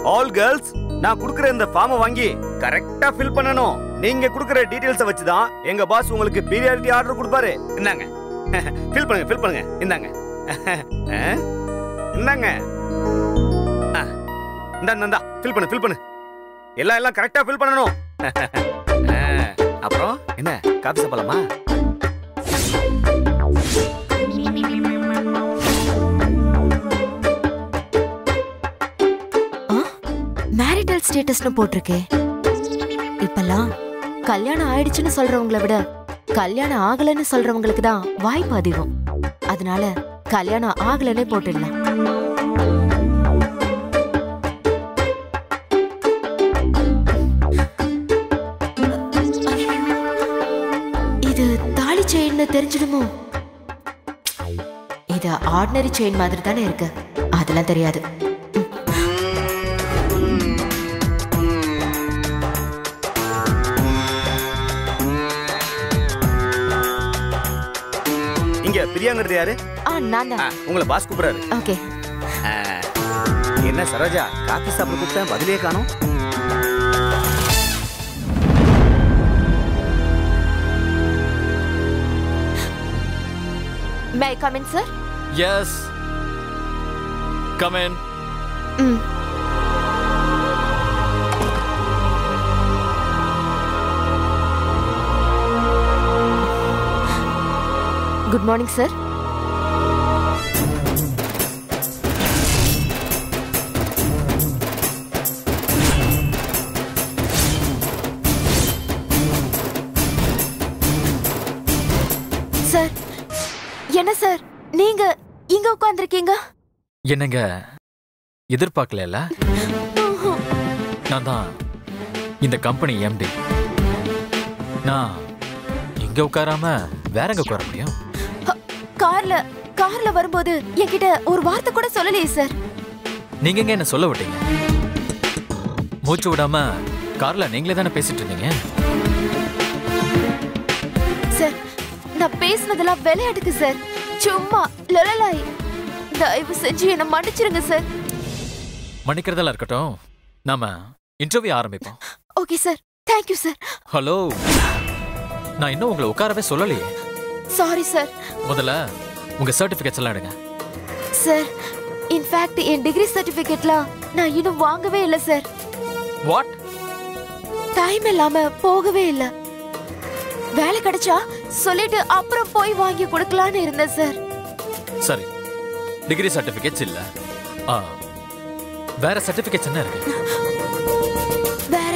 All girls நான் கொடுக்குற இந்த ஃபார்மை வாங்கி கரெக்டா ஃபில் பண்ணணும் நீங்க கொடுக்குற டீடைல்ஸை வச்சு தான் எங்க பாஸ் உங்களுக்கு பீரியாரிட்டி ஆர்டர் கொடுப்பாரு இந்தாங்க ஃபில் பண்ணுங்க ஃபில் பண்ணுங்க இந்தாங்க அஹ், இந்தாங்க ஆ, இந்தா இந்தா, இந்தா ஃபில் பண்ணு ஃபில் பண்ணு எல்லாம் எல்லாம் கரெக்டா ஃபில் பண்ணணும் அஹ், அப்புறம் என்ன காபி சாப்பிடலாமா மேரிட்டல் ஸ்டேட்டஸ்னு போட்டிருக்கே இப்பெல்லாம் கல்யாணம் ஆயிடுச்சுன்னு சொல்றவங்கள விட கல்யாணம் ஆகலைன்னு சொல்றவங்களுக்கு தான் வாய்ப்பு அதிகம் அதனால கல்யாணம் ஆகலைன்னே போட்டுடலாம் இது தாலி செயின்னு தெரிஞ்சிடுமோ இது ஆர்டினரி செயின் மாதிரி தானே இருக்கு அதெல்லாம் தெரியாது இங்க பிரியாங்கிறது யாரு ஆ நான் ஆ, தான் உங்களை பாஸ் கூப்பிடுறாரு ஓகே ஆ, என்ன சரோஜா காபி சாப்பிட கூப்பிட்டேன் பதிலே காணோம் may come in sir yes come in hmm good morning sir sir என்ன சார் நீங்க இங்க உட்கார்ந்திருக்கீங்க என்னங்க எதிர்பார்க்கல நான் தான் இந்த கம்பெனி எம்டி நான் இங்க உட்காராம வேற எங்க உட்கார முடியும் ஹ, கார்ல கார்ல வரும்போது என்கிட்ட ஒரு வார்த்தை கூட சொல்லலையே சார் நீங்க எங்க என்ன சொல்ல விட்டீங்க மூச்சு விடாம கார்ல நீங்களே தானே பேசிட்டு இருந்தீங்க சார் நான் பேசுனதெல்லாம் விளையாட்டுக்கு சார் சும்மா லொலலாய் தயவு செஞ்சு என்ன மன்னிச்சிருங்க சார் மன்னிக்கிறதெல்லாம் இருக்கட்டும் நாம இன்டர்வியூ ஆரம்பிப்போம் okay sir thank you sir hello நான் இன்னும் உங்களை உட்காரவே சொல்லலையே சாரி சார் முதல்ல உங்க சர்டிபிகேட்ஸ் எல்லாம் எடுங்க சார் இன்ஃபேக்ட் என் டிகிரி சர்டிபிகேட்லாம் நான் இன்னும் வாங்கவே இல்லை சார் வாட் டைம் இல்லாம போகவே இல்லை வேலை கிடைச்சா சொல்லிட்டு அப்புறம் போய் வாங்கி கொடுக்கலான்னு இருந்தேன் சார் சரி டிகிரி சர்டிபிகேட்ஸ் இல்ல ஆ, வேற சர்டிபிகேட்ஸ் என்ன இருக்கு வேற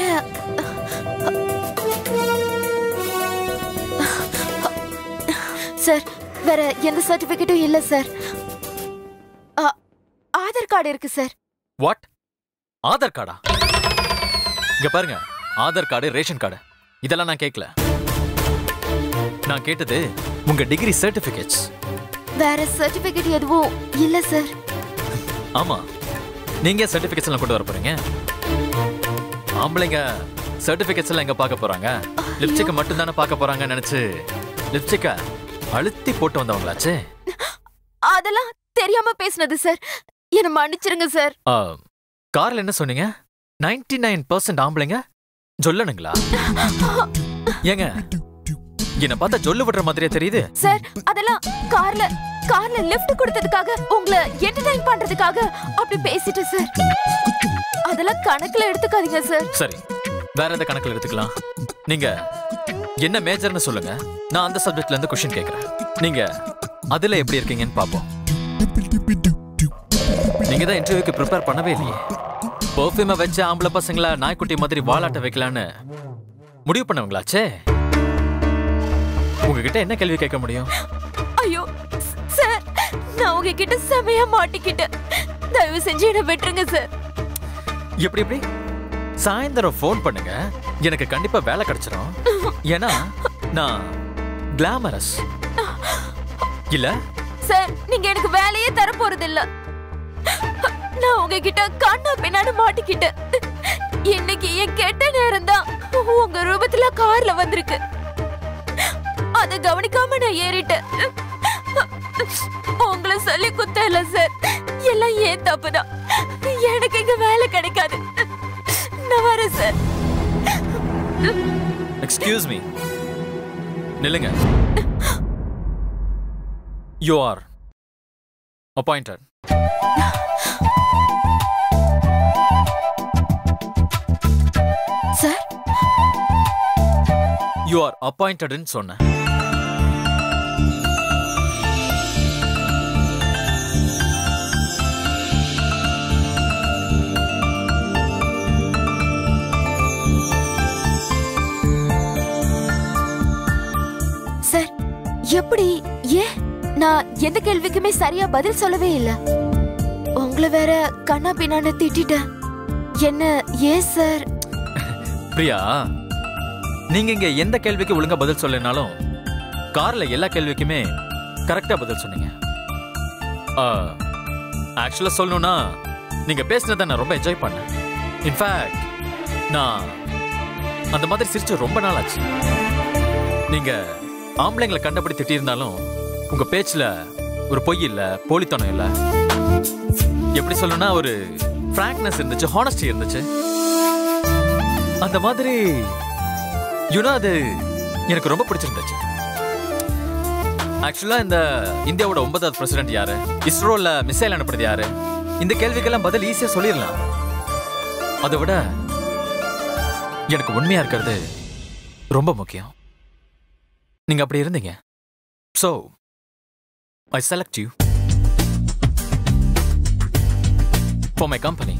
சார் வேற எந்த சர்டிபிகேட்டும் இல்ல சார் ஆ, ஆதார் கார்டு இருக்கு சார் வாட் ஆதார் கார்டா இங்க பாருங்க ஆதார் கார்டு ரேஷன் கார்டு இதெல்லாம் நான் கேட்கல நான் கேட்டது உங்க டிகிரி சர்டிபிகேட்ஸ் வேற சர்டிபிகேட் எதுவும் இல்ல சார் ஆமா நீங்க சர்டிபிகேட்ஸ் எல்லாம் கொண்டு வர போறீங்க ஆம்பளைங்க சர்டிபிகேட்ஸ் எல்லாம் எங்க பார்க்க போறாங்க லிப்ஸ்டிக் மட்டும் தானே பார்க்க போறாங்கன்னு நினைச்சு லிப்ஸ்டிக்க அழுத்தி போட்டு வந்தவங்களாச்சே அதெல்லாம் தெரியாம பேசுனது சார் என்ன மன்னிச்சிருங்க சார் ஆ, கார்ல என்ன சொன்னீங்க 99% நைன் பர்சன்ட் ஆம்பளைங்க சொல்லணுங்களா ஏங்க என்ன பார்த்தா ஜொல்லு விடுற மாதிரியே தெரியுது சார் அதெல்லாம் கார்ல கார்ல லிஃப்ட் கொடுத்ததுக்காக உங்களை என்டர்டைன் பண்றதுக்காக அப்படி பேசிட்டேன் சார் அதெல்லாம் கணக்குல எடுத்துக்காதீங்க சார் சரி வேற எந்த கணக்குல எடுத்துக்கலாம் நீங்க என்ன மேஜர்னு சொல்லுங்க நான் அந்த சப்ஜெக்ட்ல இருந்து கொஸ்டின் கேக்குறேன் நீங்க அதுல எப்படி இருக்கீங்கன்னு பாப்போம் நீங்க தான் இன்டர்வியூக்கு ப்ரிப்பேர் பண்ணவே இல்லையே பெர்ஃப்யூமை வச்சு ஆம்பளை பசங்கள நாய்க்குட்டி மாதிரி வாலாட்ட வைக்கலான்னு முடிவு பண்ணவங்களாச்சே உங்ககிட்ட என்ன கேள்வி கேட்க முடியும் ஐயோ சார் நான் உங்ககிட்ட செமையா மாட்டிக்கிட்டேன் தயவு செஞ்சு என்ன விட்டுருங்க சார் எப்படி எப்படி சாயந்தரம் ஃபோன் பண்ணுங்க எனக்கு கண்டிப்பா வேலை கிடைச்சிடும் ஏன்னா நான் கிளாமரஸ் இல்ல சார் நீங்க எனக்கு வேலையே தர போறது இல்ல நான் உங்ககிட்ட கண்ணா பின்னாடி மாட்டிக்கிட்டேன் இன்னைக்கு என் கெட்ட நேரம் தான் உங்க ரூபத்துல கார்ல வந்திருக்கு அத கவனிக்காம நான் ஏறிட்டேன் உங்களை சொல்லி குத்த இல்ல சார் எல்லாம் ஏன் தப்புதான் எனக்கு இங்க வேலை கிடைக்காது எக்ஸ்கியூஸ் மீ நில்லுங்க you are appointed sir you are அப்பாயிண்டட்னு சொன்னேன் சார் எப்படி ஏன் நான் எந்த கேள்விக்குமே சரியா பதில் சொல்லவே இல்ல உங்களை வேற கண்ணா பின்னான்னு திட்டிட்டேன் என்ன ஏன் சார் பிரியா நீங்க இங்க எந்த கேள்விக்கு ஒழுங்கா பதில் சொல்லனாலும் கார்ல எல்லா கேள்விக்குமே கரெக்டா பதில் சொன்னீங்க ஆக்சுவலா சொல்லணும்னா நீங்க பேசினதை நான் ரொம்ப என்ஜாய் பண்ணேன் இன்ஃபேக்ட் நான் அந்த மாதிரி சிரிச்சு ரொம்ப நாள் ஆச்சு நீங்க ஆம்பளைங்களை கண்டபடி திட்டியிருந்தாலும் உங்க பேச்சுல ஒரு பொய் இல்ல போலித்தனம் இல்ல எப்படி சொல்லணும்னா ஒரு ஃப்ராங்க்னஸ் இருந்துச்சு ஹானஸ்டி இருந்துச்சு அந்த மாதிரி யுனா அது எனக்கு ரொம்ப பிடிச்சிருந்துச்சு ஆக்சுவலா இந்த இந்தியாவோட ஒன்பதாவது பிரசிடென்ட் யாரு இஸ்ரோல மிசைல் அனுப்புறது யாரு இந்த கேள்விக்கெல்லாம் பதில் ஈஸியா சொல்லிடலாம் அதை விட எனக்கு உண்மையா இருக்கிறது ரொம்ப முக்கியம் நீங்க அப்படி இருந்தீங்க so I select you for my company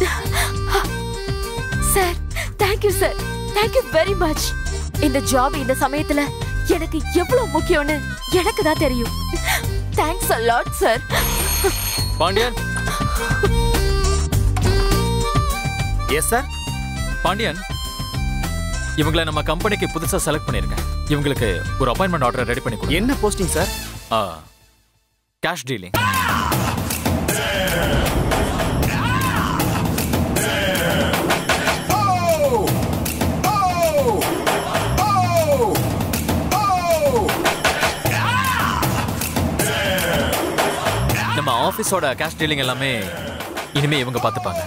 sir thank you sir thank you very much இந்த ஜாப் இந்த சமயத்துல எனக்கு எவ்வளவு முக்கியம்னு எனக்கு தான் தெரியும் thanks a lot sir Pandian yes sir Pandian இவங்களை நம்ம கம்பெனிக்கு புதுசா செலக்ட் பண்ணிருக்கேன் இவங்களுக்கு ஒரு அப்பாயின்மெண்ட் ஆர்டர் ரெடி பண்ணி கொடு என்ன போஸ்டிங் சார் கேஷ் டீலிங் நம்ம ஆபீஸோட கேஷ் டீலிங் எல்லாமே இனிமே இவங்க பார்த்துப்பாங்க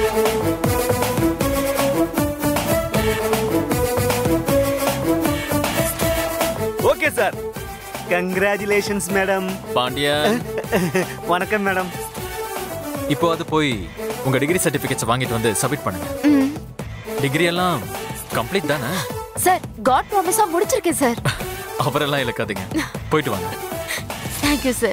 okay sir congratulations madam Pandian வணக்கம் மேடம் இப்போ அது போய் உங்க டிகிரி சர்டிபிகேட்ஸ் வாங்கிட்டு வந்து சப்மிட் பண்ணுங்க டிகிரி எல்லாம் கம்ப்ளீட் தானே சார் காட் ப்ராமிஸா முடிச்சிருக்கேன் சார் அவரெல்லாம் இழக்காதீங்க போயிட்டு வாங்க thank you sir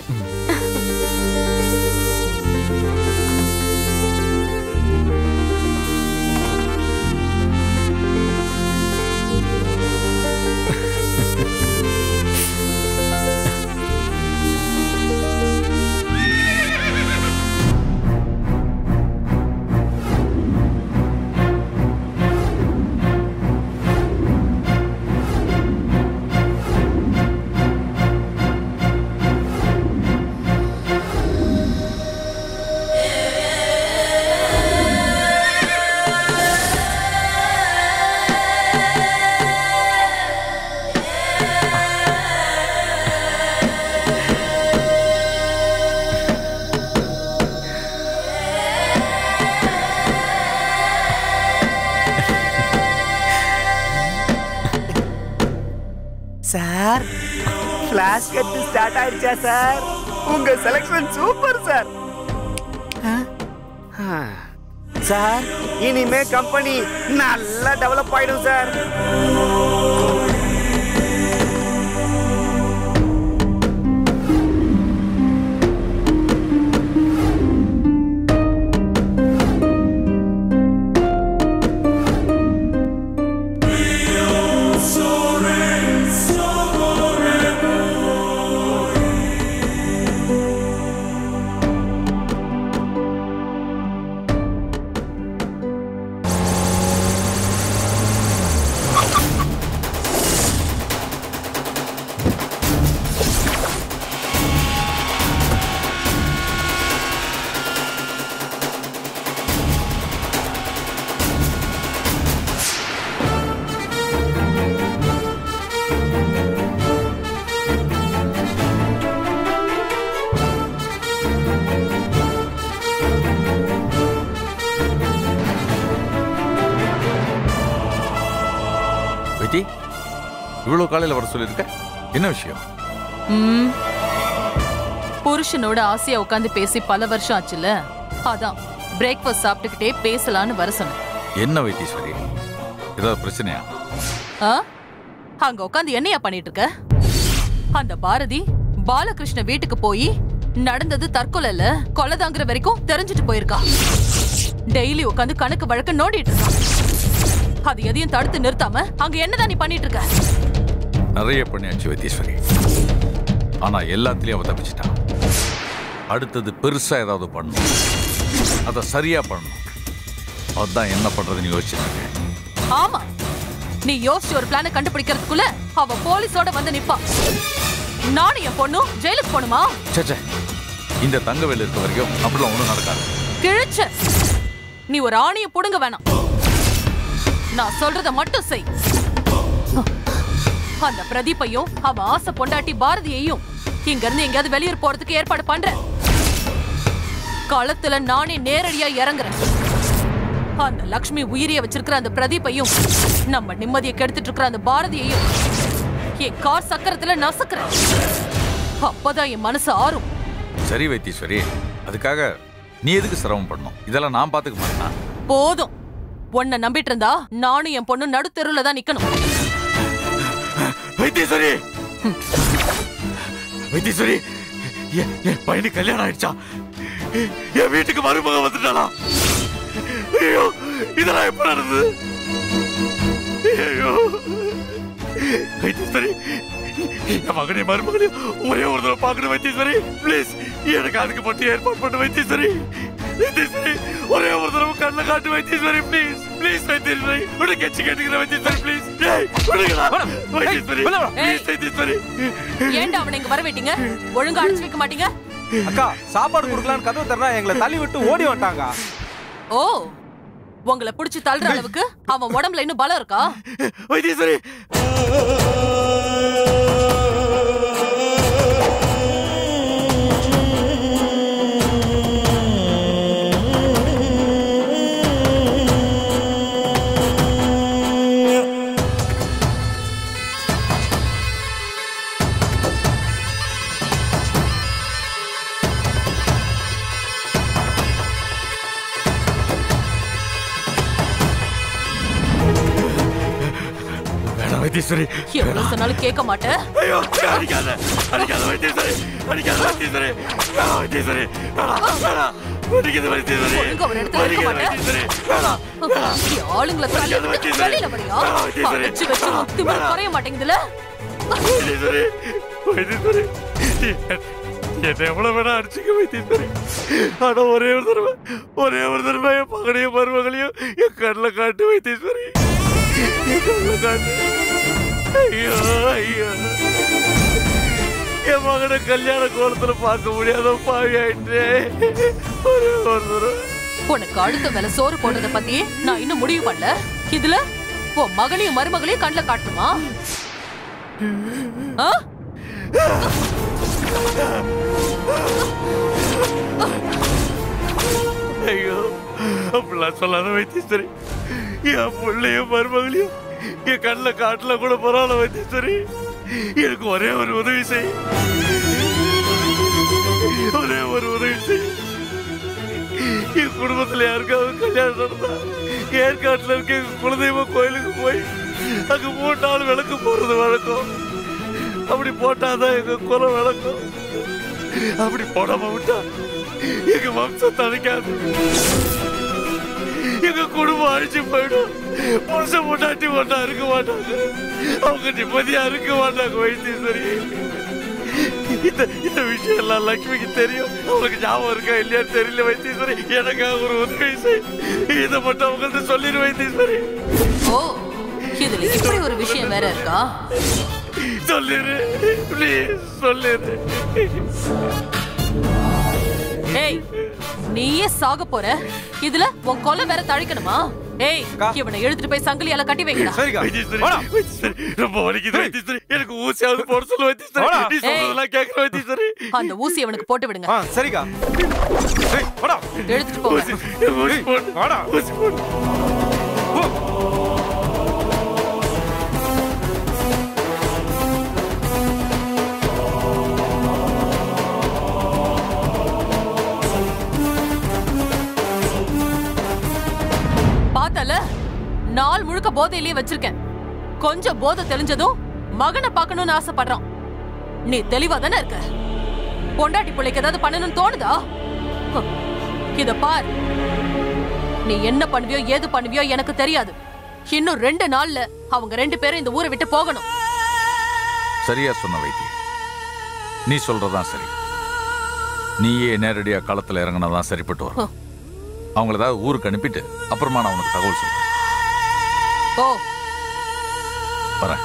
sir flash cut start ஆயிடுச்சா சார் உங்க செலக்ஷன் சூப்பர் சார் சார் இனிமே கம்பெனி நல்லா டெவலப் ஆயிடும் சார் இவ்வளவு காலையில வர சொல்லியிருக்க என்ன விஷயம் ம். புருஷனோட ஆசையா உட்காந்து பேசி பல வருஷம் ஆச்சுல அதான் பிரேக்ஃபாஸ்ட் சாப்பிட்டுக்கிட்டே பேசலான்னு வர சொன்னேன் என்ன வைத்தீஸ்வரி ஏதாவது பிரச்சனையா ஆ? அங்க உட்காந்து என்னையா பண்ணிட்டு இருக்க அந்த பாரதி பாலகிருஷ்ண வீட்டுக்கு போய் நடந்தது தற்கொலை இல்ல கொலைதாங்கிற வரைக்கும் தெரிஞ்சுட்டு போயிருக்கா டெய்லி உட்காந்து கணக்கு வழக்கு நோண்டிட்டு இருக்கா அது எதையும் தடுத்து நிறுத்தாம அங்க என்னதான் நீ பண்ணிட்டு இருக்க நிறைய பண்ணியாச்சு வைத்தீஸ்வரி ஆனா எல்லாத்துலயும் அவ தப்பிச்சிட்டான் அடுத்தது பெருசா ஏதாவது பண்ணணும் அதை சரியா பண்ணணும் அதான் என்ன பண்றதுன்னு யோசிச்சிருக்கேன் ஆமா நீ யோசிச்சு ஒரு பிளான கண்டுபிடிக்கிறதுக்குள்ள அவ போலீஸோட வந்து நிப்பா நானும் என் பொண்ணும் ஜெயிலுக்கு போணுமா சேச்சே இந்த தங்கவேல் இருக்க வரைக்கும் அப்படிலாம் ஒண்ணும் நடக்காது கிழிச்ச நீ ஒரு ஆணிய புடுங்க வேணாம் நான் சொல்றத மட்டும் செய் அந்த பிரதீப்பையும் அவன் ஆசை பொண்டாட்டி பாரதியையும் இங்க இருந்து எங்கேயாவது வெளியூர் போறதுக்கு ஏற்பாடு பண்றேன் களத்துல நானே நேரடியா இறங்குறேன் அந்த லக்ஷ்மி உயிரிய வச்சிருக்கிற அந்த பிரதீப்பையும் நம்ம நிம்மதியை கெடுத்துட்டு இருக்கிற அந்த பாரதியையும் என் கார் சக்கரத்துல நசுக்கிறேன் அப்பதான் என் மனசு ஆறும் சரி வைத்தீஸ்வரி அதுக்காக நீ எதுக்கு சிரமம் பண்ணணும் இதெல்லாம் நான் பாத்துக்க மாட்டேனா போதும் உன்னை நம்பிட்டு இருந்தா நானும் என் பொண்ணு நடுத்தெருவுல தான் நிக்கணும் வைத்தீஸ்வரி வைத்தீஸ்வரி என் என் பையனுக்கு கல்யாணம் ஆயிடுச்சா என் வீட்டுக்கு மருமக வந்துட்டாளா ஐயோ இதெல்லாம் எப்ப நடந்தது ஐயோ வைத்தீஸ்வரி என் மகனே மருமகனையும் ஒரே ஒரு தடவை பார்க்கணும் வைத்தீஸ்வரி ப்ளீஸ் எனக்கு அதுக்கு மட்டும் ஏற்பாடு பண்ணு வைத்தீஸ்வரி வைத்தீஸ்வரி ஒரே ஒரு தடவை கண்ணை காட்டு வைத்தீஸ்வரி ப்ளீஸ் ப்ளீஸ் வைத்தீஸ்வரி விடு கட்சி கேட்டுக்கிறேன் வைத்தீஸ்வரி ப்ளீஸ் ஏய் விடுங்களா வைத்தீஸ்வரி ப்ளீஸ் வைத்தீஸ்வரி ஏன்டா அவனை இங்க வரவேட்டீங்க ஒழுங்கா அடிச்சு வைக்க மாட்டீங்க அக்கா சாப்பாடு கொடுக்கலான்னு கதவு தரனா எங்களை தள்ளி விட்டு ஓடி வந்துட்டாங்க ஓ உங்களை பிடிச்சு தள்ளுற அளவுக்கு அவன் உடம்புல இன்னும் பலம் இருக்கா வைத்தீஸ்வரி வேணாம் வைத்தீஸ்வரி எவ்வளவு சொன்னாலும் கேட்க மாட்டேன் ஐயோ அடிக்காத அடிக்காத வைத்தீஸ்வரி அடிக்காத வைத்தீஸ்வரி வேணாம் வைத்தீஸ்வரி வேணாம் வேணாம் அடிக்காத வைத்தீஸ்வரி ஒழுங்கா ஒரு இடத்துல இருக்க அடிக்காத மாட்டேன். வைத்தீஸ்வரி வேணாம் வேணாம் நீ ஆளுங்களை தள்ளி விட்டு வெளியில வரியா அடிச்சு வச்சு திமிரு குறைய மாட்டேங்குதுல வைத்தீஸ்வரி வைத்தீஸ்வரி என்ன எவ்வளவு வேணா அடிச்சுக்க வைத்தீஸ்வரி ஆனா ஒரே ஒரு தடவை ஒரே ஒரு தடவை என் மகனையும் மருமகளையும் என் கண்ணில் காட்டு வைத்தீஸ்வரி என் கண்ணில் காட்டு ஐயோ ஐயோ என் மகனை கல்யாண கோலத்துல பார்க்க முடியாத பாவி ஆயிட்டு ஒரே ஒரு தடவை உனக்கு அடுத்த வேலை சோறு போடுறத பத்தி நான் இன்னும் முடிவு பண்ணல இதுல உன் மகனையும் மருமகளையும் கண்ணுல காட்டணுமா ஆ? ஐயோ அப்படிலாம் சொல்லாத வைத்தீஸ்வரி என் பிள்ளையும் மருமகளையும் என் கண்ணில் காட்டுல கூட பரவாயில்ல வைத்தீஸ்வரி எனக்கு ஒரே ஒரு உதவி செய் ஒரே ஒரு உதவி செய் என் குடும்பத்துல யாருக்காவது கல்யாணம் நடந்தா ஏற்காட்டுல இருக்க எங்க குலதெய்வ கோயிலுக்கு போய் அங்க மூணு நாள் விளக்கு போடுறது வழக்கம் அப்படி போட்டாதான் எங்க குலம் விளக்கும் அப்படி போடாம விட்டா எங்க வம்சம் தணிக்காது எங்க குடும்பம் அழிச்சு போயிடும் புருஷன் பொண்டாட்டி ஒன்றா இருக்க மாட்டாங்க அவங்க நிம்மதியா இருக்க மாட்டாங்க வைத்தீஸ்வரி இந்த இந்த விஷயம் எல்லாம் லட்சுமிக்கு தெரியும் அவங்களுக்கு ஞாபகம் இருக்கா இல்லையான்னு தெரியல வைத்தீஸ்வரி எனக்காக ஒரு உதவி செய் இதை மட்டும் அவங்கள்ட்ட சொல்லிடு வைத்தீஸ்வரி ஓ இதுல இப்படி ஒரு விஷயம் வேற இருக்கா சொல்லிடு ப்ளீஸ் சொல்லிடு ஏய் நீயே சாக போற இதுல உன் கொலை வேற தழிக்கணுமா ஏய் அக்கா. இவனை எடுத்துட்டு போய் சங்கிலியால கட்டி வைங்கடா சரிக்கா வைத்தீஸ்வரி வாடா. வைத்தீஸ்வரி ரொம்ப வலிக்குது வைத்தீஸ்வரி எனக்கு ஊசியாவது போட சொல்ல வைத்தீஸ்வரி வாடா. நீ சொல்றதெல்லாம் கேட்கிற வைத்தீஸ்வரி அந்த ஊசி அவனுக்கு போட்டு விடுங்க ஆ சரிக்கா ஏய் வாடா எடுத்துட்டு போங்க ஊசி போடு வாடா ஊசி போடு போ. நாள் முழுக்க போதையிலேயே வச்சிருக்கேன் கொஞ்சம் போதை தெளிஞ்சதும் மகனை பார்க்கணும்னு ஆசைப்படுறான் நீ தெளிவா தானே இருக்க பொண்டாட்டி பிள்ளைக்கு ஏதாவது பண்ணணும்னு தோணுதா ஹம். இத பார் நீ என்ன பண்ணுவியோ ஏது பண்ணுவியோ எனக்கு தெரியாது இன்னும் ரெண்டு நாள்ல அவங்க ரெண்டு பேரும் இந்த ஊரை விட்டு போகணும் சரியா சொன்ன வைத்தி நீ சொல்றதான் சரி நீயே நேரடியா களத்துல இறங்கினதான் சரிப்பட்டு வரும் அவங்கள ஏதாவது ஊருக்கு அனுப்பிட்டு அப்புறமா நான் உனக்கு தகவல் சொல்றேன் ஓ வரேன்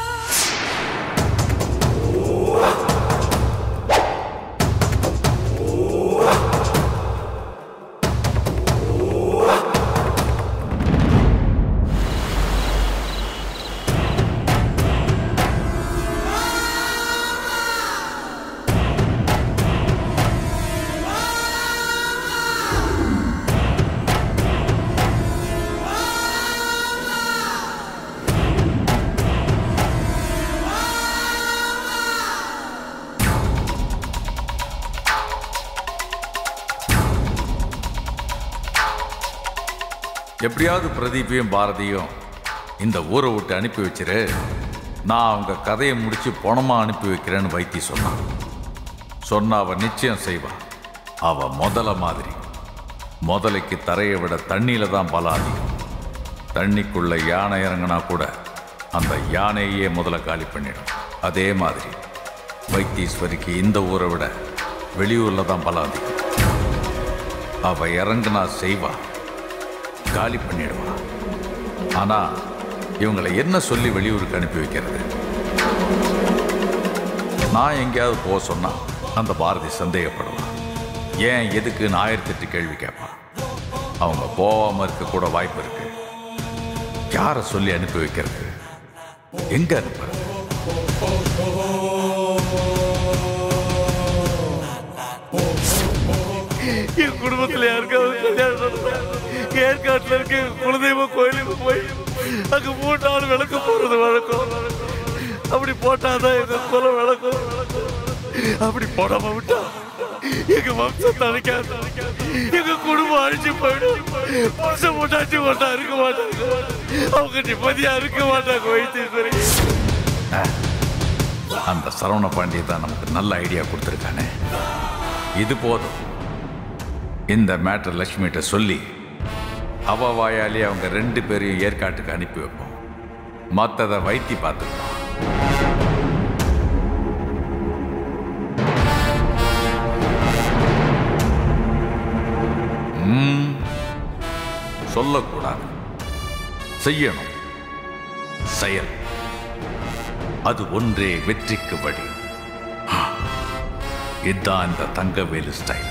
எப்படியாவது பிரதீப்பையும் பாரதியும் இந்த ஊரை விட்டு அனுப்பி வச்சிரு நான் அவங்க கதையை முடிச்சு பணமா அனுப்பி வைக்கிறேன்னு வைத்தி சொன்னான் சொன்னா அவ நிச்சயம் செய்வா அவ முதல மாதிரி முதலைக்கு தரையை விட தண்ணியில தான் பலம் அதிகம் தண்ணிக்குள்ள யானை இறங்கினா கூட அந்த யானையே முதல்ல காலி பண்ணிடும் அதே மாதிரி வைத்தீஸ்வரிக்கு இந்த ஊரை விட வெளியூர்ல தான் பலம் அதிகம் அவ இறங்குனா செய்வா காலி பண்ணிடுவா ஆனா இவங்களை என்ன சொல்லி வெளியூருக்கு அனுப்பி வைக்கிறது நான் எங்கேயாவது போக சொன்னா அந்த பாரதி சந்தேகப்படுவான் ஏன் எதுக்குன்னு ஆயிரத்தெட்டு கேள்வி கேட்பான் அவங்க போகாம இருக்க கூட வாய்ப்பு இருக்கு யாரை சொல்லி அனுப்பி வைக்கிறது எங்க அனுப்புறது என் குடும்பத்துல யாருக்காவது கல்யாணம் நடந்தா ஏற்காட்டுல இருக்க எங்க குலதெய்வ கோயிலுக்கு போய் அங்க மூணு நாள் விளக்கு போறது வழக்கம் அப்படி போட்டாதான் எங்க குலம் விளக்கும் அப்படி போடாம விட்டா எங்க வம்சம் தனிக்காது எங்க குடும்பம் அழிஞ்சு போயிடும் புருஷன் முட்டாச்சு ஒன்றா இருக்க மாட்டாங்க அவங்க நிம்மதியா இருக்க மாட்டாங்க வைத்தீஸ்வரி அந்த சரவண பாண்டிய தான் நமக்கு நல்ல ஐடியா கொடுத்துருக்கானே இது போதும் இந்த மேட்டர் லட்சுமிகிட்ட சொல்லி அவ வாயாலே அவங்க ரெண்டு பேரையும் ஏற்காட்டுக்கு அனுப்பி வைப்போம் மற்றதை வைத்தி பார்த்துப்போம் ம், சொல்லக்கூடாது செய்யணும் செயல் அது ஒன்றே வெற்றிக்கு வழி ஆ, இதுதான் இந்த தங்கவேலு ஸ்டைல்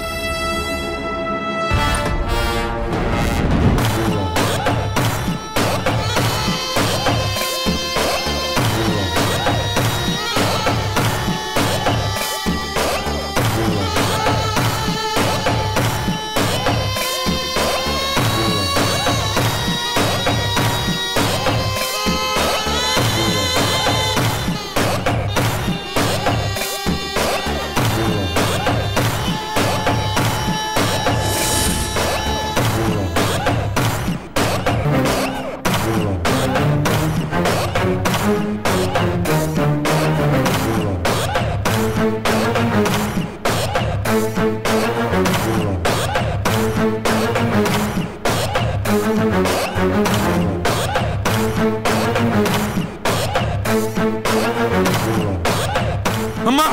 அம்மா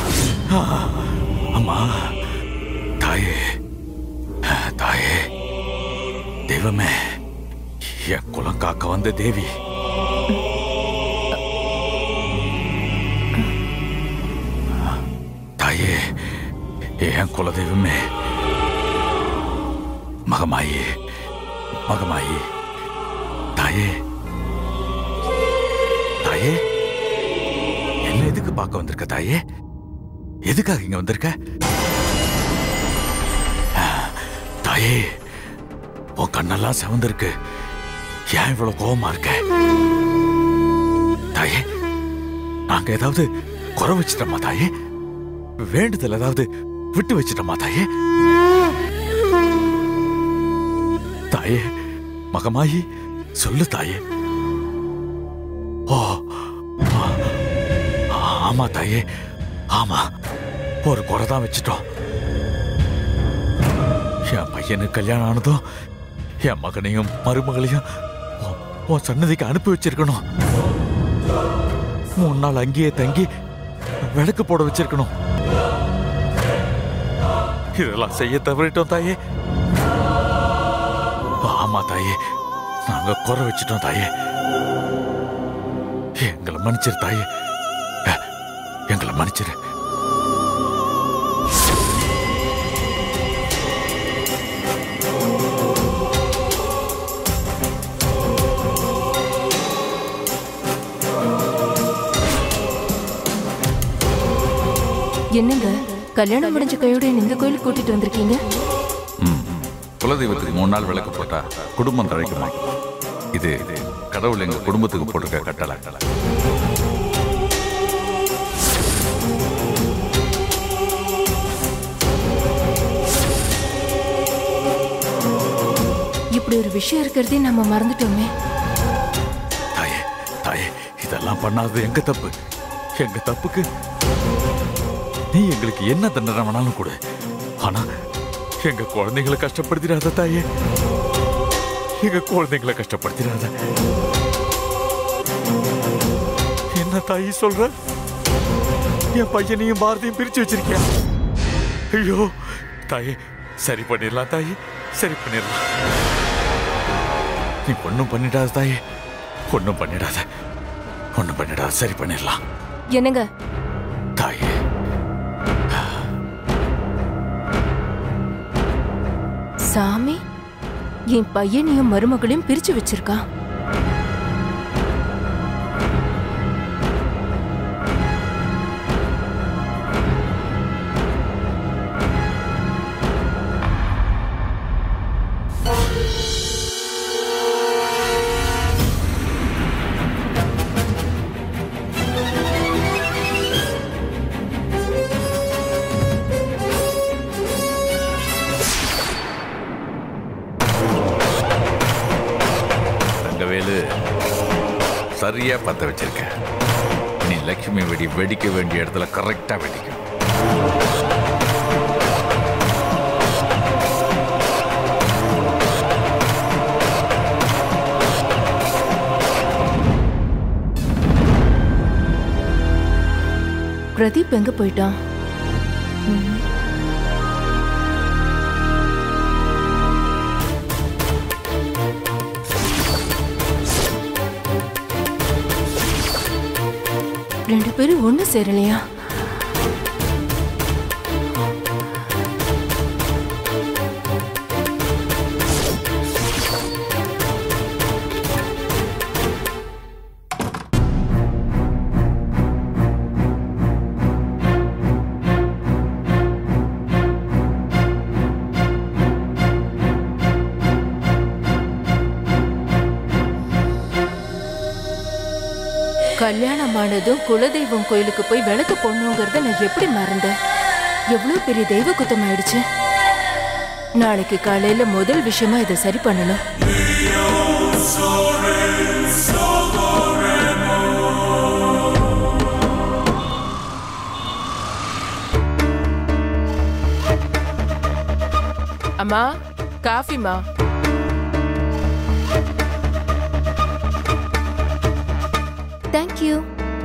அம்மா தாயே தாயே தெய்வமே என் குலம் காக்க வந்த தேவி தாயே என் குல தெய்வமே மகமாயி மகமாயி தாயே தாயே என்ன எதுக்கு பார்க்க வந்திருக்க தாயே எதுக்காக இங்க வந்திருக்க ஆ, தாயே உன் கண்ணெல்லாம் செவந்திருக்கு ஏன் இவ்வளவு கோவமா இருக்க தாயே நாங்க ஏதாவது குறை வச்சிட்டோமா தாயே வேண்டுதல் ஏதாவது விட்டு வச்சிட்டோமா தாயே தாயே மகமாயி சொல்லு தாயே ஓ ஆ, ஆமா தாயே ஆமா ஒரு குறை தான் வச்சுட்டோம் என் பையனுக்கு கல்யாணம் ஆனதும் என் மகனையும் மருமகளையும் உன்- உன் சன்னதிக்கு அனுப்பி வச்சிருக்கணும் மூணு நாள் அங்கேயே தங்கி விளக்கு போட வச்சிருக்கணும் இதெல்லாம் செய்ய தவறிட்டோம் தாயே ஆமா தாயே நாங்க குறை வச்சிட்டோம் தாயே எங்களை மன்னிச்சிரு தாயே அஹ், எங்களை மன்னிச்சிரு என்னங்க கல்யாணம் முடிஞ்ச கையோட இந்த கோயிலுக்கு கூட்டிட்டு வந்திருக்கீங்க குலதெய்வத்துக்கு மூணு நாள் விளக்கு போட்டா குடும்பம் தழைக்குமா இது கடவுள் எங்க குடும்பத்துக்கு போட்டிருக்க கட்டளை இப்படி ஒரு விஷயம் இருக்கிறதே நம்ம மறந்துட்டோமே தாயே தாயே இதெல்லாம் பண்ணாதது எங்க தப்பு எங்க தப்புக்கு நீ எங்களுக்கு என்ன தண்டனை வேணாலும் கொடு ஆனா எங்க குழந்தைங்களை கஷ்டப்படுத்திடாத தாயே எங்க குழந்தைங்களை கஷ்டப்படுத்திடாத என்ன தாயி சொல்ற என் பையனையும் பாரதியும் பிரிச்சு வச்சிருக்கியா ஐயோ தாயே சரி பண்ணிடலாம் தாயே சரி பண்ணிடலாம் நீ ஒன்றும் பண்ணிடாத தாயே ஒன்றும் பண்ணிடாத ஒன்றும் பண்ணிடாத சரி பண்ணிடலாம் என்னங்க தாயே சாமி என் பையனையும் மருமகளையும் பிரிச்சு வச்சிருக்கான் தங்கவேலு சரியா பத்த வச்சிருக்க நீ லட்சுமி வெடி வெடிக்க வேண்டிய இடத்துல கரெக்டா வெடிக்கும் பிரதீப் எங்க போயிட்டான் ம். ரெண்டு பேரும் ஒண்ணு சேரலையா கல்யாணம் ஆனதும் குலதெய்வம் கோயிலுக்கு போய் விளக்கு போடணுங்கிறத நான் எப்படி மறந்தேன் எவ்வளவு பெரிய தெய்வ குத்தம் ஆயிடுச்சு நாளைக்கு காலையில முதல் விஷயமா இதை சரி பண்ணணும் அம்மா காஃபிமா தேங்க்யூ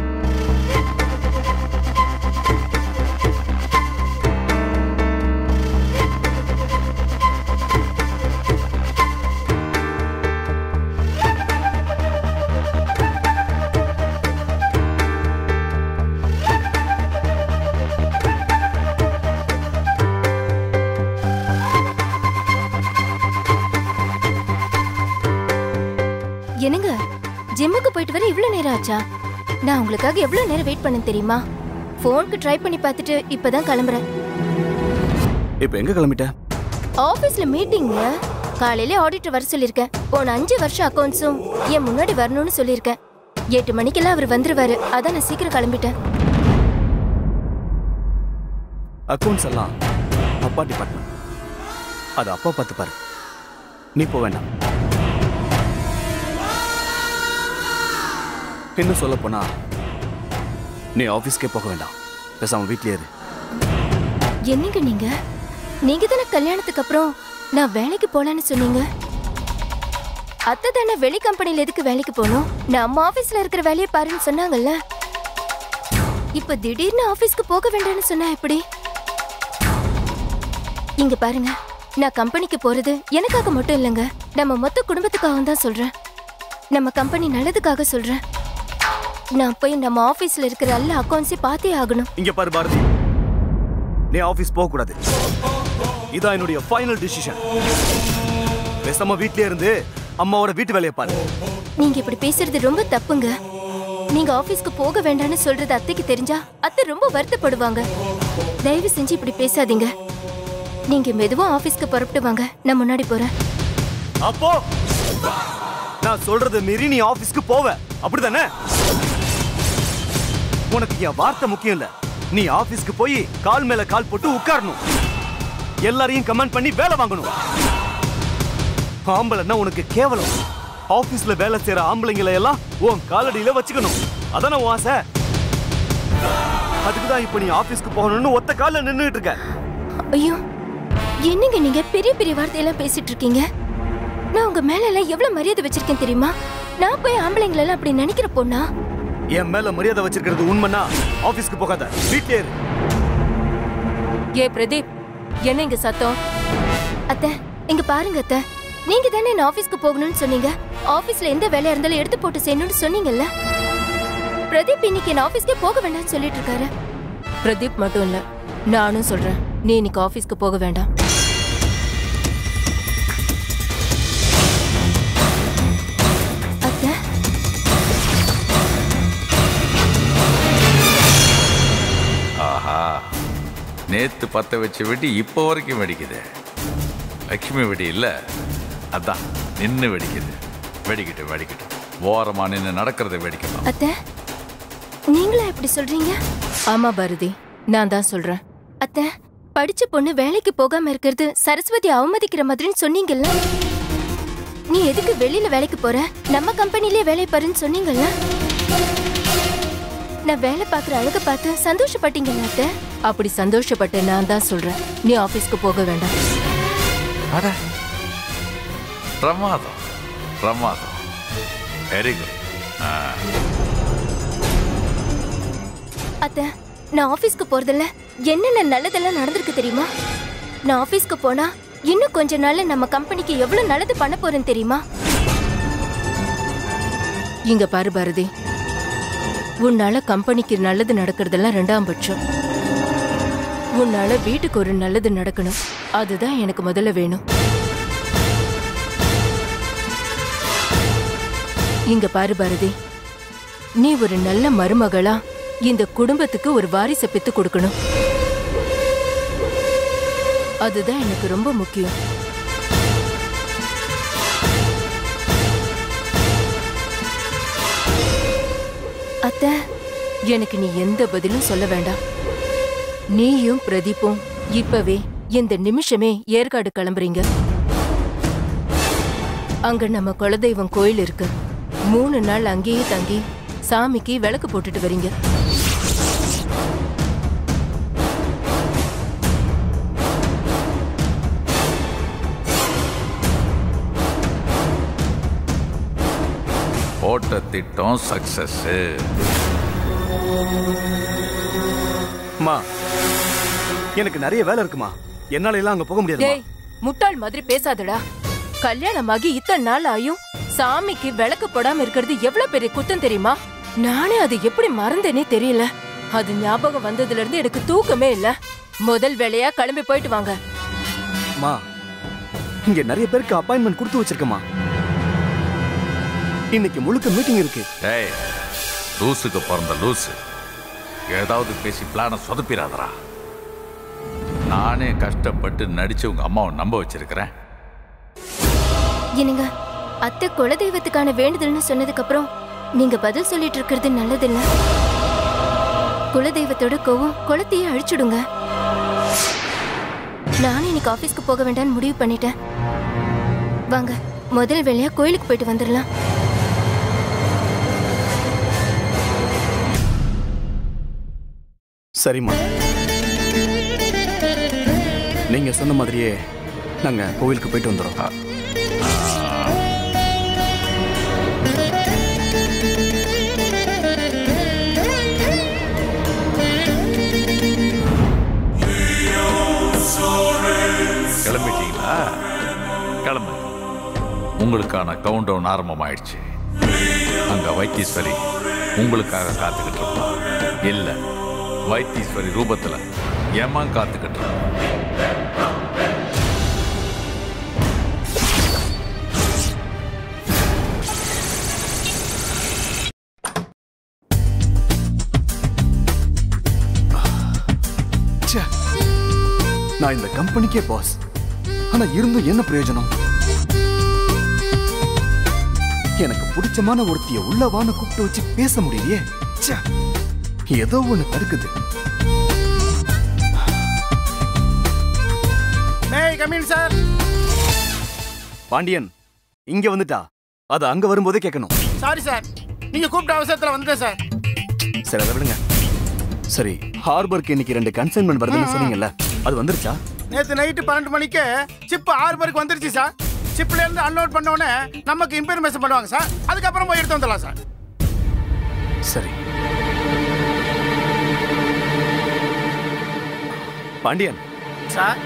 என்னங்க ஜிம்முக்கு போயிட்டு வர இவ்வளவு நேரம் ஆச்சா நான் உங்களுக்காக எவ்வளவு நேரம் வெயிட் பண்ண தெரியுமா ஃபோனுக்கு ட்ரை பண்ணி பார்த்துட்டு இப்பதான் கிளம்புறேன் இப்போ எங்க கிளம்பிட்ட ஆபீஸ்ல மீட்டிங்க காலையில ஆடிட்டர் வர சொல்லிருக்கேன் போன அஞ்சு வருஷம் அக்கவுண்ட்ஸும் என் முன்னாடி வரணும்னு சொல்லியிருக்கேன் எட்டு மணிக்கெல்லாம் அவர் வந்துருவாரு அதான் நான் சீக்கிரம் கிளம்பிட்டேன் அக்கௌண்ட்ஸ் எல்லாம் அப்பா டிபார்ட்மெண்ட் அது அப்பா பார்த்துப்பாரு நீ போக வேண்டாம் இன்னும் சொல்ல போனா நீ ஆபீஸ்க்கே போக வேண்டாம் பேசாம வீட்லயே இரு என்னங்க நீங்க நீங்க தானே கல்யாணத்துக்கு அப்புறம் நான் வேலைக்கு போலான்னு சொன்னீங்க அத்தை தானே வெளி கம்பெனில எதுக்கு வேலைக்கு போகணும் நம்ம ஆபீஸ்ல இருக்கிற வேலையை பாருன்னு சொன்னாங்கல்ல இப்ப திடீர்னு ஆபீஸ்க்கு போக வேண்டாம்னு சொன்னா எப்படி இங்க பாருங்க நான் கம்பெனிக்கு போறது எனக்காக மட்டும் இல்லைங்க நம்ம மொத்த குடும்பத்துக்காகவும் தான் சொல்றேன் நம்ம கம்பெனி நல்லதுக்காக சொல்றேன் நான் போய் நம்ம ஆபீஸ்ல இருக்கிற எல்லா அக்கௌண்ட்ஸையும் பார்த்தே ஆகணும் இங்க பாரு பாரதி நீ ஆபீஸ் போக கூடாது இதான் என்னுடைய ஃபைனல் டிசிஷன் பேசாம வீட்லயே இருந்து அம்மாவோட வீட்டு வேலையை பாரு நீங்க இப்படி பேசுறது ரொம்ப தப்புங்க நீங்க ஆபீஸ்க்கு போக வேண்டாம்னு சொல்றது அத்தைக்கு தெரிஞ்சா அத்தை ரொம்ப வருத்தப்படுவாங்க தயவு செஞ்சு இப்படி பேசாதீங்க நீங்க மெதுவா ஆபீஸ்க்கு புறப்பட்டு வாங்க நான் முன்னாடி போறேன் அப்போ நான் சொல்றத மீறி நீ ஆபீஸ்க்கு போவ அப்படிதானே உனக்கு என் வார்த்தை முக்கியம் இல்ல நீ ஆபீஸ்க்கு போய் கால் மேல கால் போட்டு உட்காரணும் எல்லாரையும் கமெண்ட் பண்ணி வேலை வாங்கணும் ஆம்பளைன்னா உனக்கு கேவலம் ஆபீஸ்ல வேலை செய்யற ஆம்பளைங்களை எல்லாம் உன் காலடியில வச்சுக்கணும் அதானே உன் ஆசை அதுக்கு தான் இப்போ நீ ஆபீஸ்க்கு போகணும்னு ஒத்த கால்ல நின்னுட்டு இருக்க ஐயோ என்னங்க நீங்க பெரிய பெரிய வார்த்தையெல்லாம் பேசிட்டு இருக்கீங்க நான் உங்க மேல எல்லாம் எவ்வளவு மரியாதை வச்சிருக்கேன் தெரியுமா நான் போய் ஆம்பளைங்களை எல்லாம் அப்படி நினைக்கிற பொண்ணா என் மேல மரியாதை வச்சிருக்கிறது உண்மைன்னா ஆபீஸ்க்கு போகாத வீட்லயே இரு ஏ பிரதீப் என்ன இங்க சத்தம் அத்தை இங்க பாருங்க அத்தை நீங்க தானே என்ன ஆபீஸ்க்கு போகணும்னு சொன்னீங்க ஆபீஸ்ல எந்த வேலையா இருந்தாலும் எடுத்து போட்டு செய்யணும்னு சொன்னீங்கல்ல பிரதீப் இன்னைக்கு என்ன ஆபீஸ்க்கே போக வேண்டாம்னு சொல்லிட்டு இருக்காரு பிரதீப் மட்டும் இல்ல நானும் சொல்றேன் நீ இன்னைக்கு ஆபீஸ்க்கு போக வேண்டாம் அத்தை ஆஹா நேத்து பத்த வச்ச வெடி இப்போ வரைக்கும் வெடிக்குது லட்சுமி வெடி இல்ல அதான் நின்னு வெடிக்குது வெடிக்கட்டும் வெடிக்கட்டும் ஓரமா நின்று நடக்கிறத வெடிக்கலாம் அத்தை நீங்களா இப்படி சொல்றீங்க ஆமா பாரதி நான் தான் சொல்றேன் அத்தை படிச்ச பொண்ணு வேலைக்கு போகாம இருக்கிறது சரஸ்வதி அவமதிக்கிற மாதிரின்னு சொன்னீங்கல்ல நீ எதுக்கு வெளியில வேலைக்கு போற நம்ம கம்பெனிலே வேலை பாருன்னு சொன்னீங்கல்ல நான் வேலை பார்க்குற அழக பார்த்து சந்தோஷப்பட்டீங்கல்ல அத்தை அப்படி சந்தோஷப்பட்ட நான் தான் சொல்றேன் நீ ஆபீஸ்க்கு போக வேண்டாம் அட பிரமாதம் பிரமாதம் வெரி குட் அத்தை நான் ஆபீஸ்க்கு போறதில்ல என்னென்ன நல்லதெல்லாம் நடந்திருக்கு தெரியுமா நான் ஆபீஸ்க்கு போனா இன்னும் கொஞ்ச நாள்ல நம்ம கம்பெனிக்கு எவ்வளவு நல்லது பண்ண போறேன்னு தெரியுமா இங்க பாரு பாரதி உன்னால கம்பெனிக்கு நல்லது நடக்கிறதெல்லாம் ரெண்டாம் பட்சம் உன்னால வீட்டுக்கு ஒரு நல்லது நடக்கணும் அதுதான் எனக்கு முதல்ல வேணும் இங்க பாரு பாரதி நீ ஒரு நல்ல மருமகளா இந்த குடும்பத்துக்கு ஒரு வாரிசை பெத்து கொடுக்கணும் அதுதான் எனக்கு ரொம்ப முக்கியம் அத்தை எனக்கு நீ எந்த பதிலும் சொல்ல வேண்டாம் நீயும் பிரதீப்பும் இப்பவே இந்த நிமிஷமே ஏற்காடு கிளம்புறீங்க அங்க நம்ம குலதெய்வம் கோயில் இருக்கு மூணு நாள் அங்கேயே தங்கி சாமிக்கு விளக்கு போட்டுட்டு வரீங்க போட்ட திட்டம் சக்சஸ் அம்மா எனக்கு நிறைய வேலை இருக்குமா என்னால எல்லாம் அங்க போக முடியாது டேய் முட்டாள் மாதிரி பேசாதடா கல்யாணமாகி இத்தனை நாள் ஆயும் சாமிக்கு விளக்கு போடாம இருக்கிறது எவ்வளவு பெரிய குத்தம் தெரியுமா நானே அது எப்படி மறந்தேனே தெரியல அது ஞாபகம் வந்ததுல இருந்து எனக்கு தூக்கமே இல்ல முதல் வேலையா கிளம்பி போயிட்டு வாங்க அம்மா இங்க நிறைய பேருக்கு அப்பாயின்மெண்ட் கொடுத்து வச்சிருக்கமா இன்னைக்கு முழுக்க மீட்டிங் இருக்கு டேய் லூசுக்கு பிறந்த லூசு ஏதாவது பேசி பிளானை சொதப்பிடாதடா நானே கஷ்டப்பட்டு நடிச்சு உங்க அம்மாவை நம்ப வச்சிருக்கிறேன் என்னங்க அத்தை குலதெய்வத்துக்கான வேண்டுதல்னு சொன்னதுக்கு அப்புறம் நீங்க பதில் சொல்லிட்டு இருக்கிறது நல்லதில்ல குலதெய்வத்தோட கோவம் குளத்தையே அழிச்சுடுங்க நானும் இன்னைக்கு ஆபீஸ்க்கு போக வேண்டாம்னு முடிவு பண்ணிட்டேன் வாங்க முதல் வேலையா கோயிலுக்கு போயிட்டு வந்துடலாம் சரிம்மா நீங்க சொன்ன மாதிரியே நாங்க கோவிலுக்கு போயிட்டு வந்துடுறோம் கிளம்பிட்டீங்களா கிளம்பு உங்களுக்கான கவுண்ட் டவுன் ஆரம்பமாயிடுச்சு அங்க வைத்தீஸ்வரி உங்களுக்காக காத்துக்கிட்டு இருப்பா இல்ல வைத்தீஸ்வரி ரூபத்துல ஏமான் காத்துக்கிட்டு இருப்பா ச்சே. நான் இந்த கம்பெனிக்கே பாஸ் ஆனா இருந்தும் என்ன பிரயோஜனம் எனக்கு பிடிச்சமான ஒருத்திய உள்ளவான்னு கூப்பிட்டு வச்சு பேச முடியலையே ச்சே. ஏதோ ஒண்ணு தடுக்குது மேய் கமின் சார் பாண்டியன் இங்க வந்துட்டா அது அங்க வரும்போதே கேட்கணும் சாரி சார் நீங்க கூப்பிட்ட அவசரத்துல வந்துட்டேன் சார் சரி அதை விடுங்க சரி ஹார்பருக்கு இன்னைக்கு ரெண்டு கன்சைன்மெண்ட் வருதுன்னு சொன்னீங்கல்ல அது வந்துருச்சா நேத்து நைட்டு பன்னெண்டு மணிக்கு சிப் ஆறு பேருக்கு வந்துருச்சு சார் சிப்ல இருந்து அன்லோட் பண்ண உடனே நமக்கு இன்ஃபர்மேஷன் பண்ணுவாங்க சார் அதுக்கப்புறம் போய் எடுத்து வந்துடலாம் சார் சரி பாண்டியன் சார்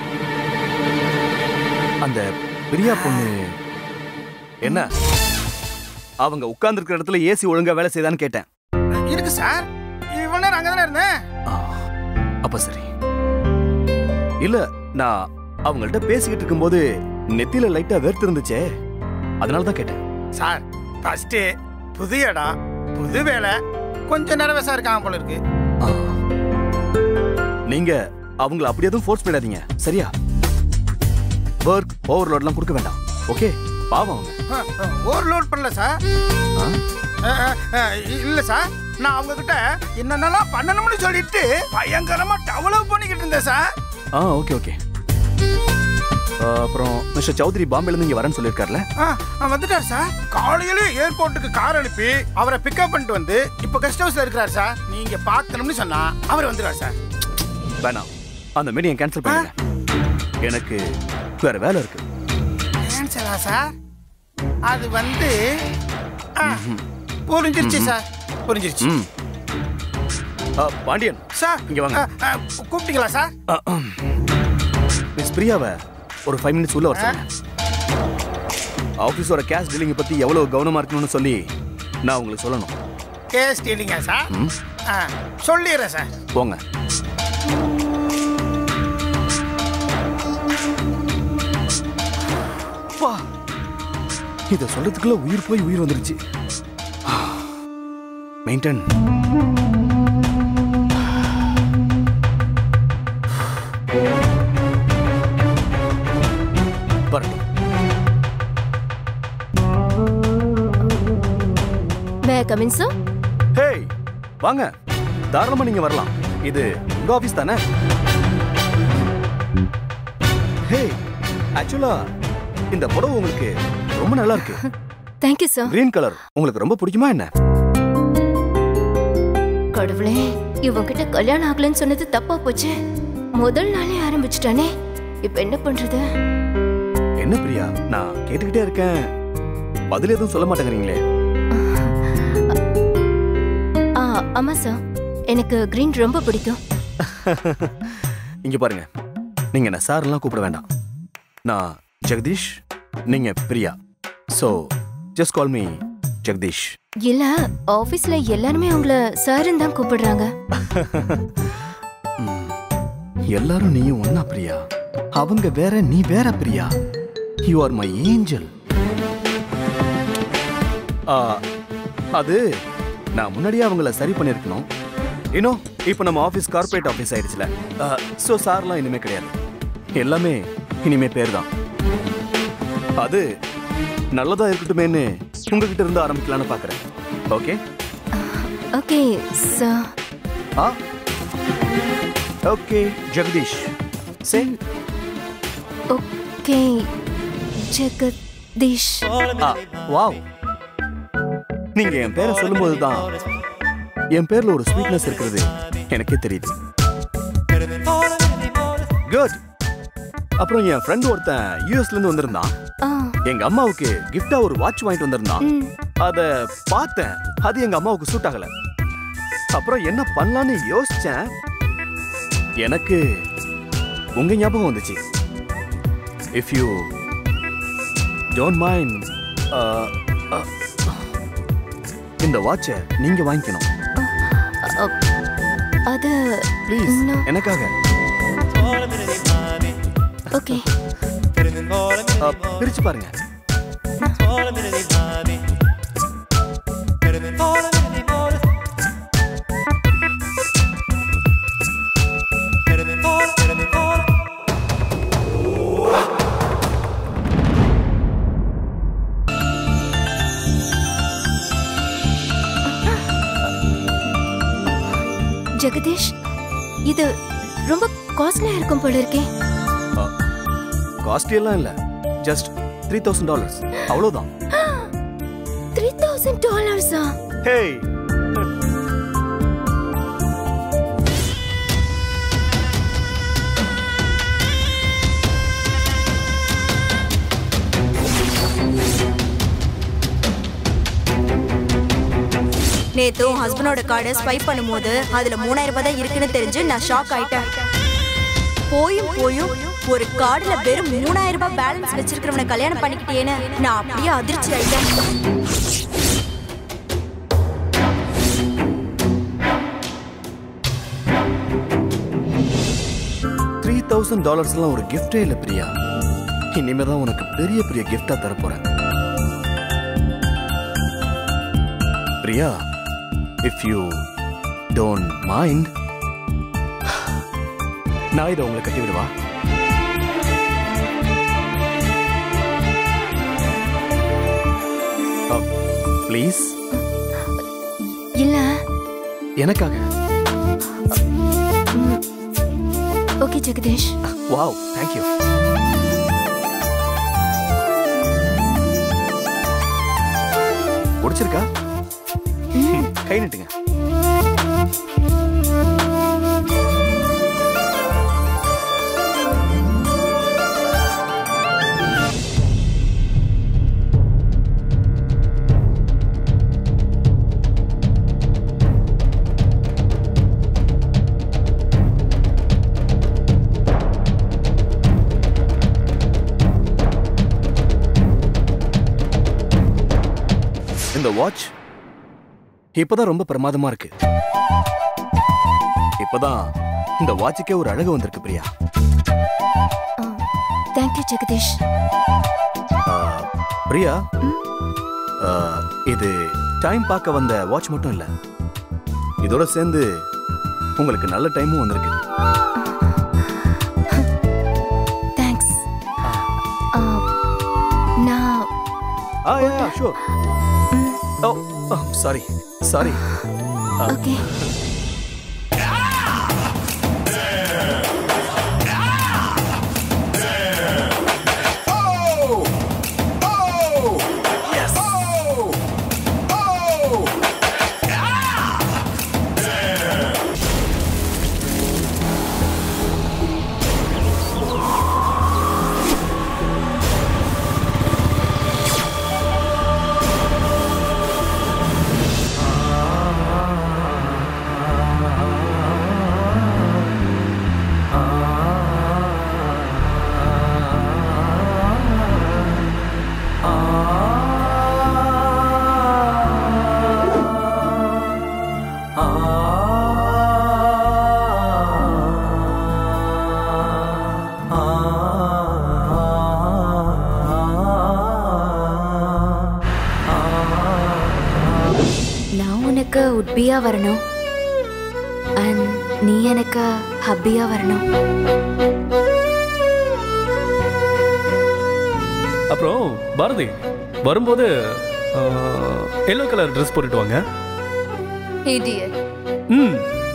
அந்த பிரியா பொண்ணு என்ன அவங்க உட்கார்ந்துருக்கிற இடத்துல ஏசி ஒழுங்கா வேலை செய்தான்னு கேட்டேன் இருக்கு சார் இவ்வளவு நேரம் அங்கதானே இருந்தேன் அப்ப சரி இல்ல நான் அவங்கள்ட்ட பேசிக்கிட்டு இருக்கும்போது நெத்தியில லைட்டா வேர்த்து இருந்துச்சே அதனால தான் கேட்டேன் சார் ஃபர்ஸ்ட் புது இடம் புது வேலை கொஞ்சம் நர்வஸா இருக்காங்க போல இருக்கு நீங்க அவங்கள அப்படி எதுவும் ஃபோர்ஸ் பண்ணிடாதீங்க சரியா ஒர்க் ஓவர்லோட்லாம் கொடுக்க வேண்டாம் ஓகே பாவம் அவங்க ஓவர்லோட் பண்ணல சார் அஹ், அஹ், அஹ், இல்ல சார் நான் அவங்க கிட்ட என்னென்னலாம் பண்ணணும்னு சொல்லிட்டு பயங்கரமா டெவலப் பண்ணிக்கிட்டு இருந்தேன் சார் ஆ ஓகே ஓகே அப்புறம் மிஸ்டர் சௌத்ரி பாம்பேல இருந்து இங்க வரேன்னு சொல்லியிருக்காருல ஆ, ஆ, வந்துட்டார் சார் காலையில ஏர்போர்ட்டுக்கு கார் அனுப்பி அவரை பிக்கப் பண்ணிட்டு வந்து இப்ப கெஸ்ட் ஹவுஸ்ல இருக்கிறார் சார் நீங்க பார்க்கணும்னு சொன்னா அவர் வந்துடுவார் சார் வேணாம் அந்த மீட்டிங் கேன்சல் பண்ணுங்க எனக்கு வேற வேலை இருக்கு கேன்சலா சார் அது வந்து ஆ, புரிஞ்சிருச்சு சார் புரிஞ்சிருச்சு ம் ஆ, பாண்டியன் சார் இங்க வாங்க ஆ, ஆ, கூப்பிட்டீங்களா சார் மிஸ் பிரியாவை ஒரு ஃபைவ் மினிட்ஸ் உள்ள வர சொல்லுங்க ஆஃபீஸோட கேஷ் டீலிங் பத்தி எவ்வளவு கவனமா இருக்கணும்னு சொல்லி நான் உங்களுக்கு சொல்லணும் கேஸ் டீலிங்கா சார் ம் ஆ, சொல்லிடுறேன் சார் போங்க அப்பா, இத சொல்றதுக்குள்ள உயிர் போய் உயிர் வந்துருச்சு மெயின்டன் வரட்டும் மே கமின் சார் ஹேய் வாங்க தாராளமா நீங்க வரலாம் இது உங்க ஆபீஸ் தானே ஹே ஆக்சுவலா இந்த புடவை உங்களுக்கு ரொம்ப நல்லா இருக்கு தேங்க்யூ சார் கிரீன் கலர் உங்களுக்கு ரொம்ப பிடிக்குமா என்ன கடவுளே இவங்கிட்ட கல்யாணம் ஆகலன்னு சொன்னது தப்பா போச்சு முதல் நாளே ஆரம்பிச்சிட்டானே இப்ப என்ன பண்றது என்ன பிரியா நான் கேட்டுக்கிட்டே இருக்கேன் பதில் எதுவும் சொல்ல மாட்டேங்கிறீங்களே ஆ ஆமா சார் எனக்கு கிரீன் ரொம்ப பிடிக்கும் இங்க பாருங்க நீங்க என்ன சார்லாம் கூப்பிட வேண்டாம் நான் ஜெகதீஷ் நீங்க Priya so just call me Jagadeesh இல்ல ஆபீஸ்ல எல்லாருமே உங்கள சாருன்னு தான் கூப்பிடுறாங்க எல்லாரும் நீயும் ஒன்னா பிரியா அவங்க வேற நீ வேற Priya you are my angel அது நான் முன்னாடியே அவங்கள சரி பண்ணிருக்கணும் இன்னும் இப்போ நம்ம ஆஃபீஸ் கார்ப்பரேட் ஆஃபீஸ் ஆயிடுச்சுல ஸோ சார்லாம் இனிமே கிடையாது எல்லாமே இனிமே பேர் தான் அது நல்லதா இருக்கட்டுமேன்னு உங்ககிட்ட இருந்து ஆரம்பிக்கலாம்னு பார்க்கறேன் ஓகே ஓகே சார் ஆ okay Jagadeesh say okay Jagadeesh ஆ வாவ் நீங்க என் பேரை சொல்லும்போது தான் என் பேர்ல ஒரு ஸ்வீட்னஸ் இருக்கிறது எனக்கே தெரியுது குட் அப்புறம் என் ஃப்ரெண்ட் ஒருத்தன் யூஎஸ்ல இருந்து வந்திருந்தான் ஆ எங்க அம்மாவுக்கு கிஃப்டா ஒரு வாட்ச் வாங்கிட்டு வந்திருந்தான் ம் அத பார்த்தேன் அது எங்க அம்மாவுக்கு சூட் ஆகல அப்புறம் என்ன பண்ணலாம்னு யோசிச்சேன் எனக்கு உங்க ஞாபகம் வந்துச்சு இஃப் யூ டோன்ட் மைண்ட் இந்த வாட்சை நீங்க வாங்கிக்கணும் அ- அது ப்ளீஸ் நான்- எனக்காக ஓகே அ, பிரிச்சு பாருங்க ஜெகதீஷ் இது ரொம்ப காஸ்ட்லியா இருக்கும் போல இருக்கே காஸ்ட்லி எல்லாம் இல்ல ஜஸ்ட் த்ரீ தௌசண்ட் டாலர்ஸ் அவ்வளவுதான் த்ரீ தௌசண்ட் டாலர்ஸா ஹேய் நேத்து உன் ஹஸ்பண்டோட கார்டை ஸ்வைப் பண்ணும்போது அதுல மூணாயிரம் ரூபாய் தான் இருக்குன்னு தெரிஞ்சு நான் ஷாக் ஆயிட்டேன் போயும் போயும் ஒரு கார்டுல வெறும் மூணாயிரம் ரூபாய் பேலன்ஸ் வச்சிருக்கிறவனை கல்யாணம் பண்ணிக்கிட்டேன்னு நான் அப்படியே அதிர்ச்சி ஆயிட்டேன் த்ரீ தௌசண்ட் டாலர்ஸ்லாம் ஒரு கிஃப்டே இல்ல பிரியா இனிமே தான் உனக்கு பெரிய பெரிய கிஃப்டா தரப்போறேன் Priya if you don't mind நான் இதை உங்களை கட்டி விடுவா ப்ளீஸ் இல்ல எனக்காக ஓகே ஜெகதீஷ் வாவ் தேங்க்யூ பிடிச்சிருக்கா ம், கை நட்டுங்க இந்த வாட்ச் இப்பதான் ரொம்ப பிரமாதமா இருக்கு இப்பதான் இந்த வாட்சுக்கே ஒரு அழகு வந்திருக்கு பிரியா தேங்க்யூ ஜெகதீஷ் ஆ, பிரியா ஆ, இது டைம் பார்க்க வந்த வாட்ச் மட்டும் இல்ல இதோட சேர்ந்து உங்களுக்கு நல்ல டைமும் வந்திருக்கு தேங்க்ஸ் நான் ah yeah sure oh sorry sorry okay நான் உனக்கு உட்பியா வரணும் அண்ட் நீ எனக்கு ஹப்பியா வரணும் அப்புறம் பாரதி வரும்போது எல்லோ கலர் ட்ரெஸ் போட்டுட்டு வாங்க idiot hmm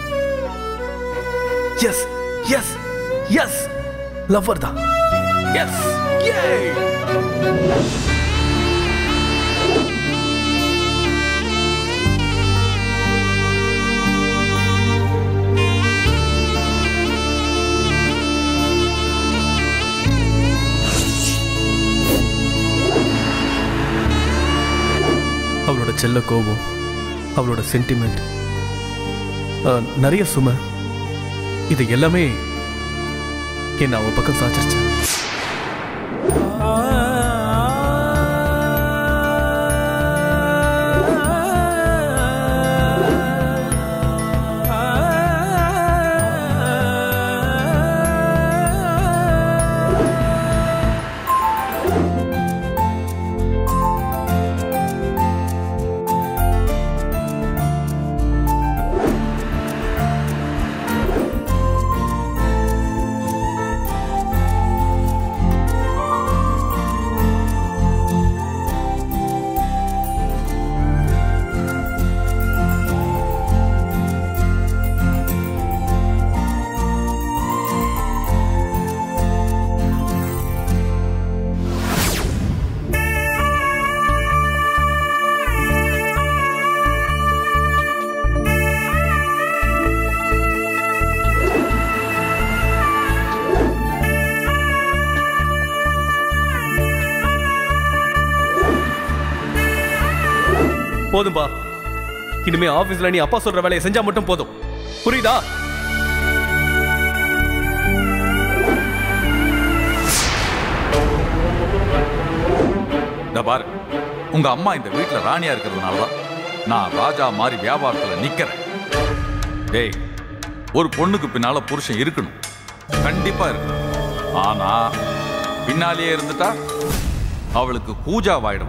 yes yes yes lover தான் எஸ் செல்ல கோபம் அவளோட சென்டிமெண்ட் நிறைய சுமை இது எல்லாமே என்ன அவ பக்கம் சாச்சிருச்சு போதும்பா இனிமே ஆபீஸ்ல நீ அப்பா சொல்ற வேலையை செஞ்சா மட்டும் போதும் புரியுதா இந்த பாரு உங்க அம்மா இந்த வீட்டுல ராணியா இருக்கிறதுனால தான் நான் ராஜா மாதிரி வியாபாரத்துல நிக்கிறேன் டேய் ஒரு பொண்ணுக்கு பின்னால புருஷன் இருக்கணும் கண்டிப்பா இருக்கணும் ஆனா பின்னாலேயே இருந்துட்டா அவளுக்கு கூஜாவாயிடும்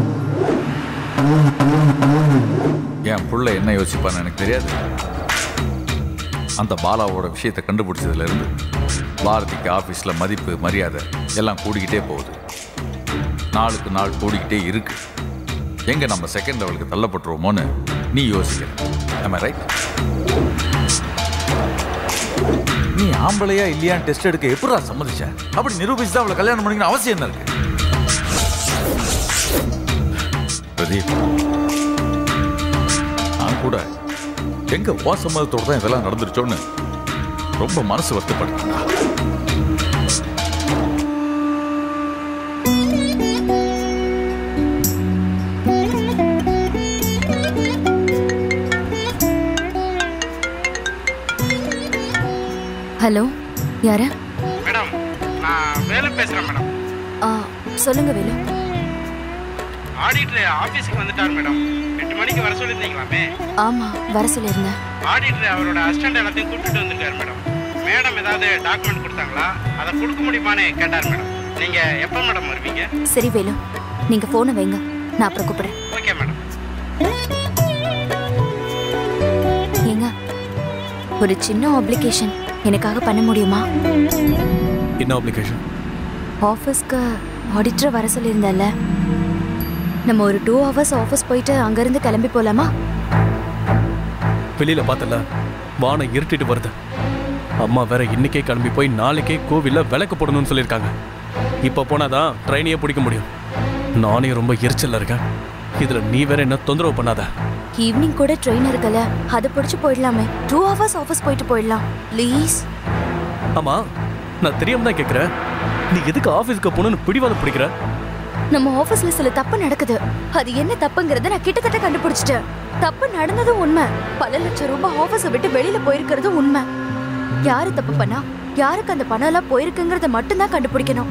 என் புள்ள என்ன யோசிப்பான்னு எனக்கு தெரியாது அந்த பாலாவோட விஷயத்தை கண்டுபிடிச்சதுல இருந்து பாரதிக்கு ஆபீஸ்ல மதிப்பு மரியாதை எல்லாம் கூடிக்கிட்டே போகுது நாளுக்கு நாள் கூடிக்கிட்டே இருக்கு எங்க நம்ம செகண்ட் லெவலுக்கு தள்ளப்பட்டுருவோமோன்னு நீ யோசிக்கிற நம்ம ரைட் நீ ஆம்பளையா இல்லையான்னு டெஸ்ட் எடுக்க எப்படா சம்மதிச்ச அப்படி நிரூபிச்சு தான் அவளை கல்யாணம் பண்ணிக்கணும் அவசியம் என்ன இருக்கு பிரதீப் நான் கூட எங்க உன் சம்மதத்தோட தான் இதெல்லாம் நடந்துருச்சோன்னு ரொம்ப மனசு வருத்தப்படுறேன்டா ஹலோ யாரு மேடம் நான் வேலு பேசுறேன் மேடம் ஆ சொல்லுங்க வேலு ஆடிட்டர் ஆபீஸ்க்கு வந்துட்டார் மேடம் எட்டு மணிக்கு வர சொல்லியிருந்தீங்களாமே ஆமா வர சொல்லியிருந்தேன் ஆடிட்டர் அவரோட அசிஸ்டன்ட் எல்லாத்தையும் கூட்டிட்டு வந்திருக்காரு மேடம் மேடம் ஏதாவது டாக்குமெண்ட் கொடுத்தாங்களா அதை கொடுக்க முடியுமான்னு கேட்டார் மேடம் நீங்க எப்போ மேடம் வருவீங்க சரி வேலு நீங்க போனை வைங்க நான் அப்புறம் கூப்பிடுறேன் ஓகே மேடம் ஏங்க ஒரு சின்ன அப்ளிகேஷன் எனக்காக பண்ண முடியுமா என்ன அப்ளிகேஷன் ஆஃபீஸ்க்கு ஆடிட்டர் வர சொல்லியிருந்தேன்ல நம்ம ஒரு டூ ஹவர்ஸ் ஆஃபீஸ் போயிட்டு அங்கேருந்து கிளம்பி போகலாமா வெளியில பார்த்தல வானம் இருட்டிட்டு வருது அம்மா வேற இன்னைக்கே கிளம்பி போய் நாளைக்கே கோவில்ல விளக்கு போடணும்னு சொல்லியிருக்காங்க இப்ப போனாதான் ட்ரெயினையே பிடிக்க முடியும் நானே ரொம்ப எரிச்சல்ல இருக்கேன் இதுல நீ வேற என்ன தொந்தரவு பண்ணாத ஈவினிங் கூட ட்ரெயின் இருக்குல்ல அதை பிடிச்சி போயிடலாமே டூ ஹவர்ஸ் ஆஃபீஸ் போயிட்டு போயிடலாம் ப்ளீஸ் ஆமா நான் தெரியாம தான் கேக்குறேன் நீ எதுக்கு ஆபீஸ்க்கு போகணும்னு பிடிவாதம் பிடிக்கிற நம்ம ஆபீஸ்ல சில தப்பு நடக்குது அது என்ன தப்புங்கறத நான் கிட்டத்தட்ட கண்டுபிடிச்சிட்டேன் தப்பு நடந்ததும் உண்மை பல லட்சம் ரூபாய் ஆபீஸை விட்டு வெளியில போயிருக்கிறதும் உண்மை யாரு தப்பு பண்ணா யாருக்கு அந்த பணம் எல்லாம் போயிருக்குங்கிறத மட்டும்தான் கண்டுபிடிக்கணும்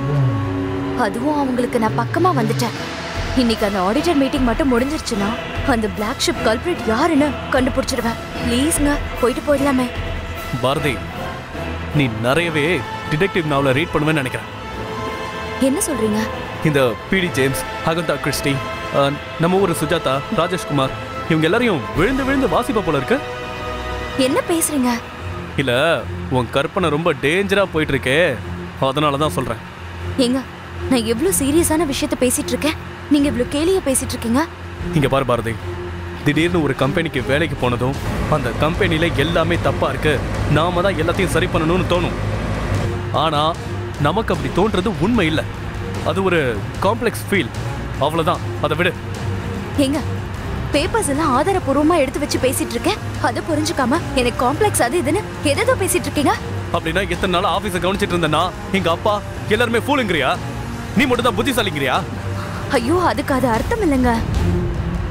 அதுவும் அவங்களுக்கு நான் பக்கமா வந்துட்டேன் இன்னைக்கு அந்த ஆடிட்டர் மீட்டிங் மட்டும் முடிஞ்சிருச்சுன்னா அந்த பிளாக் ஷிப் கல்பிரிட் யாருன்னு கண்டுபிடிச்சிருவேன் ப்ளீஸ்ங்க போயிட்டு போயிடலாமே பாரதி நீ நிறையவே டிடெக்டிவ் நாவலை ரீட் பண்ணுவேன்னு நினைக்கிறேன் என்ன சொல்றீங்க இந்த பிடி ஜேம்ஸ் அகந்தா கிறிஸ்டி அஹ், நம்ம ஊர் சுஜாதா ராஜேஷ்குமார் இவங்க எல்லாரையும் விழுந்து விழுந்து வாசிப்பா போல இருக்கு என்ன பேசுறீங்க இல்ல உன் கற்பனை ரொம்ப டேஞ்சரா போயிட்டு இருக்கே அதனால தான் சொல்றேன் ஏங்க நான் எவ்வளவு சீரியஸான விஷயத்த பேசிட்டு இருக்கேன் நீங்க இவ்வளவு கேலியா பேசிட்டு இருக்கீங்க இங்க பாரு பாரதி திடீர்னு ஒரு கம்பெனிக்கு வேலைக்கு போனதும் அந்த கம்பெனில எல்லாமே தப்பா இருக்கு நாம தான் எல்லாத்தையும் சரி பண்ணணும்னு தோணும் ஆனா நமக்கு அப்படி தோன்றது உண்மை இல்லை அது ஒரு காம்ப்ளெக்ஸ் ஃபீல் அவ்வளவுதான் அதை விடு ஏங்க பேப்பர்ஸ் எல்லாம் ஆதாரப்பூர்வமா எடுத்து வச்சு பேசிட்டு இருக்கேன் அதை புரிஞ்சுக்காம எனக்கு காம்ப்ளெக்ஸ் அது இதுன்னு எதேதோ பேசிட்டு இருக்கீங்க அப்படின்னா எத்தனை நாள் ஆபீஸை கவனிச்சிட்டு இருந்தேன்னா எங்க அப்பா எல்லாருமே ஃபூலுங்கிறியா நீ மட்டும் தான் புத்திசாலிங்கிறியா ஐயோ அதுக்கு அது அர்த்தம் இல்லைங்க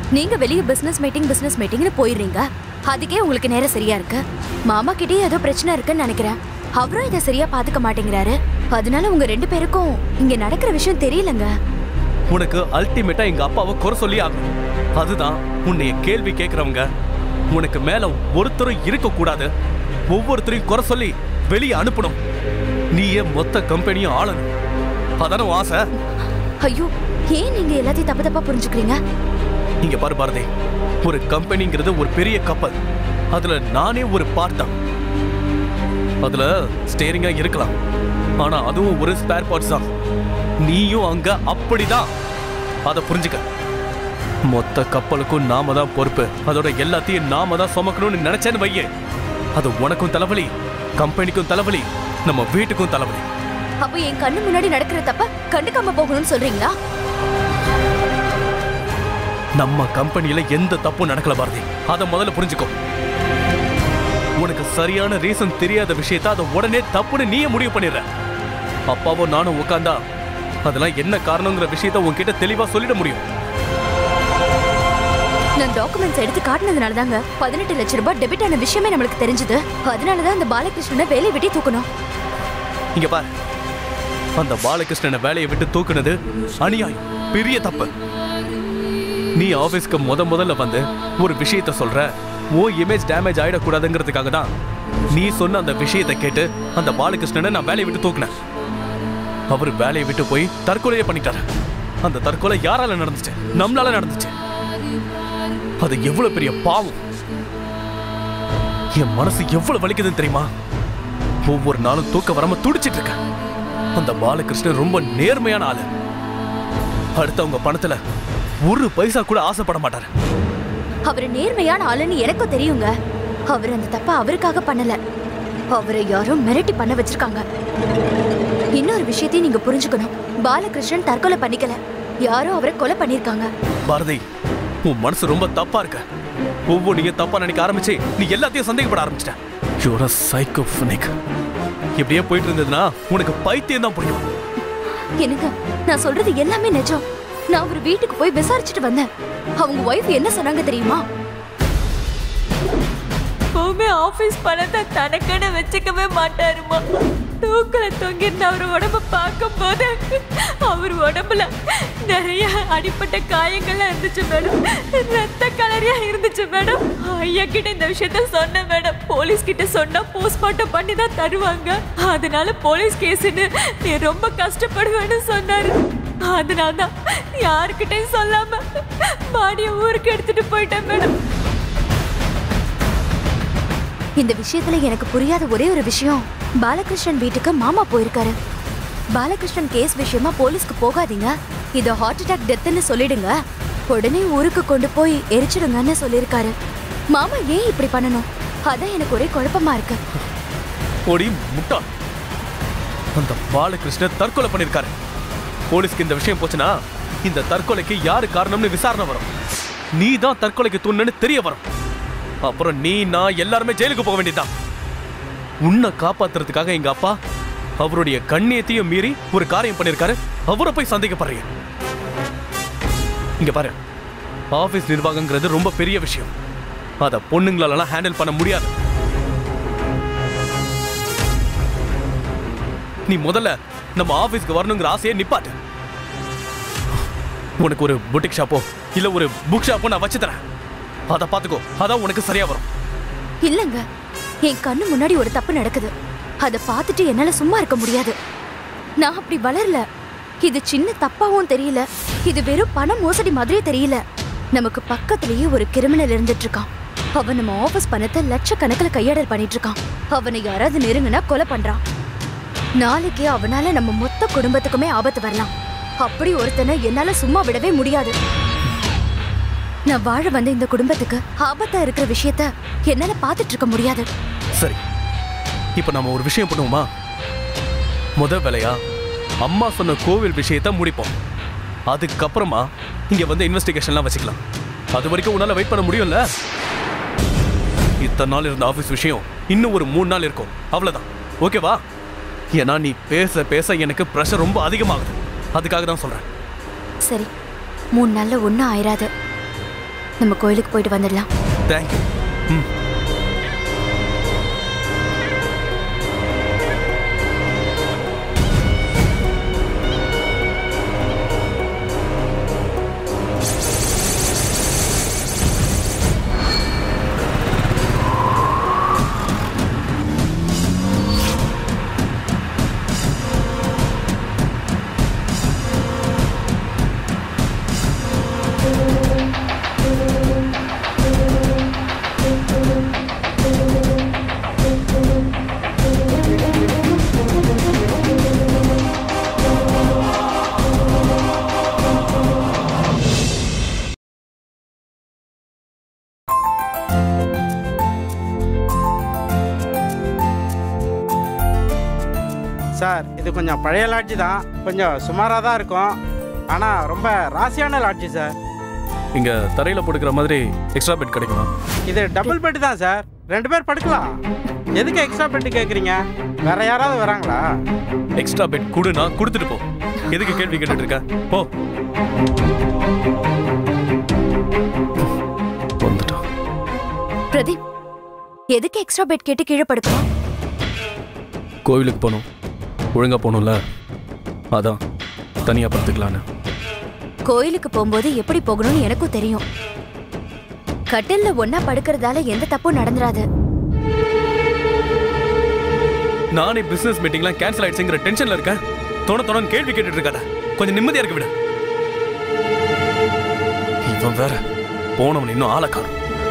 நீங்க வெளிய பிசினஸ் மீட்டிங் பிசினஸ் மீட்டிங்னு போயிடுறீங்க அதுக்கே உங்களுக்கு நேரம் சரியா இருக்கு மாமா கிட்டே ஏதோ பிரச்சனை இருக்குன்னு நினைக்கிறேன் அவரும் இதை சரியா பாத்துக்க மாட்டேங்கிறாரு அதனால உங்க ரெண்டு பேருக்கும் இங்க நடக்கிற விஷயம் தெரியலங்க உனக்கு அல்டிமேட்டா எங்க அப்பாவை குறை சொல்லி ஆகணும் அதுதான் உன்னைய கேள்வி கேட்கறவங்க உனக்கு மேல ஒருத்தரும் இருக்க கூடாது ஒவ்வொருத்தரையும் குறை சொல்லி வெளியே அனுப்பணும் நீயே மொத்த கம்பெனியும் ஆளணும் அதான உன் ஆசை ஐயோ ஏன் நீங்க எல்லாத்தையும் தப்பு தப்பா புரிஞ்சுக்கிறீங்க இங்க பாரு பாரதி ஒரு கம்பெனிங்கிறது ஒரு பெரிய கப்பல் அதுல நானே ஒரு பார்ட் தான் அதுல ஸ்டேரிங்கா இருக்கலாம் ஆனா அதுவும் ஒரு ஸ்பேர் பார்ட்ஸ் தான் நீயும் அங்க அப்படிதான் அதை புரிஞ்சுக்க மொத்த கப்பலுக்கும் நாம தான் பொறுப்பு அதோட எல்லாத்தையும் நாம தான் சுமக்கணும்னு நினைச்சேன்னு வையே அது உனக்கும் தலைவலி கம்பெனிக்கும் தலைவலி நம்ம வீட்டுக்கும் தலைவலி அப்ப என் கண்ணு முன்னாடி நடக்கிற தப்ப கண்டுக்காம போகணும்னு சொல்றீங்களா நம்ம கம்பெனியில எந்த தப்பும் நடக்கல பாரதி அதை முதல்ல புரிஞ்சுக்கோ உனக்கு சரியான ரீசன் தெரியாத விஷயத்த அதை உடனே தப்புன்னு நீயே முடிவு பண்ணிடுற அப்பாவும் நானும் உட்காந்தா அதெல்லாம் என்ன காரணங்கிற விஷயத்த உன்கிட்ட தெளிவா சொல்லிட முடியும் நான் டாக்குமெண்ட்ஸ் எடுத்து காட்டினதுனால தாங்க பதினெட்டு லட்சம் ரூபாய் டெபிட் ஆன விஷயமே நம்மளுக்கு தெரிஞ்சது அதனால தான் அந்த பாலகிருஷ்ணனை வேலையை விட்டு தூக்கணும் இங்க பாரு அந்த பாலகிருஷ்ணனை வேலையை விட்டு தூக்குனது அநியாயம் பெரிய தப்பு நீ ஆபீஸ்க்கு முத முதல்ல வந்து ஒரு விஷயத்த சொல்ற ஓ இமேஜ் டேமேஜ் ஆயிடக்கூடாதுங்கிறதுக்காக தான் நீ சொன்ன அந்த விஷயத்தை கேட்டு அந்த பாலகிருஷ்ணனை நான் வேலையை விட்டு தூக்குனேன் அவர் வேலையை விட்டு போய் தற்கொலையே பண்ணிட்டாரு அந்த தற்கொலை யாரால நடந்துச்சு நம்மளால நடந்துச்சு அது எவ்வளவு பெரிய பாவம் என் மனசு எவ்வளவு வலிக்குதுன்னு தெரியுமா ஒவ்வொரு நாளும் தூக்க வராம துடிச்சிட்டு இருக்கேன் அந்த பாலகிருஷ்ணன் ரொம்ப நேர்மையான ஆளு அடுத்தவங்க பணத்துல ஒரு பைசா கூட ஆசைப்பட மாட்டாரு அவர் நேர்மையான ஆளுன்னு எனக்கும் தெரியுங்க அவர் அந்த தப்ப அவருக்காக பண்ணல அவரை யாரும் மிரட்டி பண்ண வச்சிருக்காங்க இன்னொரு விஷயத்தையும் நீங்க புரிஞ்சுக்கணும் பாலகிருஷ்ணன் தற்கொலை பண்ணிக்கல யாரோ அவரை கொலை பண்ணிருக்காங்க பாரதி உன் மனசு ரொம்ப தப்பா இருக்க ஒவ்வொன்றையும் தப்பா நினைக்க ஆரம்பிச்சு நீ எல்லாத்தையும் சந்தேகப்பட ஆரம்பிச்சிட்ட யூர் அ சைக்கோஃபனிக் இப்படியே போயிட்டு இருந்ததுன்னா உனக்கு பைத்தியம் தான் புரியும் என்னங்க நான் சொல்றது எல்லாமே நிஜம் நான் ஒரு வீட்டுக்கு போய் விசாரிச்சுட்டு வந்தேன் அவங்க ஒய்ஃப் என்ன சொன்னாங்க தெரியுமா எப்பவுமே ஆபீஸ் பணத்தை தனக்குன்னு வச்சுக்கவே மாட்டாருமா தூக்கல தொங்கிருந்த அவர் உடம்ப பார்க்கும்போது அவர் உடம்புல நிறைய அடிப்பட்ட காயங்கள்லாம் இருந்துச்சு மேடம் ரத்த கலரியா இருந்துச்சு மேடம் ஐயா கிட்ட இந்த விஷயத்த சொன்னேன் மேடம் போலீஸ் கிட்ட சொன்னா போஸ்ட்மார்ட்டம் பண்ணி தான் தருவாங்க அதனால போலீஸ் கேஸ்னு நீ ரொம்ப கஷ்டப்படுவேன்னு சொன்னாரு அதனால தான் யாருக்கிட்டையும் சொல்லாம பாடிய ஊருக்கு எடுத்துட்டு போயிட்டேன் மேடம் இந்த விஷயத்துல எனக்கு புரியாத ஒரே ஒரு விஷயம் பாலகிருஷ்ணன் வீட்டுக்கு மாமா போயிருக்காரு பாலகிருஷ்ணன் கேஸ் விஷயமா போலீஸ்க்கு போகாதீங்க இது ஹார்ட் அட்டாக் டெத்துன்னு சொல்லிடுங்க உடனே ஊருக்கு கொண்டு போய் எரிச்சிடுங்கன்னு சொல்லியிருக்காரு மாமா ஏன் இப்படி பண்ணணும் அதான் எனக்கு ஒரே குழப்பமா இருக்கு ஓடி முட்டாள் அந்த பாலகிருஷ்ணன் தற்கொலை பண்ணிருக்காரு போலீஸ்க்கு இந்த விஷயம் போச்சுன்னா இந்த தற்கொலைக்கு யாரு காரணம்னு விசாரணை வரும் நீ தான் தற்கொலைக்கு தூண்டுன்னு தெரிய வரும் அப்புறம் நீ நான் எல்லாருமே ஜெயிலுக்கு போக வேண்டியதுதான் உன்னை காப்பாத்துறதுக்காக எங்க அப்பா அவருடைய கண்ணியத்தையும் மீறி ஒரு காரியம் பண்ணிருக்காரு அவரை போய் சந்தேகப்படுறீங்க இங்க பாரு ஆபீஸ் நிர்வாகங்கிறது ரொம்ப பெரிய விஷயம் அத பொண்ணுங்களால ஹேண்டில் பண்ண முடியாது நீ முதல்ல நம்ம ஆபீஸ்க்கு வரணுங்கிற ஆசையை நிப்பாட்டு உனக்கு ஒரு புட்டிக் ஷாப்போ இல்ல ஒரு புக் ஷாப்போ நான் வச்சு தரேன் அதை பாத்துக்கோ அதான் உனக்கு சரியா வரும் இல்லங்க என் கண்ணு முன்னாடி ஒரு தப்பு நடக்குது அதை பார்த்துட்டு என்னால சும்மா இருக்க முடியாது நான் அப்படி வளரல இது சின்ன தப்பாவும் தெரியல இது வெறும் பண மோசடி மாதிரியே தெரியல நமக்கு பக்கத்திலேயே ஒரு கிரிமினல் இருந்துட்டு இருக்கான் அவன் நம்ம ஆபீஸ் பணத்தை லட்சக்கணக்கில் கையாடல் பண்ணிட்டு இருக்கான் அவனை யாராவது நெருங்குனா கொலை பண்றான் நாளைக்கு அவனால நம்ம மொத்த குடும்பத்துக்குமே ஆபத்து வரலாம் அப்படி ஒருத்தனை என்னால சும்மா விடவே முடியாது நான் வாழ வந்த இந்த குடும்பத்துக்கு ஆபத்தா இருக்கிற விஷயத்த என்னால பார்த்துட்டு இருக்க முடியாது சரி இப்போ நம்ம ஒரு விஷயம் பண்ணுவோமா முத வேலையா அம்மா சொன்ன கோவில் விஷயத்தை முடிப்போம் அதுக்கப்புறமா இங்க வந்து இன்வெஸ்டிகேஷன்லாம் வச்சுக்கலாம் அது வரைக்கும் உன்னால வெயிட் பண்ண முடியும்ல இத்தனை நாள் இருந்த ஆபீஸ் விஷயம் இன்னும் ஒரு மூணு நாள் இருக்கும் அவ்வளவுதான் ஓகேவா ஏன்னா நீ பேச பேச எனக்கு ப்ரெஷர் ரொம்ப அதிகமாகுது அதுக்காக தான் சொல்றேன் சரி மூணு நாள்ல ஒன்றும் ஆயிராது நம்ம கோயிலுக்கு போயிட்டு வந்துடலாம் தேங்க்யூ ம் சார் இது கொஞ்சம் பழைய லாட்ஜி தான் கொஞ்சம் சுமாராக தான் இருக்கும் ஆனால் ரொம்ப ராசியான லாட்ஜி சார் இங்க தரையில போட்டுக்கிற மாதிரி எக்ஸ்ட்ரா பெட் கிடைக்குமா இது டபுள் பெட் தான் சார் ரெண்டு பேர் படுக்கலாம் எதுக்கு எக்ஸ்ட்ரா பெட் கேட்குறீங்க வேற யாராவது வராங்களா எக்ஸ்ட்ரா பெட் கொடுனா கொடுத்துட்டு போ எதுக்கு கேள்வி கேட்டுட்டு இருக்க போ வந்துட்டான் பிரதீப் எதுக்கு எக்ஸ்ட்ரா பெட் கேட்டு கீழே படுக்கிறோம் கோவிலுக்கு போகணும் ஒழுங்கா போகணும்ல அதான் தனியா படுத்துக்கலான்னு கோயிலுக்கு போகும்போது எப்படி போகணும்னு எனக்கும் தெரியும் கட்டில்ல ஒன்னா படுக்கிறதால எந்த தப்பும் நடந்துராது நானே பிசினஸ் மீட்டிங்லாம் கேன்சல் ஆயிடுச்சுங்கிற டென்ஷன்ல இருக்கேன் தொண தொணன்னு கேள்வி கேட்டுட்டு இருக்காத கொஞ்சம் நிம்மதியா இருக்க விடு இவன் வேற போனவன் இன்னும் ஆளை காணும்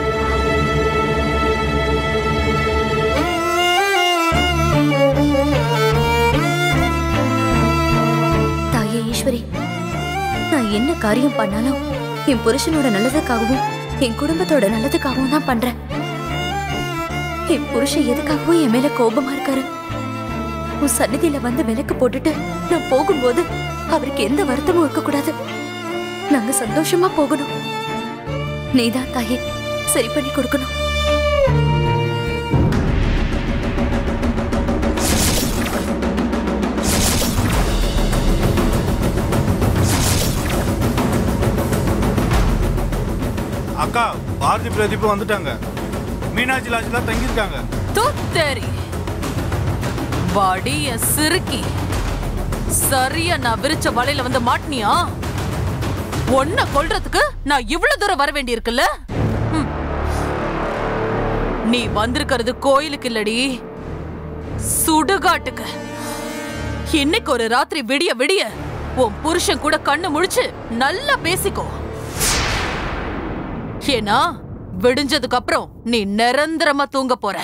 தாயே ஈஸ்வரி நான் என்ன காரியம் பண்ணாலும் என் புருஷனோட நல்லதுக்காகவும் என் குடும்பத்தோட நல்லதுக்காகவும் தான் பண்றேன் என் புருஷன் எதுக்காகவும் என் மேல கோபமா இருக்காரு உன் சந்நிதியில வந்து விளக்கு போட்டுட்டு நான் போகும்போது அவருக்கு எந்த வருத்தமும் இருக்கக்கூடாது நாங்க சந்தோஷமா போகணும் நீதான் தாயே சரி பண்ணி கொடுக்கணும் அக்கா பாரதி பிரதீப் வந்துட்டாங்க மீனாட்சி லாட்ஜில் தான் தங்கியிருக்காங்க தூத்தேரி வாடி என் சிறுக்கி சரியா நான் விரிச்ச வலையில வந்து மாட்டினியா ஒன்ன கொல்றதுக்கு நான் இவ்வளவு தூரம் வர வேண்டியிருக்குல்ல ம். நீ வந்திருக்கிறது கோயிலுக்கு இல்லடி சுடுகாட்டுக்கு இன்னைக்கு ஒரு ராத்திரி விடிய விடிய உன் புருஷன் கூட கண்ணு முழிச்சு நல்லா பேசிக்கோ ஏன்னா விடிஞ்சதுக்கு அப்புறம் நீ நிரந்தரமா தூங்க போற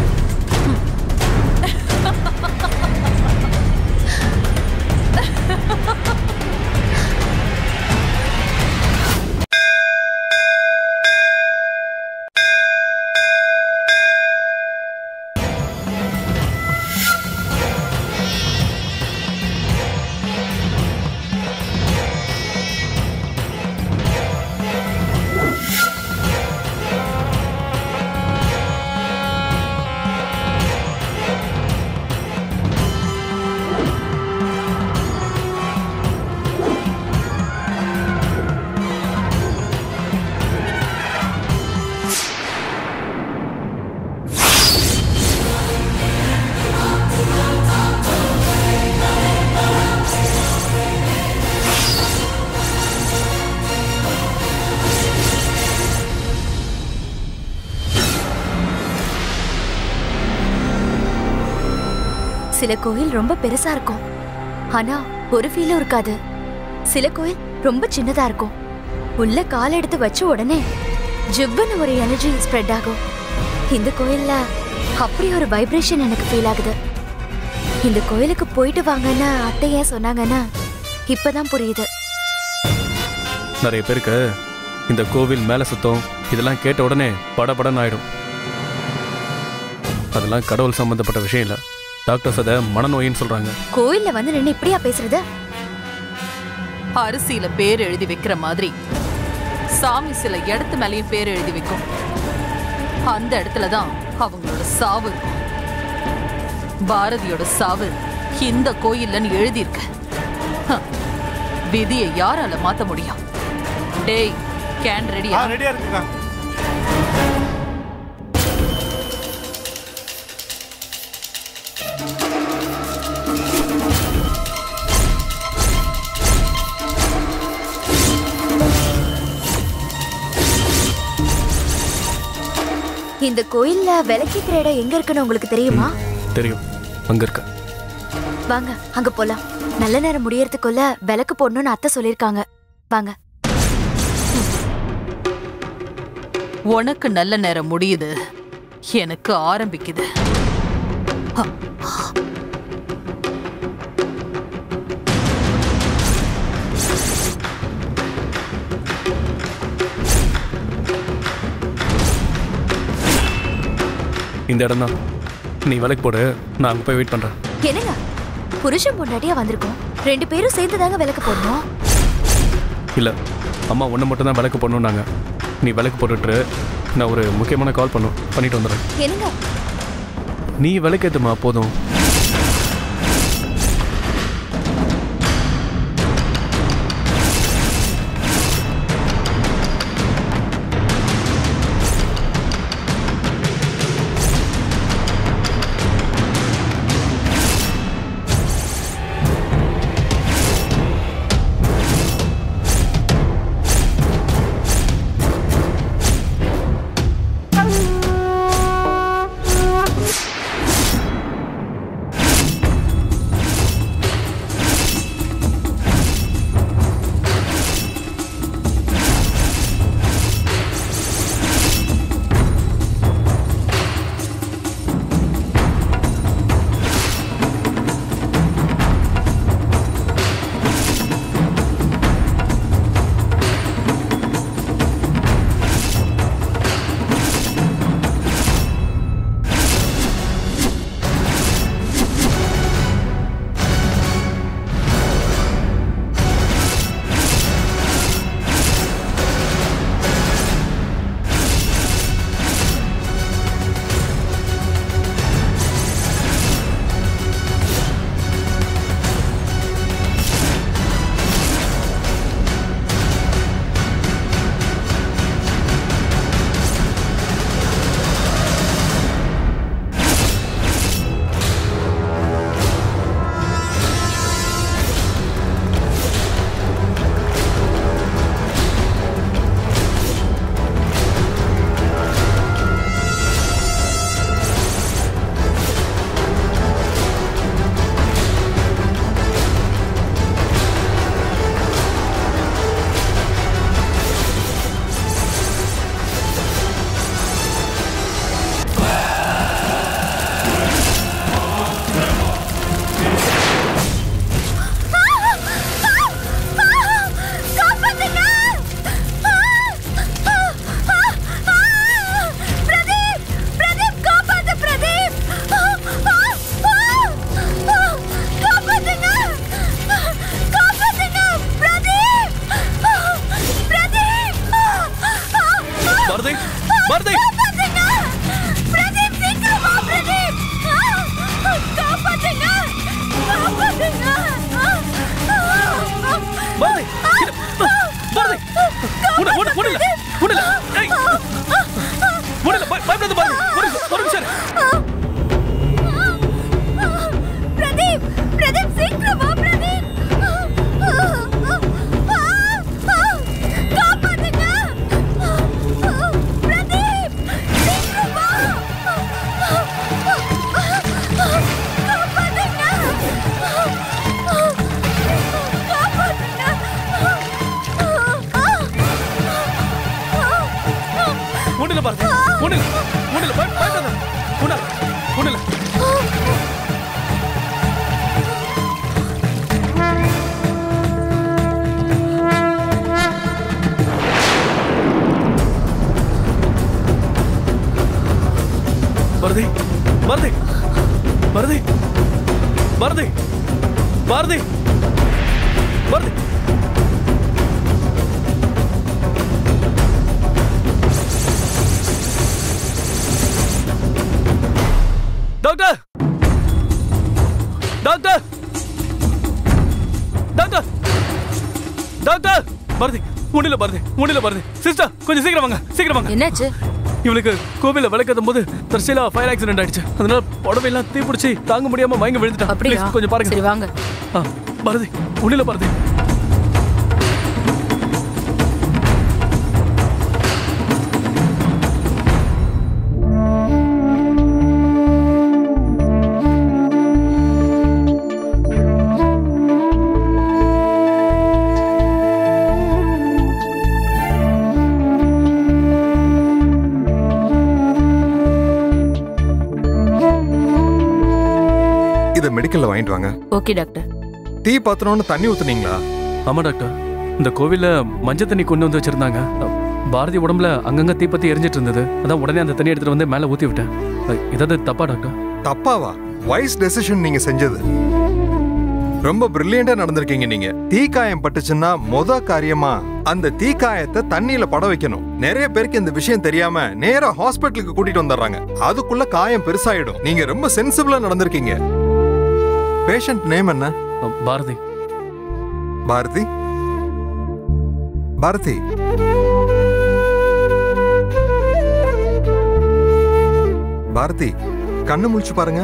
சில கோயில் ரொம்ப பெருசா இருக்கும் ஆனா ஒரு ஃபீலும் இருக்காது சில கோயில் ரொம்ப சின்னதா இருக்கும் உள்ள கால் எடுத்து வச்ச உடனே ஜிவ்வுன்னு ஒரு எனர்ஜி ஸ்ப்ரெட் ஆகும் இந்த கோயில்ல அப்படி ஒரு வைப்ரேஷன் எனக்கு ஃபீல் ஆகுது இந்த கோயிலுக்கு போயிட்டு வாங்கன்னு அத்தை ஏன் சொன்னாங்கன்னா இப்பதான் புரியுது நிறைய பேருக்கு இந்த கோவில் மேல சுத்தம் இதெல்லாம் கேட்ட உடனே படபடன்னு ஆயிடும் அதெல்லாம் கடவுள் சம்பந்தப்பட்ட விஷயம் இல்ல டாக்டர்ஸ் அதை மனநோயின்னு சொல்றாங்க கோயில்ல வந்து நின்னு இப்படியா பேசுறது அரிசியில பேர் எழுதி வைக்கிற மாதிரி சாமி சில இடத்து மேலயும் பேர் எழுதி வைக்கும் அந்த இடத்துல தான் அவங்களோட சாவு இருக்கும் பாரதியோட சாவு இந்த கோயில்லன்னு எழுதியிருக்க ஹ, விதியை யாரால மாத்த முடியும் டேய் கேன் ரெடியா ரெடியா இருக்குக்கா இந்த கோயில்ல விளக்கேத்துற இடம் எங்க இருக்குன்னு உங்களுக்கு தெரியுமா தெரியும் அங்க இருக்க வாங்க அங்க போலாம் நல்ல நேரம் முடியறதுக்குள்ள விளக்கு போடணும்னு அத்தை சொல்லிருக்காங்க வாங்க உனக்கு நல்ல நேரம் முடியுது எனக்கு ஆரம்பிக்குது ஹ. இந்த இடம் தான் நீ விலைக்கு போடு நான் அங்கே போய் வெயிட் பண்ணுறேன் என்னங்க புருஷன் பொண்டாட்டியா வந்திருக்கோம் ரெண்டு பேரும் சேர்ந்து தாங்க விளக்கு போடணும் இல்லை அம்மா ஒன்று மட்டும் தான் விளக்கு போடணுன்னாங்க நீ விளக்கு போட்டுட்டு நான் ஒரு முக்கியமான கால் பண்ணும் பண்ணிட்டு வந்துடுறேன் என்னங்க நீ விளக்கேத்துமா போதும் பாரதி பாரதி பாரதி பாரதி உட உட உடல உடல ஏய் உடல பயப்படாத பாரதி ஒரு ஒரு நிமிஷம் பிரதீப் பிரதீப் சீக்கிரம் வா பிரதீப் காப்பாத்துங்க பிரதீப் சீக்கிரம் வா உடல பாரதி உடல உடல பயப்படாத உடல உடல Bharathi Bharathi Bharathi Bharathi Bharathi Bharathi doctor doctor doctor doctor Bharathi ஒண்ணுல பாருது ஒண்ணுல பாருது சிஸ்டர் கொஞ்சம் சீக்கிரம் வாங்க சீக்கிரம் வாங்க என்னாச்சு இவளுக்கு கோவில விளக்கத்தும் போது தற்செயலா ஃபயர் ஆக்சிடென்ட் ஆயிடுச்சு அதனால புடவை எல்லாம் தீப்பிடிச்சு தாங்க முடியாம மயங்க விழுந்துட்டா அப்படியா Please, கொஞ்சம் பாருங்க சரி வாங்க ஆ, பாரதி ஒண்ணுல பாரதி இதை மெடிக்கல்ல வாங்கிட்டு வாங்க ஓகே டாக்டர் டீ பாத்திரம்னு தண்ணி ஊத்துனீங்களா ஆமா டாக்டர் இந்த கோவில்ல மஞ்சள் தண்ணி கொண்டு வந்து வச்சிருந்தாங்க பாரதி உடம்புல அங்கங்க தீப்பத்தி எரிஞ்சிட்டு இருந்தது அதான் உடனே அந்த தண்ணி எடுத்துட்டு வந்து மேல ஊத்தி விட்டேன் அஹ், ஏதாவது தப்பா டாக்டர் தப்பாவா வைஸ் டெசிஷன் நீங்க செஞ்சது ரொம்ப பிரில்லியண்டா நடந்திருக்கீங்க நீங்க தீக்காயம் பட்டுச்சுன்னா மொத காரியமா அந்த தீக்காயத்தை தண்ணியில பட வைக்கணும் நிறைய பேருக்கு இந்த விஷயம் தெரியாம நேரா ஹாஸ்பிட்டலுக்கு கூட்டிட்டு வந்துடுறாங்க அதுக்குள்ள காயம் பெருசாயிடும் நீங்க ரொம்ப சென்சிபிளா நடந்திருக்கீங்க பேஷண்ட் நேம் என்ன பாரதி பாரதி பாரதி பாரதி கண்ணு முழிச்சு பாருங்க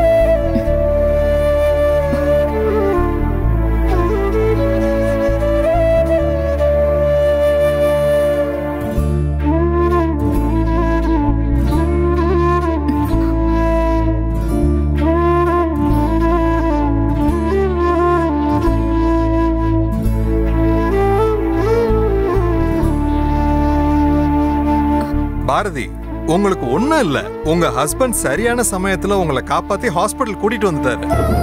பாரதி உங்களுக்கு ஒண்ணும் இல்ல உங்க ஹஸ்பண்ட் சரியான சமயத்துல உங்களை காப்பாத்தி ஹாஸ்பிட்டல் கூட்டிட்டு வந்துட்டாரு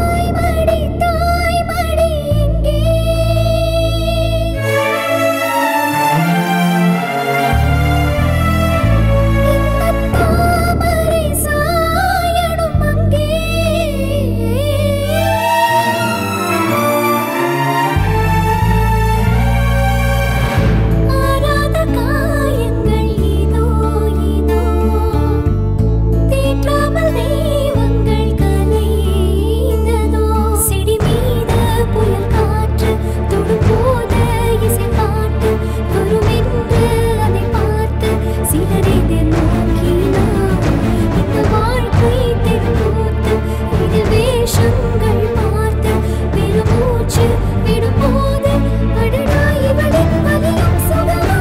வேஷங்கள் பார்த்து பெருமூச்சு விடும்போது அடடா இவளின் வலியும் சுகமா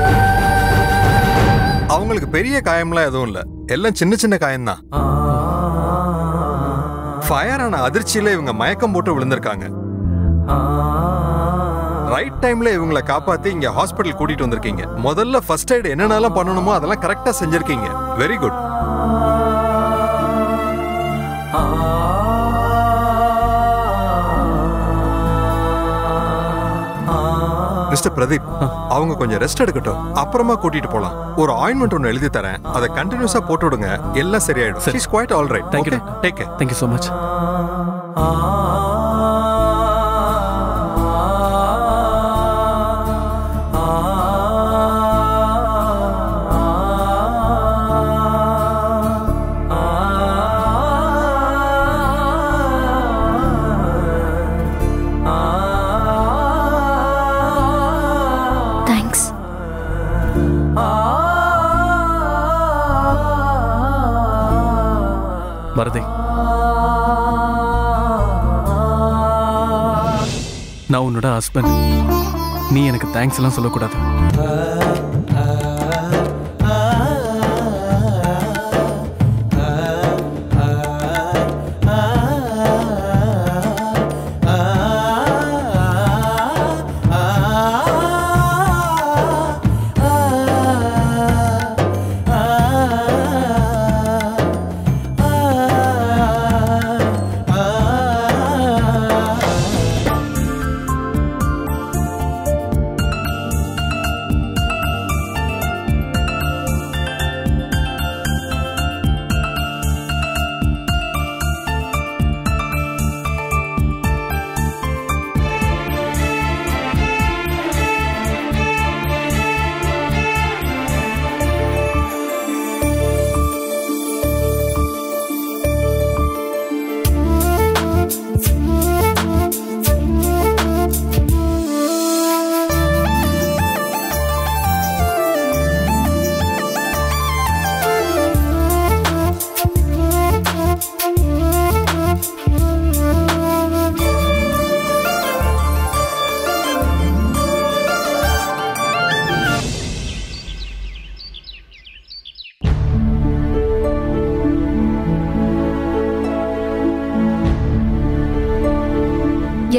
அவங்களுக்கு பெரிய காயம்லாம் எதுவும் இல்ல எல்லாம் சின்ன சின்ன காயம்தான் ஃபயர் ஆன அதிர்ச்சியில இவங்க மயக்கம் போட்டு விழுந்திருக்காங்க ரைட் டைம்ல இவங்களை காப்பாத்தி இங்க ஹாஸ்பிட்டல் கூட்டிட்டு வந்திருக்கீங்க முதல்ல ஃபர்ஸ்ட் எய்ட் என்னென்னலாம் பண்ணணுமோ அதெல்லாம் கரெக்டா செஞ்சிருக்கீங்க வெரி குட் மிஸ்டர் பிரதீப் அவங்க கொஞ்சம் ரெஸ்ட் எடுக்கட்டும் அப்புறமா கூட்டிட்டு போலாம் ஒரு ஆயின்மெண்ட் ஒன்னு எழுதி தரேன் அதை கண்டினியூஸா போட்டு விடுங்க எல்லாம் சரியாயிடும் is quite all right Thank you, take care thank you so much thanks Bharathi நான் உன்னோட ஹஸ்பண்ட் நீ எனக்கு தேங்க்ஸ் எல்லாம் சொல்லக்கூடாது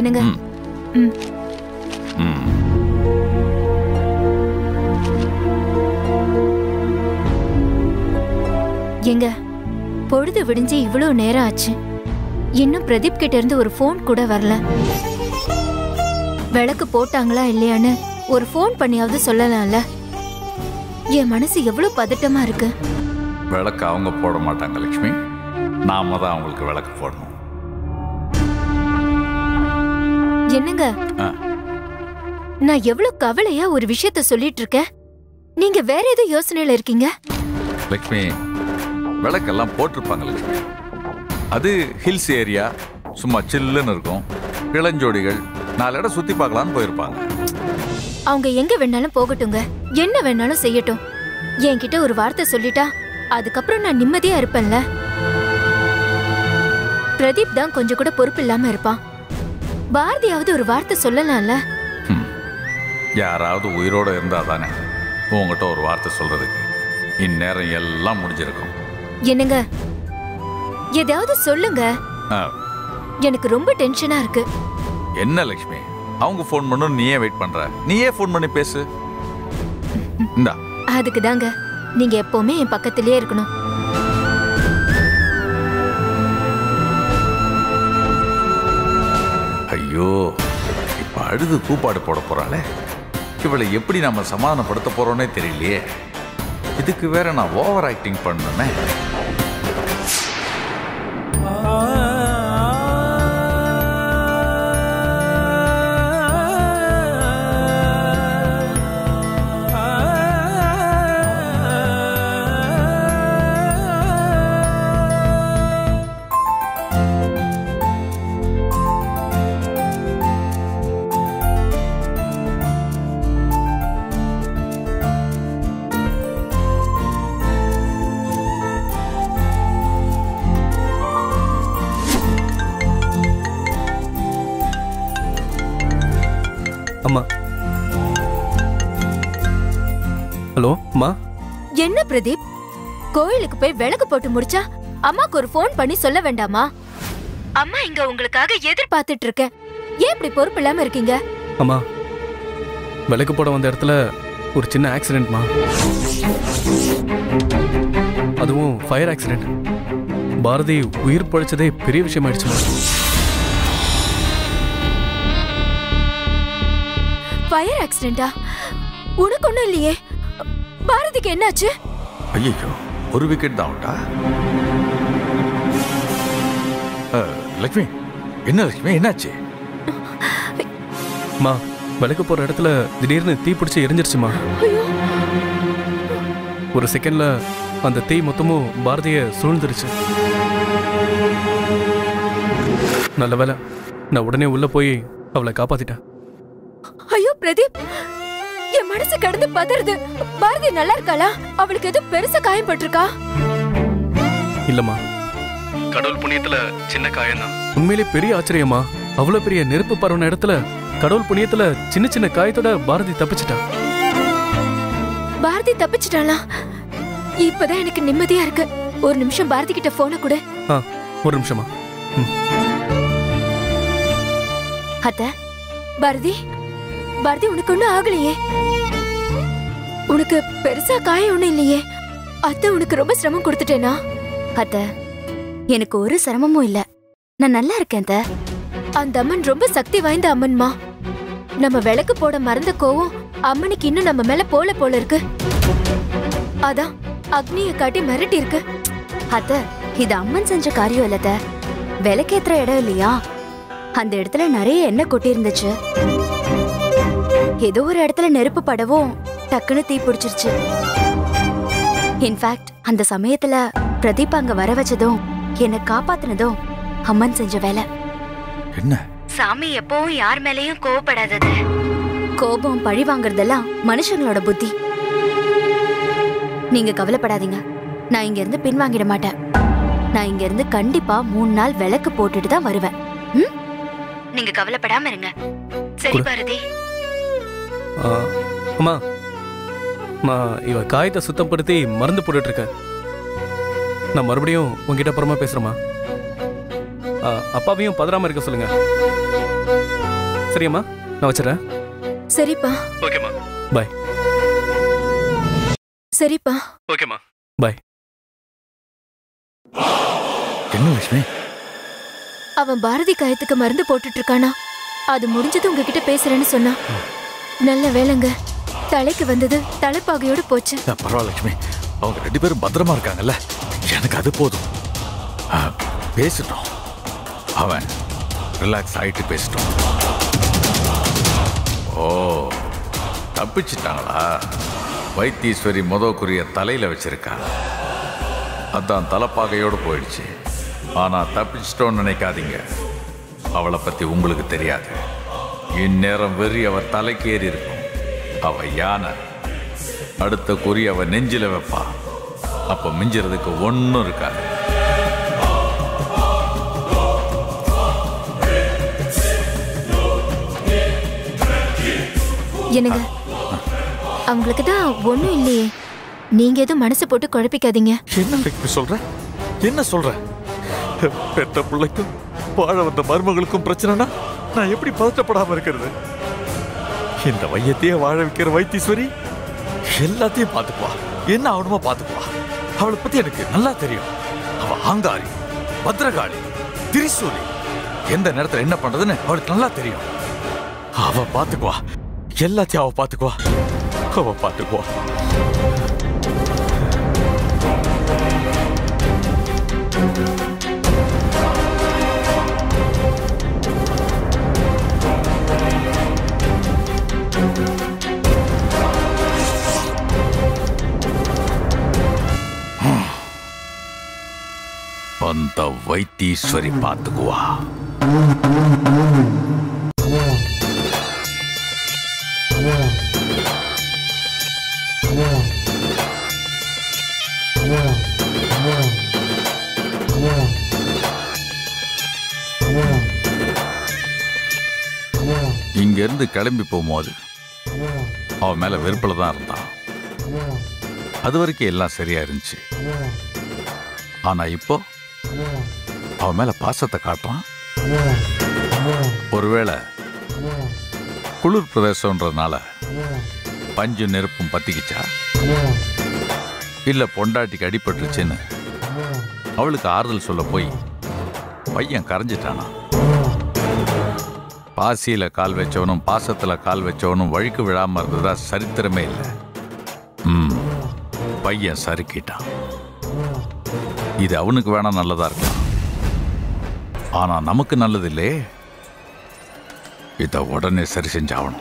என்னங்க ம். ம் ம் எங்க பொழுது விடிஞ்சு இவ்வளவு நேரம் ஆச்சு இன்னும் பிரதீப் கிட்ட இருந்து ஒரு ஃபோன் கூட வரல விளக்கு போட்டாங்களா இல்லையான்னு ஒரு ஃபோன் பண்ணியாவது சொல்லலாம்ல என் மனசு எவ்வளவு பதட்டமா இருக்கு விளக்கு அவங்க போட மாட்டாங்க லட்சுமி நாம தான் அவங்களுக்கு விளக்கு போடணும் என்னங்க ஆ. நான் எவ்வளவு கவலையா ஒரு விஷயத்த சொல்லிட்டு இருக்கேன் நீங்க வேற ஏதோ யோசனையில இருக்கீங்க லட்சுமி விளக்கெல்லாம் போட்டிருப்பாங்க லட்சுமி அது ஹில்ஸ் ஏரியா சும்மா சில்லுன்னு இருக்கும் இளஞ்சோடிகள் நாலு இடம் சுத்தி பார்க்கலான்னு போயிருப்பாங்க அவங்க எங்க வேணாலும் போகட்டுங்க என்ன வேணாலும் செய்யட்டும் என்கிட்ட ஒரு வார்த்தை சொல்லிட்டா அதுக்கப்புறம் நான் நிம்மதியா இருப்பேன்ல பிரதீப் தான் கொஞ்சம் கூட பொறுப்பு இல்லாம இருப்பான் பாரதியாவது ஒரு வார்த்தை சொல்லலாம்ல யாராவது உயிரோட இருந்தா தானே உங்ககிட்ட ஒரு வார்த்தை சொல்றதுக்கு இந்நேரம் எல்லாம் முடிஞ்சிருக்கும் என்னங்க ஏதாவது சொல்லுங்க ஆ, எனக்கு ரொம்ப டென்ஷனா இருக்கு என்ன லட்சுமி அவங்க ஃபோன் பண்ணணும் நீயே வெயிட் பண்ற நீயே ஃபோன் பண்ணி பேசு இந்தா அதுக்கு தாங்க நீங்க எப்பவுமே என் பக்கத்திலேயே இருக்கணும் ஐயோ இப்ப அழுது கூப்பாடு போட போறாளே இவளை எப்படி நம்ம சமாதானப்படுத்த போறோன்னே தெரியலையே இதுக்கு வேற நான் ஓவர் ஆக்டிங் பண்ணணுமே அம்மா ஹலோ அம்மா என்ன பிரதீப் கோயிலுக்கு போய் விளக்கு போட்டு முடிச்சா அம்மாக்கு ஒரு ஃபோன் பண்ணி சொல்ல வேண்டாமா அம்மா இங்க உங்களுக்காக எதிர்பார்த்துட்டு இருக்கேன் ஏன் இப்படி பொறுப்பு இல்லாம இருக்கீங்க அம்மா விளக்கு போட வந்த இடத்துல ஒரு சின்ன ஆக்சிடென்ட்மா அதுவும் ஃபயர் ஆக்சிடென்ட் பாரதி உயிர் பழிச்சதே பெரிய விஷயமாயிடுச்சுமா ஃபயர் ஆக்சிடென்டா உனக்கு ஒண்ணும் இல்லையே பாரதிக்கு என்னாச்சு ஐயோ ஒரு விக்கெட் தான் அவுட்டா அஹ், லக்ஷ்மி என்ன லக்ஷ்மி என்னாச்சு அம்மா விளக்கு போற இடத்துல திடீர்னு தீ பிடிச்சி எரிஞ்சிருச்சுமா ஒரு செகண்ட்ல அந்த தீ மொத்தமும் பாரதிய சூழ்ந்துருச்சு நல்ல வேலை நான் உடனே உள்ள போய் அவளை காப்பாத்திட்டேன் ஐயோ பிரதீப் என் மனசு கடந்து பதறுது பாரதி நல்லா இருக்காளா அவளுக்கு எதுவும் பெருசா காயம் பட்டிருக்கா இல்லம்மா கடவுள் புண்ணியத்துல சின்ன காயம்தான் உண்மையிலே பெரிய ஆச்சரியமா அவ்வளவு பெரிய நெருப்பு பரவன இடத்துல கடவுள் புண்ணியத்துல சின்ன சின்ன காயத்தோட பாரதி தப்பிச்சிட்டா பாரதி தப்பிச்சிட்டாளா இப்பதான் எனக்கு நிம்மதியா இருக்கு ஒரு நிமிஷம் பாரதி கிட்ட போன கொடு ஆ ஒரு நிமிஷமா அத்த பாரதி பாரதி உனக்கு ஒண்ணும் ஆகலையே உனக்கு பெருசா காயம் ஒண்ணும் இல்லையே அத்தை உனக்கு ரொம்ப சிரமம் கொடுத்துட்டேனா அத்த எனக்கு ஒரு சிரமமும் இல்ல நான் நல்லா இருக்கேன் அத்த அந்த அம்மன் ரொம்ப சக்தி வாய்ந்த அம்மன்மா நம்ம விளக்கு போட மறந்த கோவம் அம்மனுக்கு இன்னும் நம்ம மேல போல போல இருக்கு அதான் அக்னிய காட்டி மிரட்டி இருக்கு அத்த இது அம்மன் செஞ்ச காரியம் இல்ல அத்த விளக்கேத்துற இடம் இல்லையா அந்த இடத்துல நிறைய எண்ணெய் கொட்டி இருந்துச்சு ஏதோ ஒரு இடத்துல நெருப்பு படவும் டக்குன்னு தீ பிடிச்சிருச்சு இன்ஃபேக்ட் அந்த சமயத்துல பிரதீப் அங்க வர வச்சதும் என்னை காப்பாத்துனதும் அம்மன் செஞ்ச வேலை என்ன சாமி எப்பவும் யார் மேலயும் கோவப்படாதது கோபம் பழி வாங்குறதெல்லாம் மனுஷங்களோட புத்தி நீங்க கவலைப்படாதீங்க நான் இங்க இருந்து பின்வாங்கிட மாட்டேன் நான் இங்க இருந்து கண்டிப்பா மூணு நாள் விளக்கு போட்டுட்டு தான் வருவேன் ம்? நீங்க கவலைப்படாம இருங்க சரி கொடு. பாரதி ஆ, அம்மா நான் இவ காயத்தை சுத்தப்படுத்தி மருந்து போட்டுட்டு இருக்கேன் நான் மறுபடியும் உங்ககிட்ட அப்புறமா பேசுறேம்மா ஆ, அப்பாவையும் பதறாம இருக்க சொல்லுங்க சரியாம்மா நான் வச்சுறேன் சரிப்பா ஓகேம்மா பாய் சரிப்பா ஓகேம்மா பாய் என்ன லட்சுமி அவன் பாரதி காயத்துக்கு மருந்து போட்டுட்டு இருக்கானா அது முடிஞ்சது உங்ககிட்ட பேசுறேன்னு சொன்னான் நல்ல வேலைங்க தலைக்கு வந்தது தலைப்பாகையோட போச்சு ஆ, பரவாயில்ல லட்சுமி அவங்க ரெண்டு பேரும் பத்திரமா இருக்காங்கல்ல எனக்கு அது போதும் ஆ, பேசிட்டோம் அவன் ரிலாக்ஸ் ஆயிட்டு பேசிட்டோம் ஓ தப்பிச்சிட்டாங்களா வைத்தீஸ்வரி முதக்குரிய தலையில வச்சிருக்கா அதான் தலைப்பாகையோடு போயிடுச்சு ஆனா தப்பிச்சிட்டோன்னு நினைக்காதீங்க அவளை பத்தி உங்களுக்கு தெரியாது இந்நேரம் வெறி அவ தலைக்கு ஏறி இருக்கும் அவ யானை அடுத்த குறி அவ நெஞ்சில வைப்பா அப்ப மிஞ்சுறதுக்கு ஒன்றும் இருக்காது என்னங்க அவங்களுக்கு தான் ஒண்ணும் இல்லையே நீங்க எதுவும் மனசு போட்டு குழப்பிக்காதீங்க என்ன லட்சுமி சொல்ற என்ன சொல்ற பெத்த பிள்ளைக்கும் வாழ வந்த மருமகளுக்கும் பிரச்சனைனா நான் எப்படி பதட்டப்படாம இருக்கிறது இந்த வையத்தையே வாழ வைக்கிற வைத்தீஸ்வரி எல்லாத்தையும் பார்த்துக்குவா என்ன ஆகணுமோ பார்த்துக்குவா அவளை பத்தி எனக்கு நல்லா தெரியும் அவ ஆங்காரி பத்ரகாளி திரிசூலி எந்த நேரத்துல என்ன பண்றதுன்னு அவளுக்கு நல்லா தெரியும் அவ பார்த்துக்குவா எல்லாத்தையும் அவ பார்த்துக்குவா அவ பார்த்துக்குவா அந்த வைத்தீஸ்வரி பார்த்துக்குவா இங்க இருந்து கிளம்பி போகும்போது அவன் மேல வெறுப்புல தான் இருந்தான் அது வரைக்கும் எல்லாம் சரியா இருந்துச்சு ஆனா இப்போ அவன் மேல பாசத்தை காட்டுறான் ஒருவேளை குளிர் பிரதேசம்ன்றதுனால பஞ்சு நெருப்பும் பத்திக்கிச்சா இல்ல பொண்டாட்டிக்கு அடிபட்டுருச்சுன்னு அவளுக்கு ஆறுதல் சொல்ல போய் பையன் கரைஞ்சிட்டானா பாசியில கால் வச்சவனும் பாசத்துல கால் வச்சவனும் வழிக்கு விழாம இருந்ததா சரித்திரமே இல்லை ம் பையன் சறுக்கிட்டான் இது அவனுக்கு வேணா நல்லதா இருக்கலாம் ஆனா நமக்கு நல்லது இல்லையே இத உடனே சரி செஞ்சாகணும்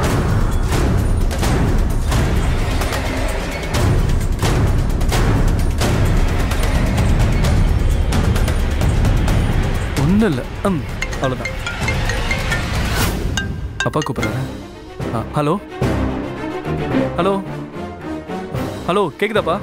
ஒன்றும் இல்லை ம் அவ்வளோதான் அப்பா கூப்பிட்றேன் ஆ ஹலோ ஹலோ ஹலோ கேக்குதாப்பா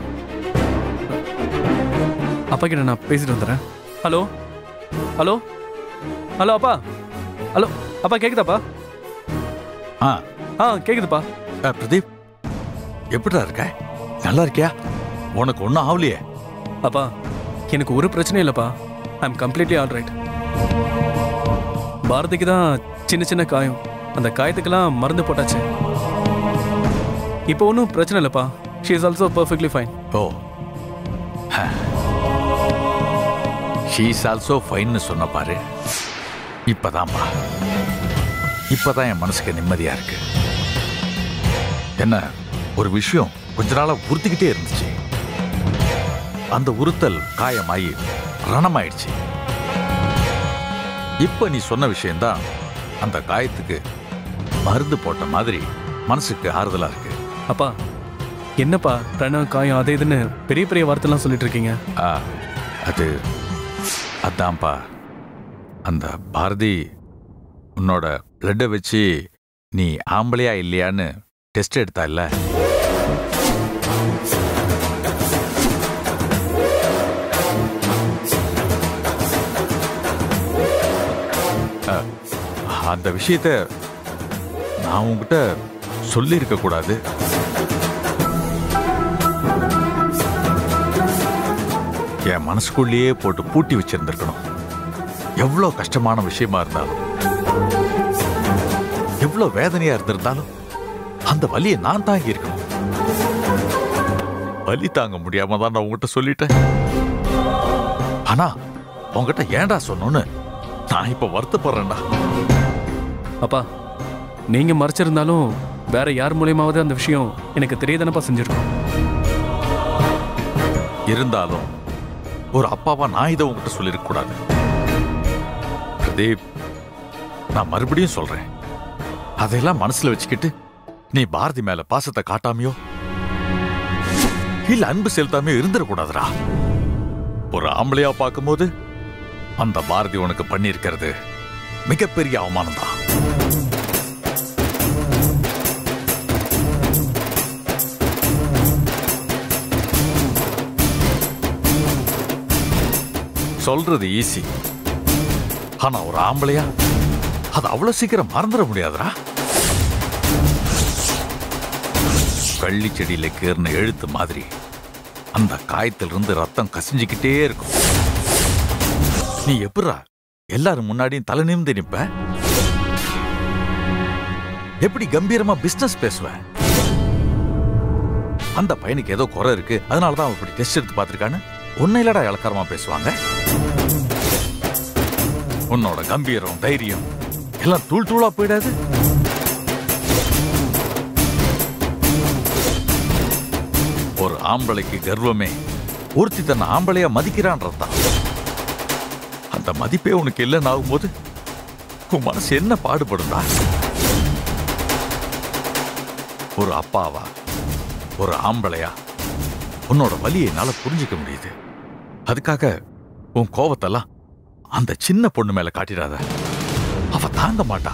அப்பா கிட்ட நான் பேசிட்டு வந்துடுறேன் ஹலோ ஹலோ ஹலோ அப்பா ஹலோ அப்பா கேக்குதாப்பா ஆ ஆ கேக்குதுப்பா பிரதீப் எப்படிடா இருக்க நல்லா இருக்கியா உனக்கு ஒன்றும் ஆகலையே அப்பா எனக்கு ஒரு பிரச்சனையும் இல்லைப்பா I am completely all right பாரதிக்கு தான் சின்ன சின்ன காயம் அந்த காயத்துக்கெல்லாம் மருந்து போட்டாச்சு இப்போ ஒன்றும் பிரச்சனை இல்லைப்பா she is also perfectly fine oh she's also ஃபைன்னு சொன்ன பாரு இப்பதான்பா இப்பதான் என் மனசுக்கு நிம்மதியா இருக்கு என்ன ஒரு விஷயம் கொஞ்ச நாளா உறுத்திக்கிட்டே இருந்துச்சு அந்த உறுத்தல் காயமாயி ரணமாயிடுச்சு இப்ப நீ சொன்ன விஷயம்தான் அந்த காயத்துக்கு மருந்து போட்ட மாதிரி மனசுக்கு ஆறுதலா இருக்கு அப்பா என்னப்பா ரணம் காயம் அது இதுன்னு பெரிய பெரிய வார்த்தைலாம் சொல்லிட்டு இருக்கீங்க ஆ அது அதான்ப்பா அந்த பாரதி உன்னோட பிளட்டை வச்சு நீ ஆம்பளையா இல்லையான்னு டெஸ்ட் எடுத்தா இல்ல அ, அந்த விஷயத்த நான் உன்கிட்ட சொல்லியிருக்க கூடாது என் மனசுக்குள்ளேயே போட்டு பூட்டி வச்சிருந்திருக்கணும் எவ்வளோ கஷ்டமான விஷயமா இருந்தாலும் எவ்வளவு வேதனையா இருந்திருந்தாலும் அந்த வலியை நான் தாங்கி இருக்கணும் வலி தாங்க முடியாம தான் நான் உங்ககிட்ட சொல்லிட்டேன் ஆனா உங்ககிட்ட ஏன்டா சொன்னோன்னு நான் இப்ப வருத்தப்படுறேன்டா அப்பா நீங்க மறைச்சிருந்தாலும் வேற யார் மூலியமாவது அந்த விஷயம் எனக்கு தெரியதானப்பா செஞ்சிருக்கோம் இருந்தாலும் ஒரு அப்பாவா நான் இதை உங்ககிட்ட சொல்லிருக்க கூடாது பிரதீப் நான் மறுபடியும் சொல்றேன் அதையெல்லாம் மனசுல வச்சுக்கிட்டு நீ பாரதி மேல பாசத்தை காட்டாமையோ இல்ல அன்பு செலுத்தாமையோ இருந்துடக்கூடாதுடா ஒரு ஆம்பளையா பார்க்கும்போது அந்த பாரதி உனக்கு பண்ணியிருக்கிறது மிகப்பெரிய அவமானம் தான் சொல்றது ஈஸி ஆனா ஒரு ஆம்பளையா அது அவ்வளவு சீக்கிரம் மறந்துட முடியாதுடா கள்ளி செடியில கேர்ன எழுத்து மாதிரி அந்த காயத்திலிருந்து ரத்தம் கசிஞ்சுக்கிட்டே இருக்கும் நீ எப்படிடா எல்லாரும் முன்னாடியும் தலை நிமிந்து நிப்ப எப்படி கம்பீரமா பிசினஸ் பேசுவ அந்த பையனுக்கு ஏதோ குறை இருக்கு அதனாலதான் அவன் இப்படி டெஸ்ட் எடுத்து பார்த்திருக்கான்னு உன்னை இல்லடா இலக்காரமா பேசுவாங்க உன்னோட கம்பீரம் தைரியம் எல்லாம் தூள் தூளா போயிடாது ஒரு ஆம்பளைக்கு கர்வமே ஒருத்தி தன்னை ஆம்பளையா மதிக்கிறான்றதுதான் அந்த மதிப்பே உனக்கு இல்லைன்னு ஆகும்போது உன் மனசு என்ன பாடுபடும்டா ஒரு அப்பாவா ஒரு ஆம்பளையா உன்னோட வலியை என்னால புரிஞ்சுக்க முடியுது அதுக்காக உன் கோவத்தெல்லாம் அந்த சின்ன பொண்ணு மேல காட்டிடாத அவ தாங்க மாட்டா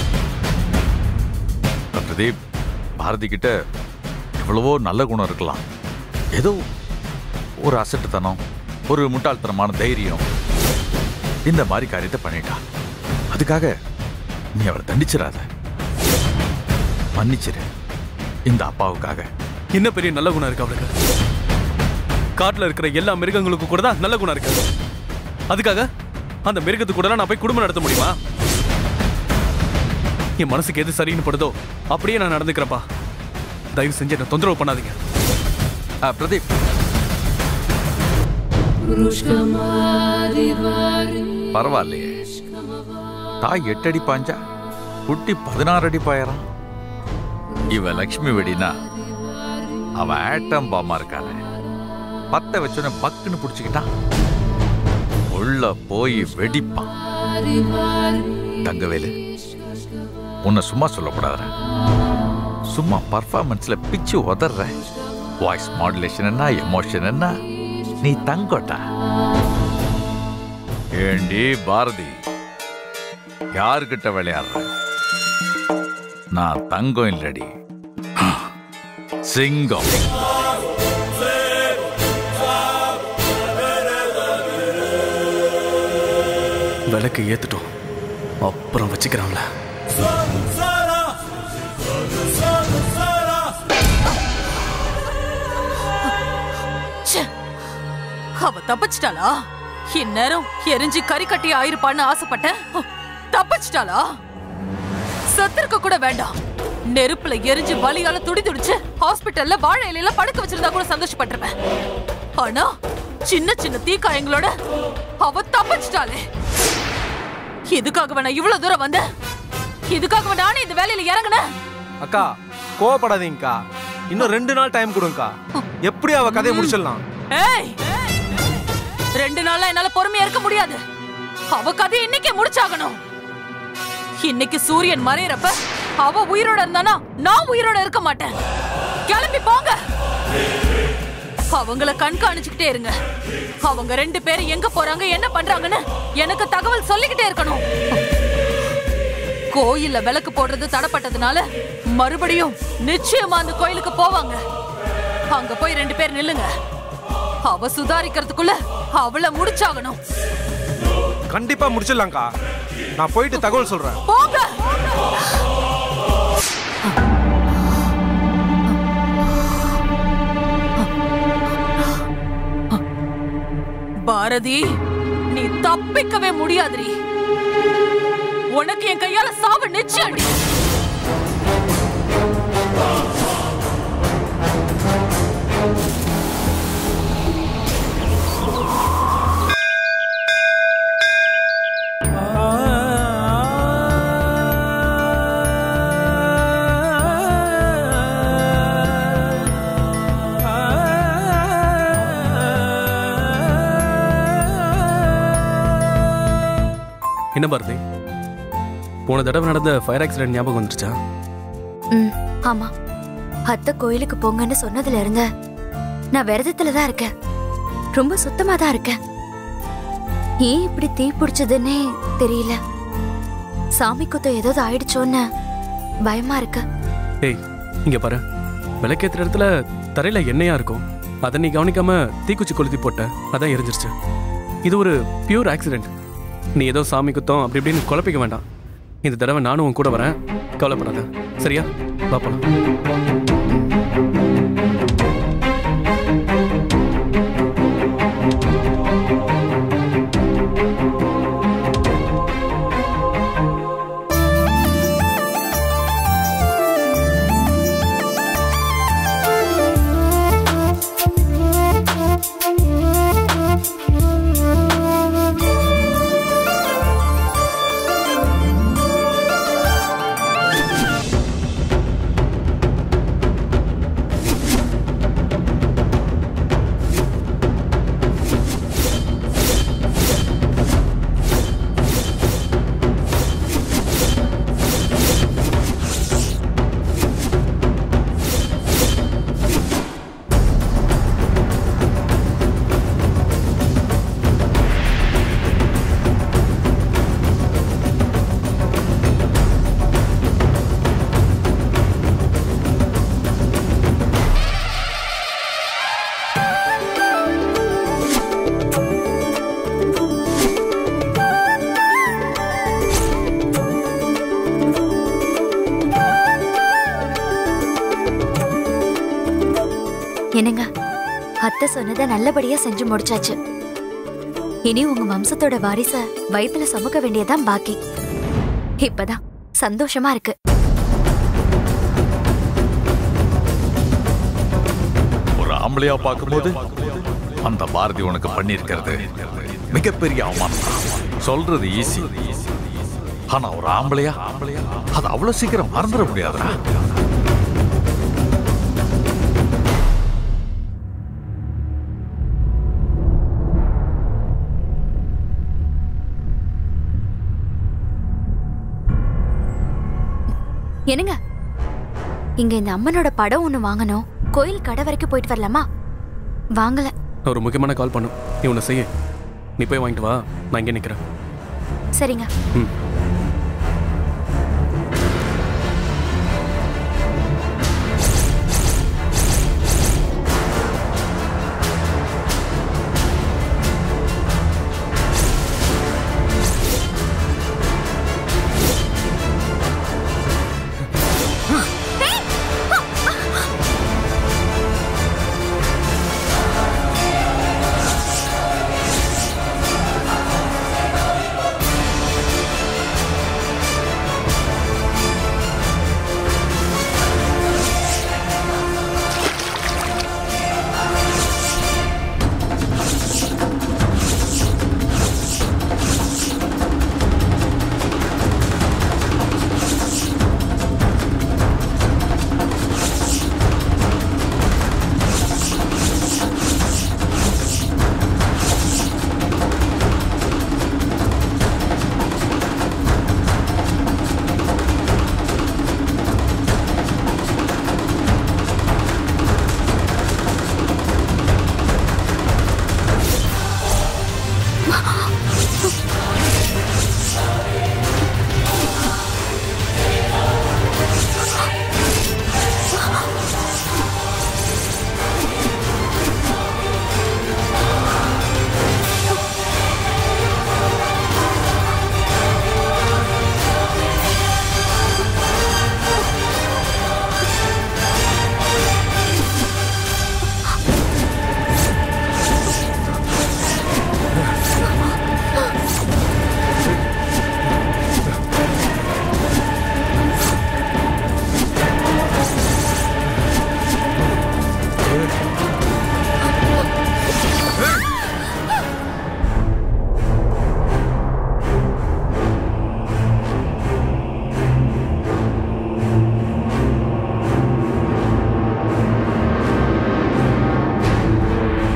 பிரதீப் பாரதி கிட்ட எவ்வளவோ நல்ல குணம் இருக்கலாம் ஏதோ ஒரு அசட்டுத்தனம் ஒரு முட்டாள்தனமான தைரியம் இந்த மாதிரி காரியத்தை பண்ணிட்டா அதுக்காக நீ அவரை தண்டிச்சிடாத மன்னிச்சிரு இந்த அப்பாவுக்காக என்ன பெரிய நல்ல குணம் இருக்கு அவளுக்கு காட்டுல இருக்கிற எல்லா மிருகங்களுக்கு கூட தான் நல்ல குணம் இருக்கு அதுக்காக அந்த மிருகத்துக்கு கூட நான் போய் குடும்பம் நடத்த முடியுமா என் மனசுக்கு எது சரின்னு படுதோ அப்படியே நான் நடந்துக்கிறேன்ப்பா தயவு செஞ்சு என்ன தொந்தரவு பண்ணாதீங்க பிரதீப் பரவாயில்லையே தாய் எட்டு அடி பாஞ்சா குட்டி பதினாறு அடி பாயறான் இவ லக்ஷ்மி வெடினா அவன் ஆட்டம் பாமா இருக்கானே பத்த வச்சோன்னு பக்குன்னு பிடிச்சுக்கிட்டான் உள்ள போய் வெடிப்பான் தங்கவேலு உன்னை சும்மா சொல்லக்கூடாதுடா சும்மா பர்ஃபார்மன்ஸ்ல பிச்சு உதற வாய்ஸ் மாடுலேஷன் என்ன எமோஷன் என்ன நீ தங்கோட்டா ஏண்டி பாரதி யாருக்கிட்ட விளையாடுற நான் தங்கம் இல்லடி சிங்கம் விளக்கு ஏத்துட்டோம் அப்புறம் வச்சுக்கிறாங்களே ச்சே. அவ தப்பிச்சிட்டாளா இந்நேரம் எரிஞ்சு கறி கட்டி ஆயிருப்பான்னு ஆசைப்பட்டேன் தப்பிச்சிட்டாளா செத்திருக்க கூட வேண்டாம் நெருப்புல எரிஞ்சு வலியால துடி துடிச்சு ஹாஸ்பிட்டல்ல வாழை இலையில படுக்க வச்சிருந்தா கூட சந்தோஷப்பட்டிருப்பேன் ஆனா சின்ன சின்ன தீக்காயங்களோட அவ தப்பிச்சிட்டாளே இதுக்காக நான் இவ்வளவு தூரம் வந்தேன் இதுக்காக நானே இந்த வேலையில இறங்குனேன் அக்கா கோவப்படாதீங்கக்கா இன்னும் ரெண்டு நாள் டைம் கொடுங்கக்கா எப்படி அவ கதையை முடிச்சிடலாம் ஏய் ரெண்டு நாள்ல என்னால பொறுமையா இருக்க முடியாது அவ கதை இன்னைக்கே முடிச்சாகணும் இன்னைக்கு சூரியன் மறையறப்ப அவ உயிரோட இருந்தானா நான் உயிரோட இருக்க மாட்டேன் கிளம்பி போங்க அவங்கள கண்காணிச்சுக்கிட்டே இருங்க அவங்க ரெண்டு பேரும் எங்க போறாங்க என்ன பண்றாங்கன்னு எனக்கு தகவல் சொல்லிக்கிட்டே இருக்கணும் கோயில்ல விளக்கு போடுறது தடப்பட்டதுனால மறுபடியும் நிச்சயமா அந்த கோயிலுக்கு போவாங்க அங்க போய் ரெண்டு பேர் நில்லுங்க அவ சுதாரிக்கிறதுக்குள்ள அவளை முடிச்சாகணும் கண்டிப்பா முடிச்சிடலாம்க்கா நான் போயிட்டு தகவல் சொல்றேன் போங்க பாரதி நீ தப்பிக்கவே முடியாதுடி உனக்கு என் கையால சாவு நிச்சயம்டி பாரதி போன தடவை நடந்த ஃபயர் ஆக்சிடென்ட் ஞாபகம் வந்துருச்சா ம் ஆமா அத்தை கோயிலுக்கு போங்கன்னு சொன்னதுல இருந்து நான் விரதத்துல தான் இருக்கேன் ரொம்ப சுத்தமா தான் இருக்கேன் ஏன் இப்படி தீ பிடிச்சதுன்னே தெரியல சாமி குத்தம் ஏதாவது ஆயிடுச்சோன்னு பயமா இருக்கு ஏய் இங்க பாரு விளக்கேத்துற இடத்துல தரையில எண்ணெயா இருக்கும் அதை நீ கவனிக்காம தீக்குச்சி கொளுத்தி போட்ட அதான் எரிஞ்சிருச்சு இது ஒரு பியூர் ஆக்சிடென்ட் நீ ஏதோ சாமி குத்தம் அப்படி இப்படின்னு குழப்பிக்க வேண்டாம் இந்த தடவை நானும் உன் கூட வரேன் கவலைப்படாத சரியா வா போலாம் என்னங்க அத்தை சொன்னதை நல்லபடியா செஞ்சு முடிச்சாச்சு இனி உங்க வம்சத்தோட வாரிச வயித்துல சுமக்க வேண்டியதான் பாக்கி இப்பதான் சந்தோஷமா இருக்கு ஒரு ஆம்பளையா பார்க்கும்போது அந்த பாரதி உனக்கு பண்ணியிருக்கிறது மிகப்பெரிய அவமானம் தான். சொல்றது ஈஸி ஆனா ஒரு ஆம்பளையா அது அவ்வளவு சீக்கிரம் மறந்துட முடியாதுடா என்னங்க இங்க இந்த அம்மனோட படம் ஒண்ணு வாங்கணும் கோயில் கடை வரைக்கும் போயிட்டு வரலாமா வாங்கல நான் ஒரு முக்கியமான கால் பண்ணும் நீ உன்னை செய்ய நீ போய் வாங்கிட்டு வா நான் இங்கே நிற்கிறேன் சரிங்க ம்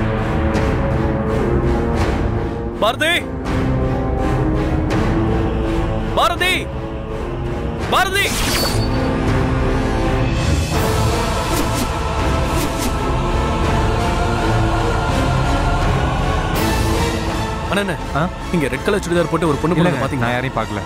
பாரதி அண்ணா இங்க ரெட் கலர் சுடிதார் போட்டு ஒரு பொண்ணு இல்லைங்க, போனது பாத்தீங்க நான் யாரையும் பார்க்கல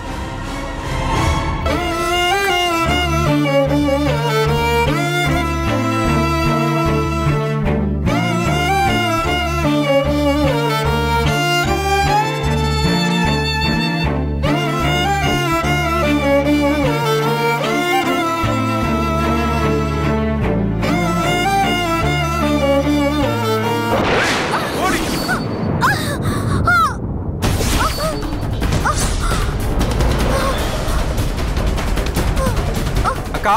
அக்கா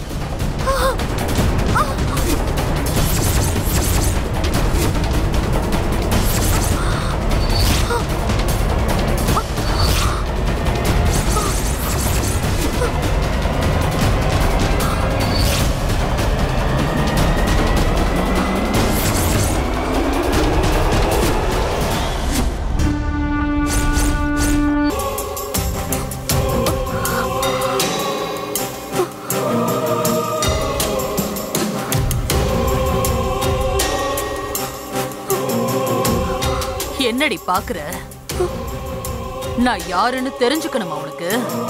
என்னடி பாக்குற நான் யாருன்னு தெரிஞ்சுக்கணுமா உனக்கு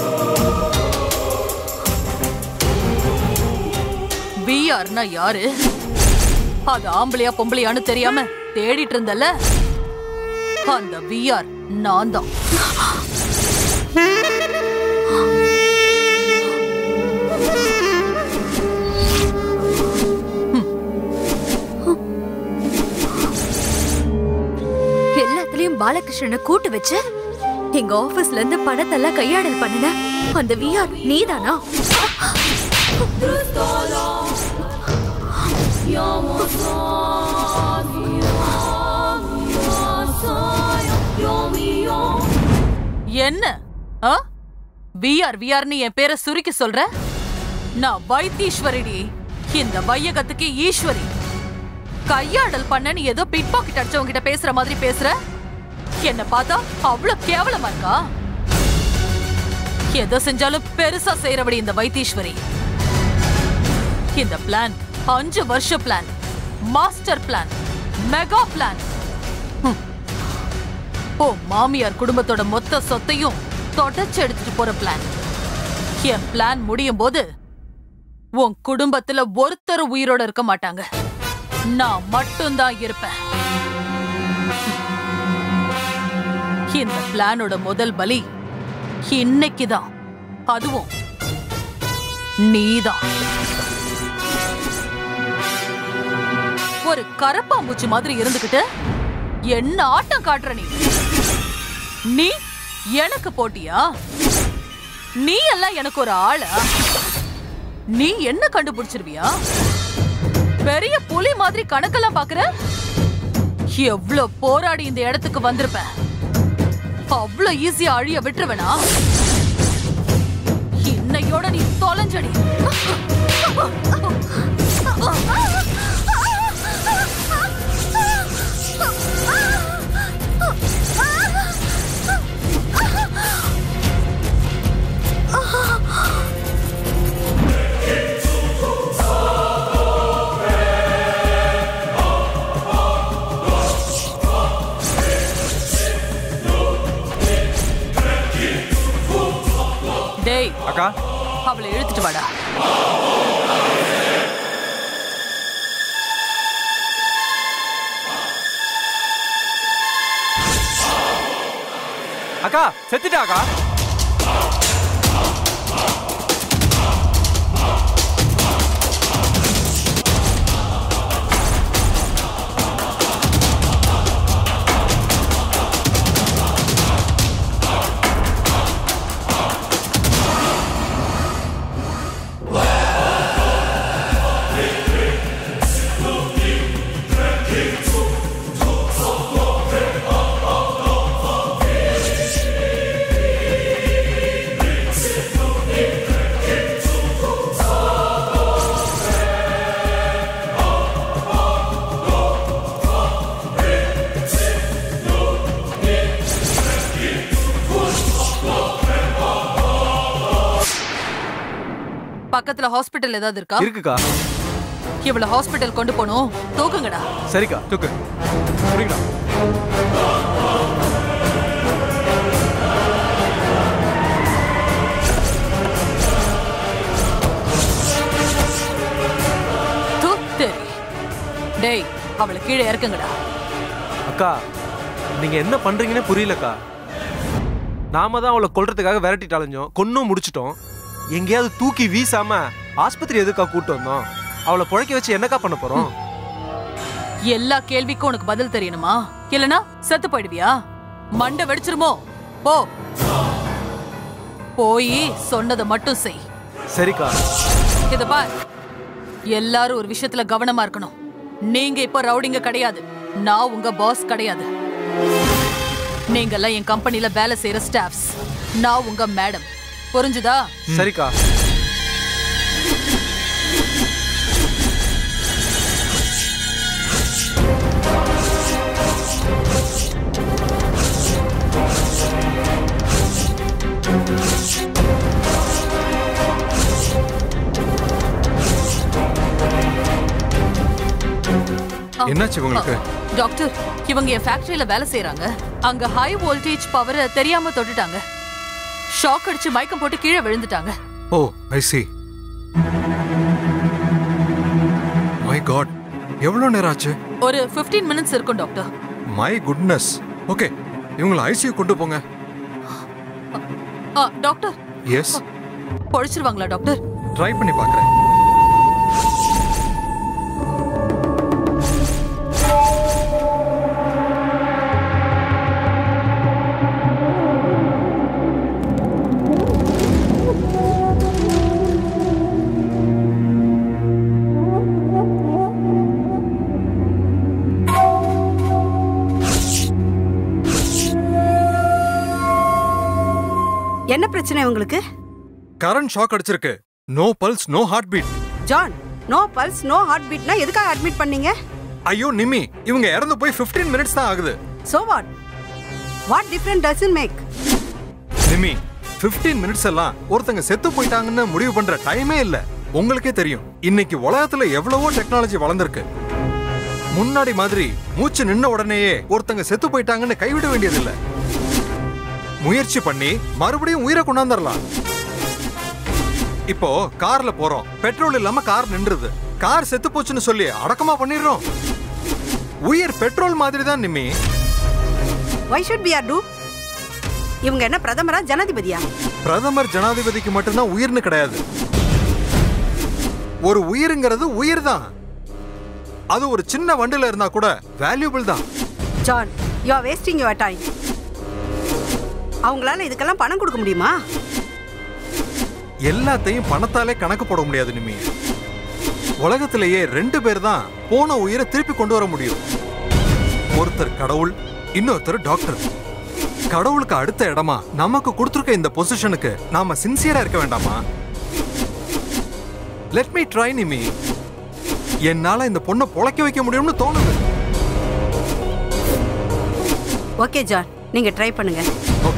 பிஆர்னா யாரு அது ஆம்பளையா பொம்பளையான்னு தெரியாம தேடிட்டு இருந்தல அந்த விஆர் நான் தான் எல்லாத்துலயும் பாலகிருஷ்ணனை கூட்டு வச்சு எங்க ஆபீஸ்ல இருந்து பணத்தெல்லாம் கையாடல் பண்ணுன அந்த விஆர் நீதானா என்ன ஆ விஆர் விஆர்னு என் பேரை சுருக்கி சொல்ற நான் வைத்தீஸ்வரிடி இந்த வையகத்துக்கு ஈஸ்வரி கையாடல் பண்ணன்னு ஏதோ பிட் பாக்கெட் அடிச்சவங்க கிட்ட பேசுற மாதிரி பேசுற என்ன பார்த்தா அவ்வளவு கேவலமா இருக்கா எதை செஞ்சாலும் பெருசா செய்யறபடி இந்த வைத்தீஸ்வரி இந்த பிளான் அஞ்சு வருஷ plan master plan mega plan oh மாமியார் குடும்பத்தோட மொத்த சொத்தையும் தொடச்சு எடுத்துட்டு போற பிளான் என் பிளான் முடியும் போது உன் குடும்பத்துல ஒருத்தர் உயிரோட இருக்க மாட்டாங்க நான் மட்டும்தான் இருப்பேன் இந்த பிளானோட முதல் பலி இன்னைக்குதான் அதுவும் நீதான் ஒரு கரப்பாம்பூச்சி மாதிரி இருந்துகிட்டு என்ன ஆட்டம் காட்டுற நீ நீ எனக்கு போட்டியா நீ எல்லாம் எனக்கு ஒரு ஆளா நீ என்ன கண்டுபிடிச்சிருவியா பெரிய புலி மாதிரி கணக்கெல்லாம் பாக்குற எவ்ளோ போராடி இந்த இடத்துக்கு வந்திருப்ப அவ்ளோ ஈஸியா அழிய விட்டுருவனா இன்னையோட நீ தொலைஞ்சடி டேய் அக்கா அவளை இழுத்துட்டு வாடா அக்கா செத்துட்டா அக்கா பக்கத்துல ஹாஸ்பிடல் ஏதாவது இருக்கா இருக்குக்கா இவள ஹாஸ்பிடல் கொண்டு போகணும் தூக்குங்கடா சரிக்கா தூக்கு புரியுங்களா டேய் அவளை கீழே இறக்குங்கடா அக்கா நீங்க என்ன பண்றீங்கன்னே புரியலக்கா நாம தான் அவளை கொல்றதுக்காக விரட்டிட்டு அலைஞ்சோம் கொன்னும் முடிச்சிட்டோம் எங்கேயாவது தூக்கி வீசாம ஆஸ்பத்திரி எதுக்கா கூட்டு வந்தோம் அவளை புழைக்க வச்சு என்னக்கா பண்ண போறோம் எல்லா கேள்விக்கும் உனக்கு பதில் தெரியணுமா இல்லனா செத்து போயிடுவியா மண்டை வெடிச்சிருமோ போ போய் சொன்னதை மட்டும் செய் சரிக்கா இத பார் எல்லாரும் ஒரு விஷயத்துல கவனமா இருக்கணும் நீங்க இப்ப ரவுடிங்க கிடையாது நான் உங்க பாஸ் கிடையாது நீங்க எல்லாம் என் கம்பெனில வேலை செய்யற ஸ்டாஃப்ஸ் நான் உங்க மேடம் புரிஞ்சுதா சரிக்கா என்னாச்சு உங்களுக்கு டாக்டர் இவங்க என் ஃபேக்டரியில வேலை செய்யறாங்க அங்க ஹை வோல்டேஜ் பவரை தெரியாம தொட்டுட்டாங்க ஷாக் அடிச்சு மயக்கம் போட்டு கீழே விழுந்துட்டாங்க oh I see my god எவ்வளவு நேரம் ஆச்சு ஒரு 15 மினிட்ஸ் இருக்கும் டாக்டர் மை குட்னஸ் ஓகே இவங்களை ஐசியூ கொண்டு போங்க ஆ, டாக்டர் எஸ் பொழிச்சிருவாங்களா டாக்டர் ட்ரை பண்ணி பார்க்குறேன் என்ன பிரச்சனை உங்களுக்கு கரண்ட் ஷாக் அடிச்சிருக்கு no pulse no heart beat John no pulse no heart பீட்னா எதுக்காக அட்மிட் பண்ணீங்க ஐயோ நிமி இவங்க இறந்து போய் 15 மினிட்ஸ் தான் ஆகுது so what what different doesn't make Nimi 15 minutes எல்லாம் ஒருத்தங்க செத்து போயிட்டாங்கன்னு முடிவு பண்ற டைமே இல்ல உங்களுக்கே தெரியும் இன்னைக்கு உலகத்துல எவ்வளவோ டெக்னாலஜி வளர்ந்திருக்கு முன்னாடி மாதிரி மூச்சு நின்ன உடனேயே ஒருத்தங்க செத்து போயிட்டாங்கன்னு கைவிட வேண்டியதில்ல முயற்சி பண்ணி மறுபடியும் உயிரை கொண்டாந்துடலாம் இப்போ கார்ல போறோம் பெட்ரோல் இல்லாம கார் நின்றுது கார் செத்து போச்சுன்னு சொல்லி அடக்கமா பண்ணிடுறோம் உயிர் பெட்ரோல் மாதிரி தான் Nimmi why should be are do இவங்க என்ன பிரதமரா ஜனாதிபதியா பிரதமர் ஜனாதிபதிக்கு மட்டும்தான் உயிர்னு கிடையாது ஒரு உயிருங்கிறது உயிர் தான் அது ஒரு சின்ன வண்டில இருந்தா கூட வேல்யூபிள் தான் John you are wasting your time அவங்களால இதுக்கெல்லாம் பணம் கொடுக்க முடியுமா எல்லாத்தையும் பணத்தாலே கணக்கு போட முடியாது நிமி உலகத்திலேயே ரெண்டு பேர் தான் போன உயிரை திருப்பி கொண்டு வர முடியும் ஒருத்தர் கடவுள் இன்னொருத்தர் டாக்டர் கடவுளுக்கு அடுத்த இடமா நமக்கு கொடுத்துருக்க இந்த பொசிஷனுக்கு நாம சின்சியரா இருக்க வேண்டாமா லெட் மீ ட்ரை நிமி என்னால இந்த பொண்ணை பொழைக்க வைக்க முடியும்னு தோணுது ஓகே ஜான் நீங்க ட்ரை பண்ணுங்க ஓகே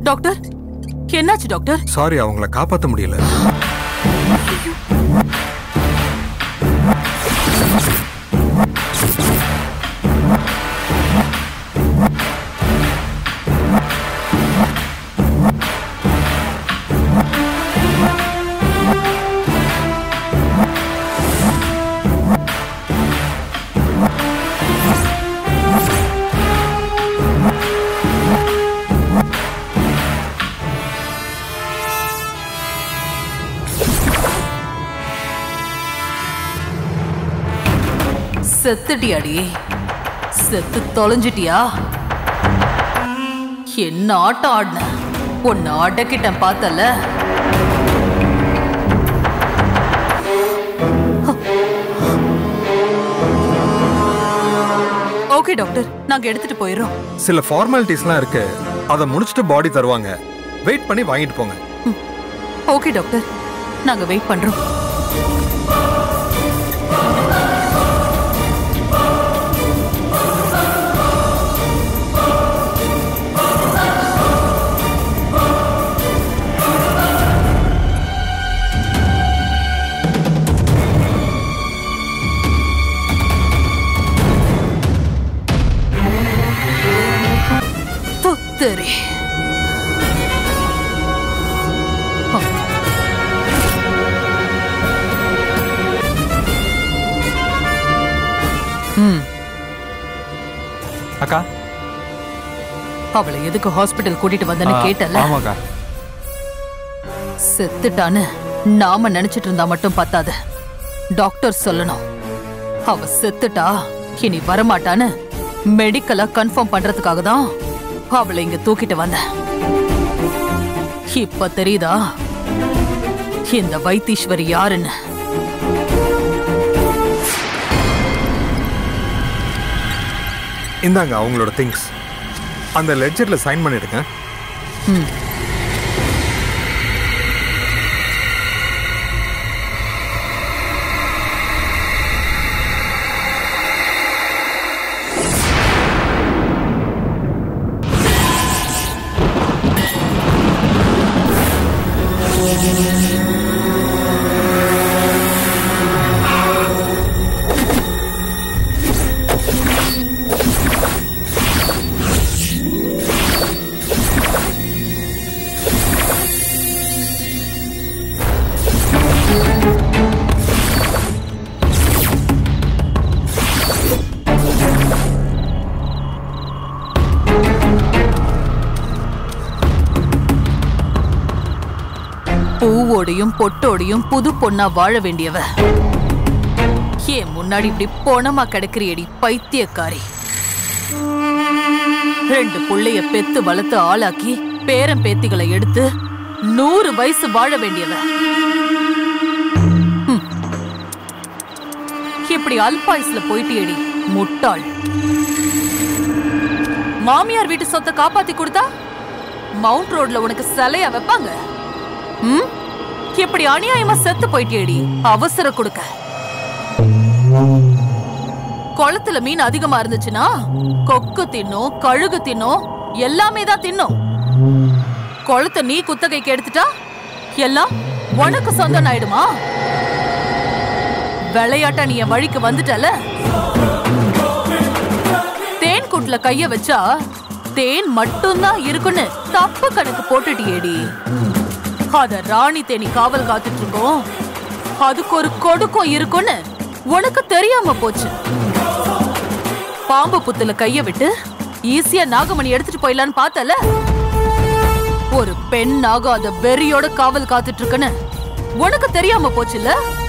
டாக்டர் என்னாச்சு டாக்டர் சாரி அவங்கள காப்பாற்ற முடியல செத்துட்டியாடி செத்து தொலைஞ்சிட்டியா என்ன ஆட்டம் ஆடின உன்னை அடக்கிட்டேன் பார்த்தல ஓகே டாக்டர் நாங்க எடுத்துட்டு போயிடுறோம் சில ஃபார்மாலிட்டிஸ்லாம் இருக்கு அதை முடிச்சுட்டு பாடி தருவாங்க வெயிட் பண்ணி வாங்கிட்டு போங்க ஓகே டாக்டர் நாங்க வெயிட் பண்றோம் துத்தரி ம் அக்கா அவளை எதுக்கு ஹாஸ்பிட்டல் கூட்டிட்டு வந்தேன்னு ஆ, கேட்டல ஆமாக்கா செத்துட்டான்னு நாம நினைச்சிட்டு இருந்தா மட்டும் பத்தாது டாக்டர் சொல்லணும் அவ செத்துட்டா இனி வரமாட்டான்னு மெடிக்கலா கன்ஃபார்ம் பண்றதுக்காக தான் அவளை இங்க தூக்கிட்டு வந்தேன் இப்ப தெரியுதா இந்த வைத்தீஸ்வரி யாருன்னு இந்தாங்க அவங்களோட திங்ஸ் அந்த லெட்ஜர்ல சைன் பண்ணிடுங்க ம் பூவோடையும் பொட்டோடையும் புது பொண்ணா வாழ வேண்டியவ ஏன் முன்னாடி இப்படி பொணமா கிடக்குறியடி பைத்தியக்காரி ரெண்டு புள்ளைய பெத்து வளர்த்து ஆளாக்கி பேரன் பேத்திகளை எடுத்து நூறு வயசு வாழ வேண்டியவ ஹம். இப்படி அல்பாயுஸ்ல போயிட்டியடி முட்டாள் மாமியார் வீட்டு சொத்தை காப்பாத்தி கொடுத்தா மவுண்ட் ரோட்ல உனக்கு சிலையா வைப்பாங்க ம் இப்படி அநியாயமா செத்து போயிட்டியேடி அவசர கொடுக்க குளத்துல மீன் அதிகமா இருந்துச்சுன்னா கொக்கு தின்னும் கழுகு தின்னும் எல்லாமே தான் தின்னும் குளத்தை நீ குத்தகைக்கு எடுத்துட்டா எல்லாம் உனக்கு சொந்தம் ஆயிடுமா விளையாட்டா நீ என் வழிக்கு வந்துட்டல தேன் கூட்டுல கைய வச்சா தேன் மட்டும்தான் இருக்குன்னு தப்பு கணக்கு போட்டுட்டியேடி அத ராணி தேனி காவல் காத்துட்டு இருக்கோம் அதுக்கு ஒரு கொடுக்கும் இருக்குன்னு உனக்கு தெரியாம போச்சு பாம்பு புத்துல கைய விட்டு ஈஸியா நாகமணி எடுத்துட்டு போயிடலான்னு பார்த்தல ஒரு பெண் நாகம் அத வெறியோட காவல் காத்துட்டு இருக்குன்னு உனக்கு தெரியாம போச்சுல்ல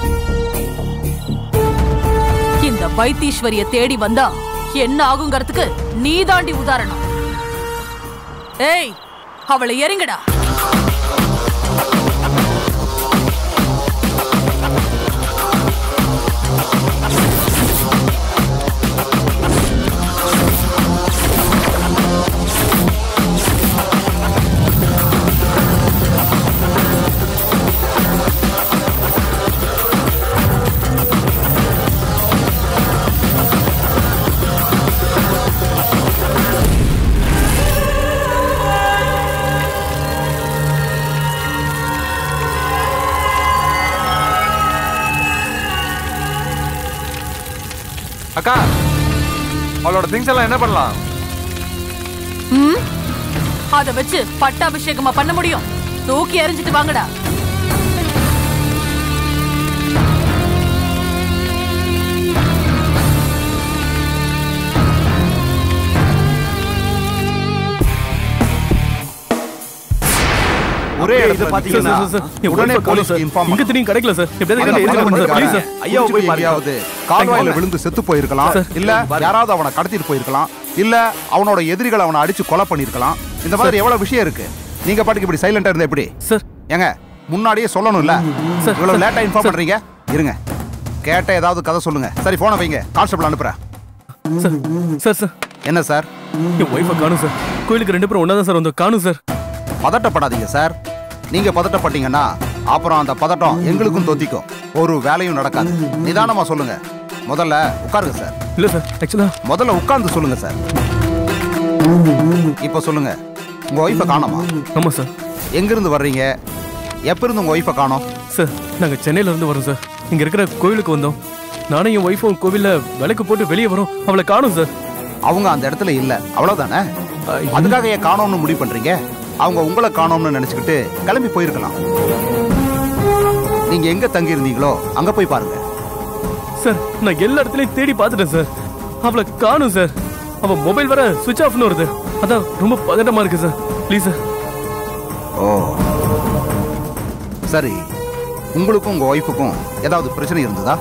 இந்த வைத்தீஸ்வரிய தேடி வந்தா என்ன ஆகுங்கிறதுக்கு நீ தாண்டி உதாரணம் ஏய் அவளை எறிங்கடா அவளோட திங்ஸ் எல்லாம் என்ன பண்ணலாம் ம் அத வச்சு பட்டாபிஷேகமா பண்ண முடியும் தூக்கி எறிஞ்சிட்டு வாங்கடா ஒரே சார், இடத்துல சார், பாத்தீங்கன்னா சார், சார், என் உடனே wife-அ காணோம் போலீஸ்க்கு சார். இன்ஃபார்ம் இங்க திடீர்னு கிடைக்கல சார். எப்படியாவது ஐயா, கிடைக்க ஐயா, பண்ணுங்க, please, ஐயா, சார். ஐயாவை போய் பாருங்க. எங்கேயாவது கால்வாயில வாங்க. விழுந்து செத்து போயிருக்கலாம் சார். இல்ல யாராவது அவனை கடத்திட்டு போயிருக்கலாம் இல்ல அவனோட எதிரிகள் அவனை அடிச்சு கொலை பண்ணிருக்கலாம் இந்த மாதிரி எவ்வளவு விஷயம் இருக்கு நீங்க பாட்டுக்கு இப்படி சைலண்டா இருந்தா எப்படி சார் ஏங்க முன்னாடியே சொல்லணும்ல சார், இவ்வளவு சார், லேட்டா இன்ஃபார்ம் சார். பண்றீங்க இருங்க கேட்ட ஏதாவது கதை சொல்லுங்க சரி போனை வைங்க கான்ஸ்டபிள் அனுப்புறேன் சார் சார் சார் என்ன சார் என் ஒய்ஃபை காணும் சார் கோயிலுக்கு ரெண்டு பேரும் ஒன்றா தான் சார் வந்து காணும் சார் பதட்டப்படாதீங்க சார் நீங்க பதட்டப்பட்டீங்கன்னா அப்புறம் அந்த பதட்டம் எங்களுக்கும் தொத்திக்கும் ஒரு வேலையும் நடக்காது நிதானமா சொல்லுங்க முதல்ல உட்காருங்க சார் இல்ல சார் ஆக்சுவலா முதல்ல உட்கார்ந்து சொல்லுங்க சார் இப்போ சொல்லுங்க உங்க ஒய்ஃபை காணோமா ஆமா சார் எங்க இருந்து வர்றீங்க எப்ப இருந்து உங்க ஒய்ஃபை காணோம் சார் நாங்க சென்னையில இருந்து வரோம் சார் இங்க இருக்கிற கோயிலுக்கு வந்தோம் நானும் என் ஒய்ஃபும் கோவில்ல விளக்கு போட்டு வெளியே வரோம் அவளை காணும் சார் அவங்க அந்த இடத்துல இல்ல அவ்வளவுதானே அதுக்காக ஏன் காணோம்னு முடிவு பண்றீங்க அவங்க உங்களை காணோம்னு நினைச்சுக்கிட்டு கிளம்பி போயிருக்கலாம் நீங்க எங்க தங்கி இருந்தீங்களோ அங்க போய் பாருங்க சார் நான் எல்லா இடத்துலயும் தேடி பார்த்துட்டேன் சார் அவளை காணும் சார் அவ மொபைல் வர சுவிட்ச் ஆஃப்னு வருது அதான் ரொம்ப பதட்டமா இருக்கு சார் ப்ளீஸ் சார் ஓ சரி உங்களுக்கும் உங்க ஒய்ஃபுக்கும் ஏதாவது பிரச்சனை இருந்ததா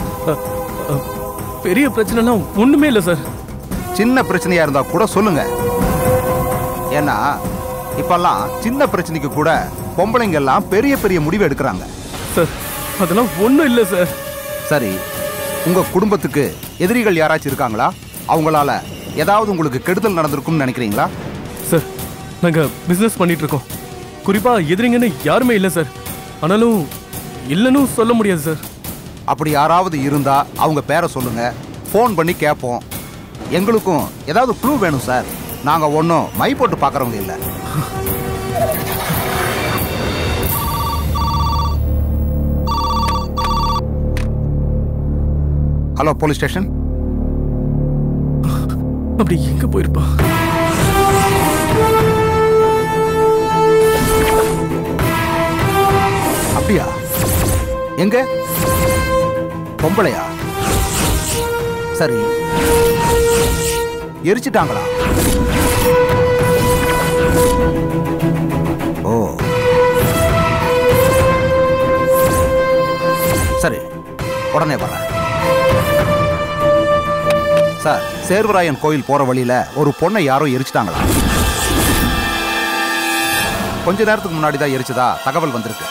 பெரிய பிரச்சனைலாம் ஒண்ணுமே இல்ல சார் சின்ன பிரச்சனையா இருந்தா கூட சொல்லுங்க ஏன்னா இப்பெல்லாம் சின்ன பிரச்சனைக்கு கூட பொம்பளைங்க எல்லாம் பெரிய பெரிய முடிவு எடுக்கிறாங்க சார் அதெல்லாம் ஒண்ணும் இல்ல சார் சரி உங்க குடும்பத்துக்கு எதிரிகள் யாராச்சும் இருக்காங்களா அவங்களால ஏதாவது உங்களுக்கு கெடுதல் நடந்திருக்கும்னு நினைக்கிறீங்களா சார் நாங்க பிசினஸ் பண்ணிட்டு இருக்கோம் குறிப்பா எதிரிங்கன்னு யாருமே இல்ல சார் ஆனாலும் இல்லைன்னு சொல்ல முடியாது சார் அப்படி யாராவது இருந்தா அவங்க பேரை சொல்லுங்க ஃபோன் பண்ணி கேட்போம் எங்களுக்கும் ஏதாவது க்ளூ வேணும் சார் நாங்க ஒன்றும் மை போட்டு பார்க்கறவங்க இல்லை ஹலோ போலீஸ் ஸ்டேஷன் அப்படி எங்க போயிருப்பா அப்படியா எங்க பொம்பளையா சரி எரிச்சிட்டாங்களா ஓ சரி உடனே வரேன் சார் சேர்வராயன் கோயில் போற வழியில ஒரு பொண்ணை யாரோ எரிச்சிட்டாங்களா கொஞ்ச நேரத்துக்கு முன்னாடி தான் எரிச்சதா தகவல் வந்திருக்கு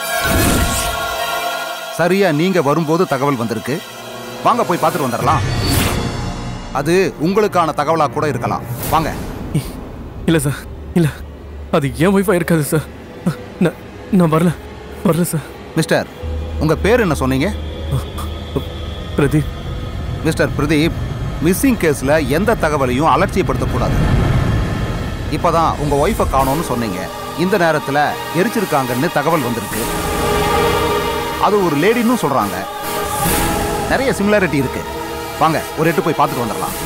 சரியா நீங்க வரும்போது தகவல் வந்திருக்கு வாங்க போய் பார்த்துட்டு வந்துடலாம் அது உங்களுக்கான தகவலா கூட இருக்கலாம் வாங்க இல்ல சார் இல்ல அது என் ஒய்ஃபா இருக்காது சார் நான் நான் வரல வரல சார் மிஸ்டர் உங்க பேர் என்ன சொன்னீங்க பிரதீப் மிஸ்டர் பிரதீப் மிஸ்ஸிங் கேஸ்ல எந்த தகவலையும் அலட்சியப்படுத்தக்கூடாது இப்பதான் உங்க ஒய்ஃபை காணோம்னு சொன்னீங்க இந்த நேரத்துல எரிச்சிருக்காங்கன்னு தகவல் வந்திருக்கு அது ஒரு லேடின்னு சொல்றாங்க நிறைய சிமிலாரிட்டி இருக்கு வாங்க ஒரு எட்டு போய் பார்த்துட்டு வந்துடலாம்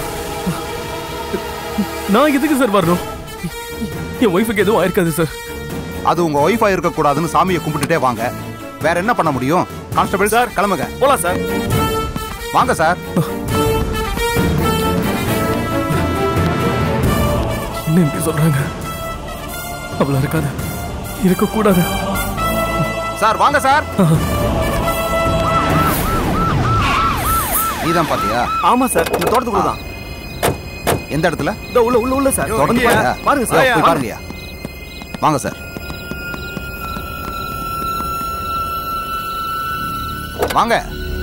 நான் எதுக்கு சார் வரணும் என் ஒய்ஃபுக்கு எதுவும் ஆயிருக்காது சார் அது உங்க ஒய்ஃபா இருக்கக்கூடாதுன்னு சாமியை கும்பிட்டுட்டே வாங்க வேற என்ன பண்ண முடியும் கான்ஸ்டபிள் சார் கிளம்புங்க போலாம் சார் வாங்க சார் என்ன இப்படி சொல்றாங்க அவ்வளவு இருக்காது இருக்கக்கூடாது சார் வாங்க சார் நீதான் பாத்தியா ஆமா சார் இந்த தோட்டத்துக்குள்ள தான் எந்த இடத்துல இதோ உள்ள உள்ள உள்ள சார் தொடர்ந்து இங்கேயா? பாருங்க பாருங்க இதோ, சார் போய் பாருங்கய்யா வாங்க சார் வாங்க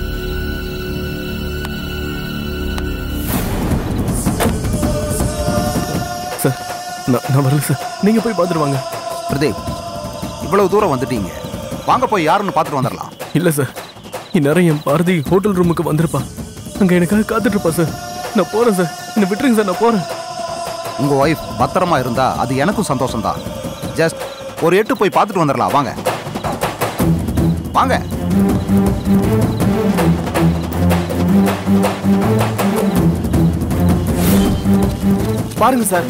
சார் நான் நான் வரல சார் நீங்க போய் பார்த்துட்டு வாங்க பிரதீப் இவ்வளவு தூரம் வந்துட்டீங்க வாங்க போய் யாருன்னு பார்த்துட்டு வந்துடலாம் இல்ல சார் இந்நேரம் என் பாரதி ஹோட்டல் ரூமுக்கு வந்திருப்பா அங்க எனக்காக காத்துட்டு இருப்பா சார் நான் போறேன் சார் என்ன விட்டுருங்க சார் நான் போறேன் உங்க ஒய்ஃப் பத்திரமா இருந்தா அது எனக்கும் சந்தோஷம் தான் ஜஸ்ட் ஒரு எட்டு போய் பார்த்துட்டு வந்துடலாம் வாங்க வாங்க பாருங்க சார்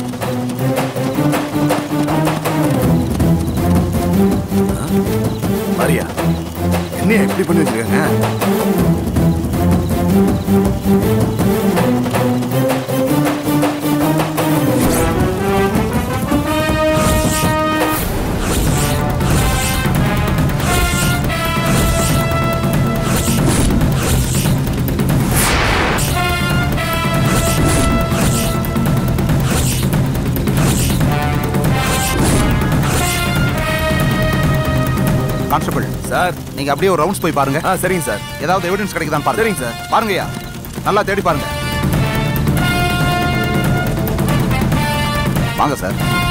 மரியா என்ன எப்படி பண்ணி வச்சிருக்காங்க கான்ஸ்டபிள் சார் நீங்க அப்படியே ஒரு ரவுண்ட்ஸ் போய் பாருங்க ஆ சரிங்க சார் ஏதாவது எவிடன்ஸ் கிடைக்குதான்னு பாருங்க சரிங்க சார் பாருங்கய்யா நல்லா தேடி பாருங்க வாங்க சார்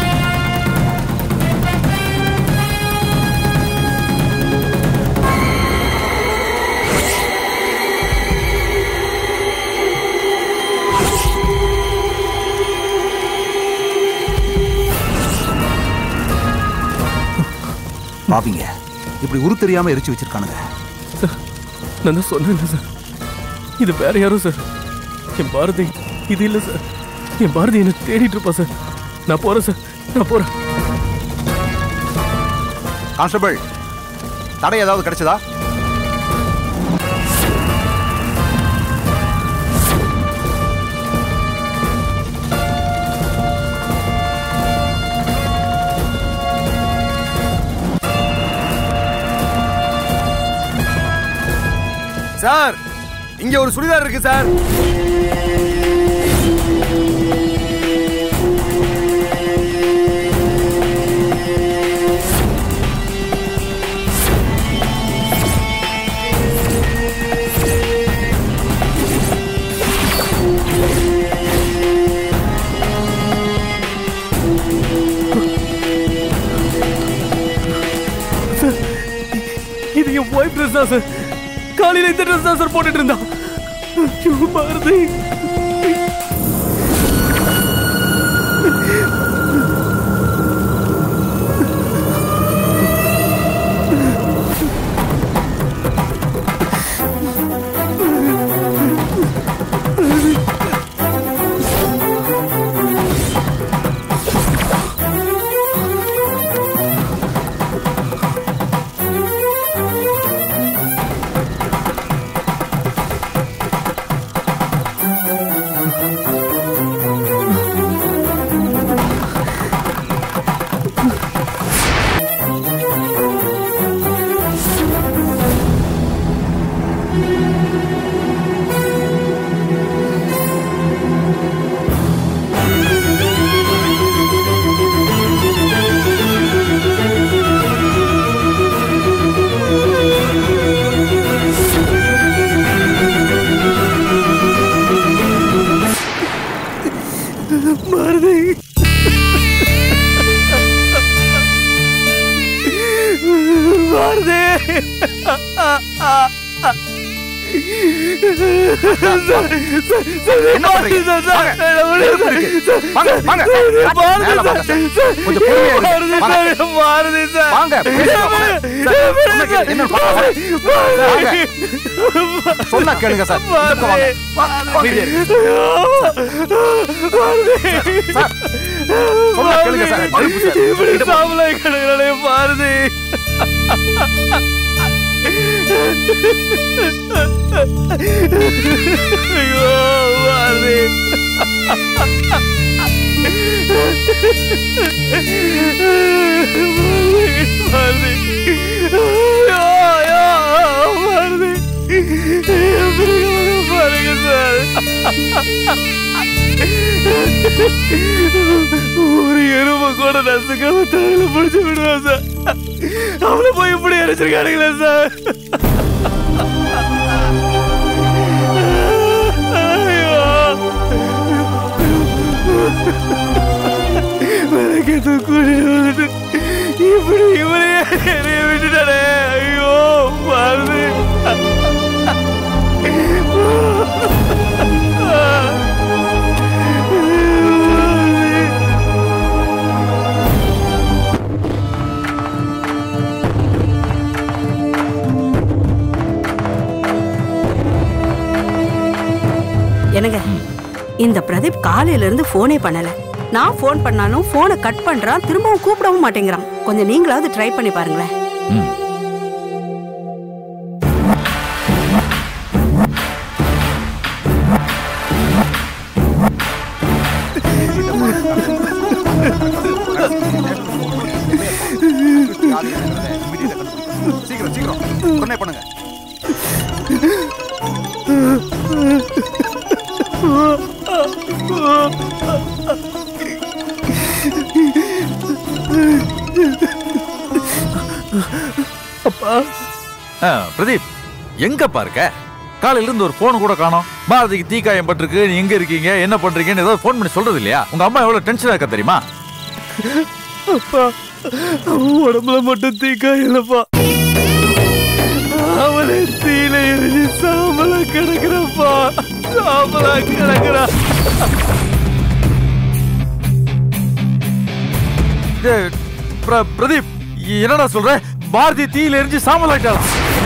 பாவிங்க இப்படி உரு தெரியாம எரிச்சு வச்சிருக்கானுங்க நான் தான் சொன்னேன் சார் இது வேற யாரும் சார் என் பாரதி இது இல்லை சார் என் பாரதி என்ன தேடிட்டு இருப்பா சார் நான் போறேன் சார் நான் போறேன் கான்ஸ்டபிள் தடை ஏதாவது கிடைச்சதா சார் இங்க ஒரு சுடிதார் இருக்கு சார் சார் இது என் ஒய்ஃப் ட்ரெஸ் தான் சார் காலையில இந்த ட்ரெஸ் தான் சார் போட்டுட்டு இருந்தா ஐயோ, பாரதி பாரதி பாரதி என்ன பண்றீங்க? வாங்க. வாங்க, வாங்க. மேல வாங்க சார். கொஞ்சம் பொறுமையா இருங்க. வாங்க. பாரதி சார் வாங்க, பேசலாம், வாங்க. சார், சொன்னா கேளுங்க. என்னன்னு பாருங்க. வாங்க. சொன்னா கேளுங்க சார் இந்த பக்கம் வாங்க. அமைதியா இருங்க. சார், சொன்னா கேளுங்க சார் மறுப்பு சார். இப்படி சாமலை கிடக்குறானே பாரதி ஐயோ பாரதி பாரதி ஐயோ ஐயோ பாரதி எப்படி பாருங்க சார் ஒரு எருமை கூட நசுக்காம தலையில பிடிச்சு விடுவேன் சார் அவளை போய் இப்படி அடிச்சிருக்கானுங்களே சார் ஐயோ. விளக்கேத்த கூட்டிட்டு வந்துட்டு இப்படி இவளையே நிறைய விட்டுட்டானே ஐயோ பாருது என்னங்க இந்த பிரதீப் காலையில இருந்து போனே பண்ணல நான் ஃபோன் பண்ணாலும் ஃபோனை கட் பண்றான் திரும்பவும் கூப்பிடவும் மாட்டேங்கிறான் கொஞ்சம் நீங்களாவது ட்ரை பண்ணி பாருங்களேன் சீக்கிரம் சீக்கிரம் உடனே பண்ணுங்க அப்பா பிரதீப் எங்கப்பா இருக்க காலையில இருந்து ஒரு போன் கூட காணோம் பாரதிக்கு தீக்காயம் பட்டிருக்கு நீ எங்க இருக்கீங்க என்ன பண்றீங்கன்னு ஏதாவது ஃபோன் பண்ணி சொல்றது இல்லையா உங்க அம்மா எவ்வளவு டென்ஷனா இருக்க தெரியுமா அப்பா அவன் உடம்புல மட்டும் தீக்கா இல்லப்பா அவளை தீல எரிஞ்சு சாம்பலா கிடக்குறப்பா சாம்பலா கிடக்குறா டேய், பிர- பிரதீப் என்னடா சொல்ற பாரதி தீயில எரிஞ்சு சாம்பல் ஆயிட்டாளா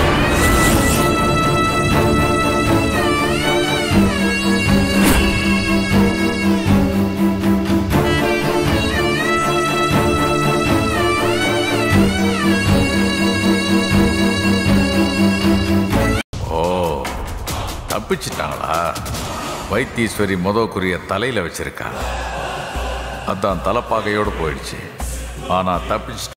ஓ தப்பிச்சிட்டாங்களா வைத்தீஸ்வரி முதக்குரிய தலையில வச்சிருக்கா அதான் தலைப்பாகையோடு போயிடுச்சு ஆனா தப்பிச்சு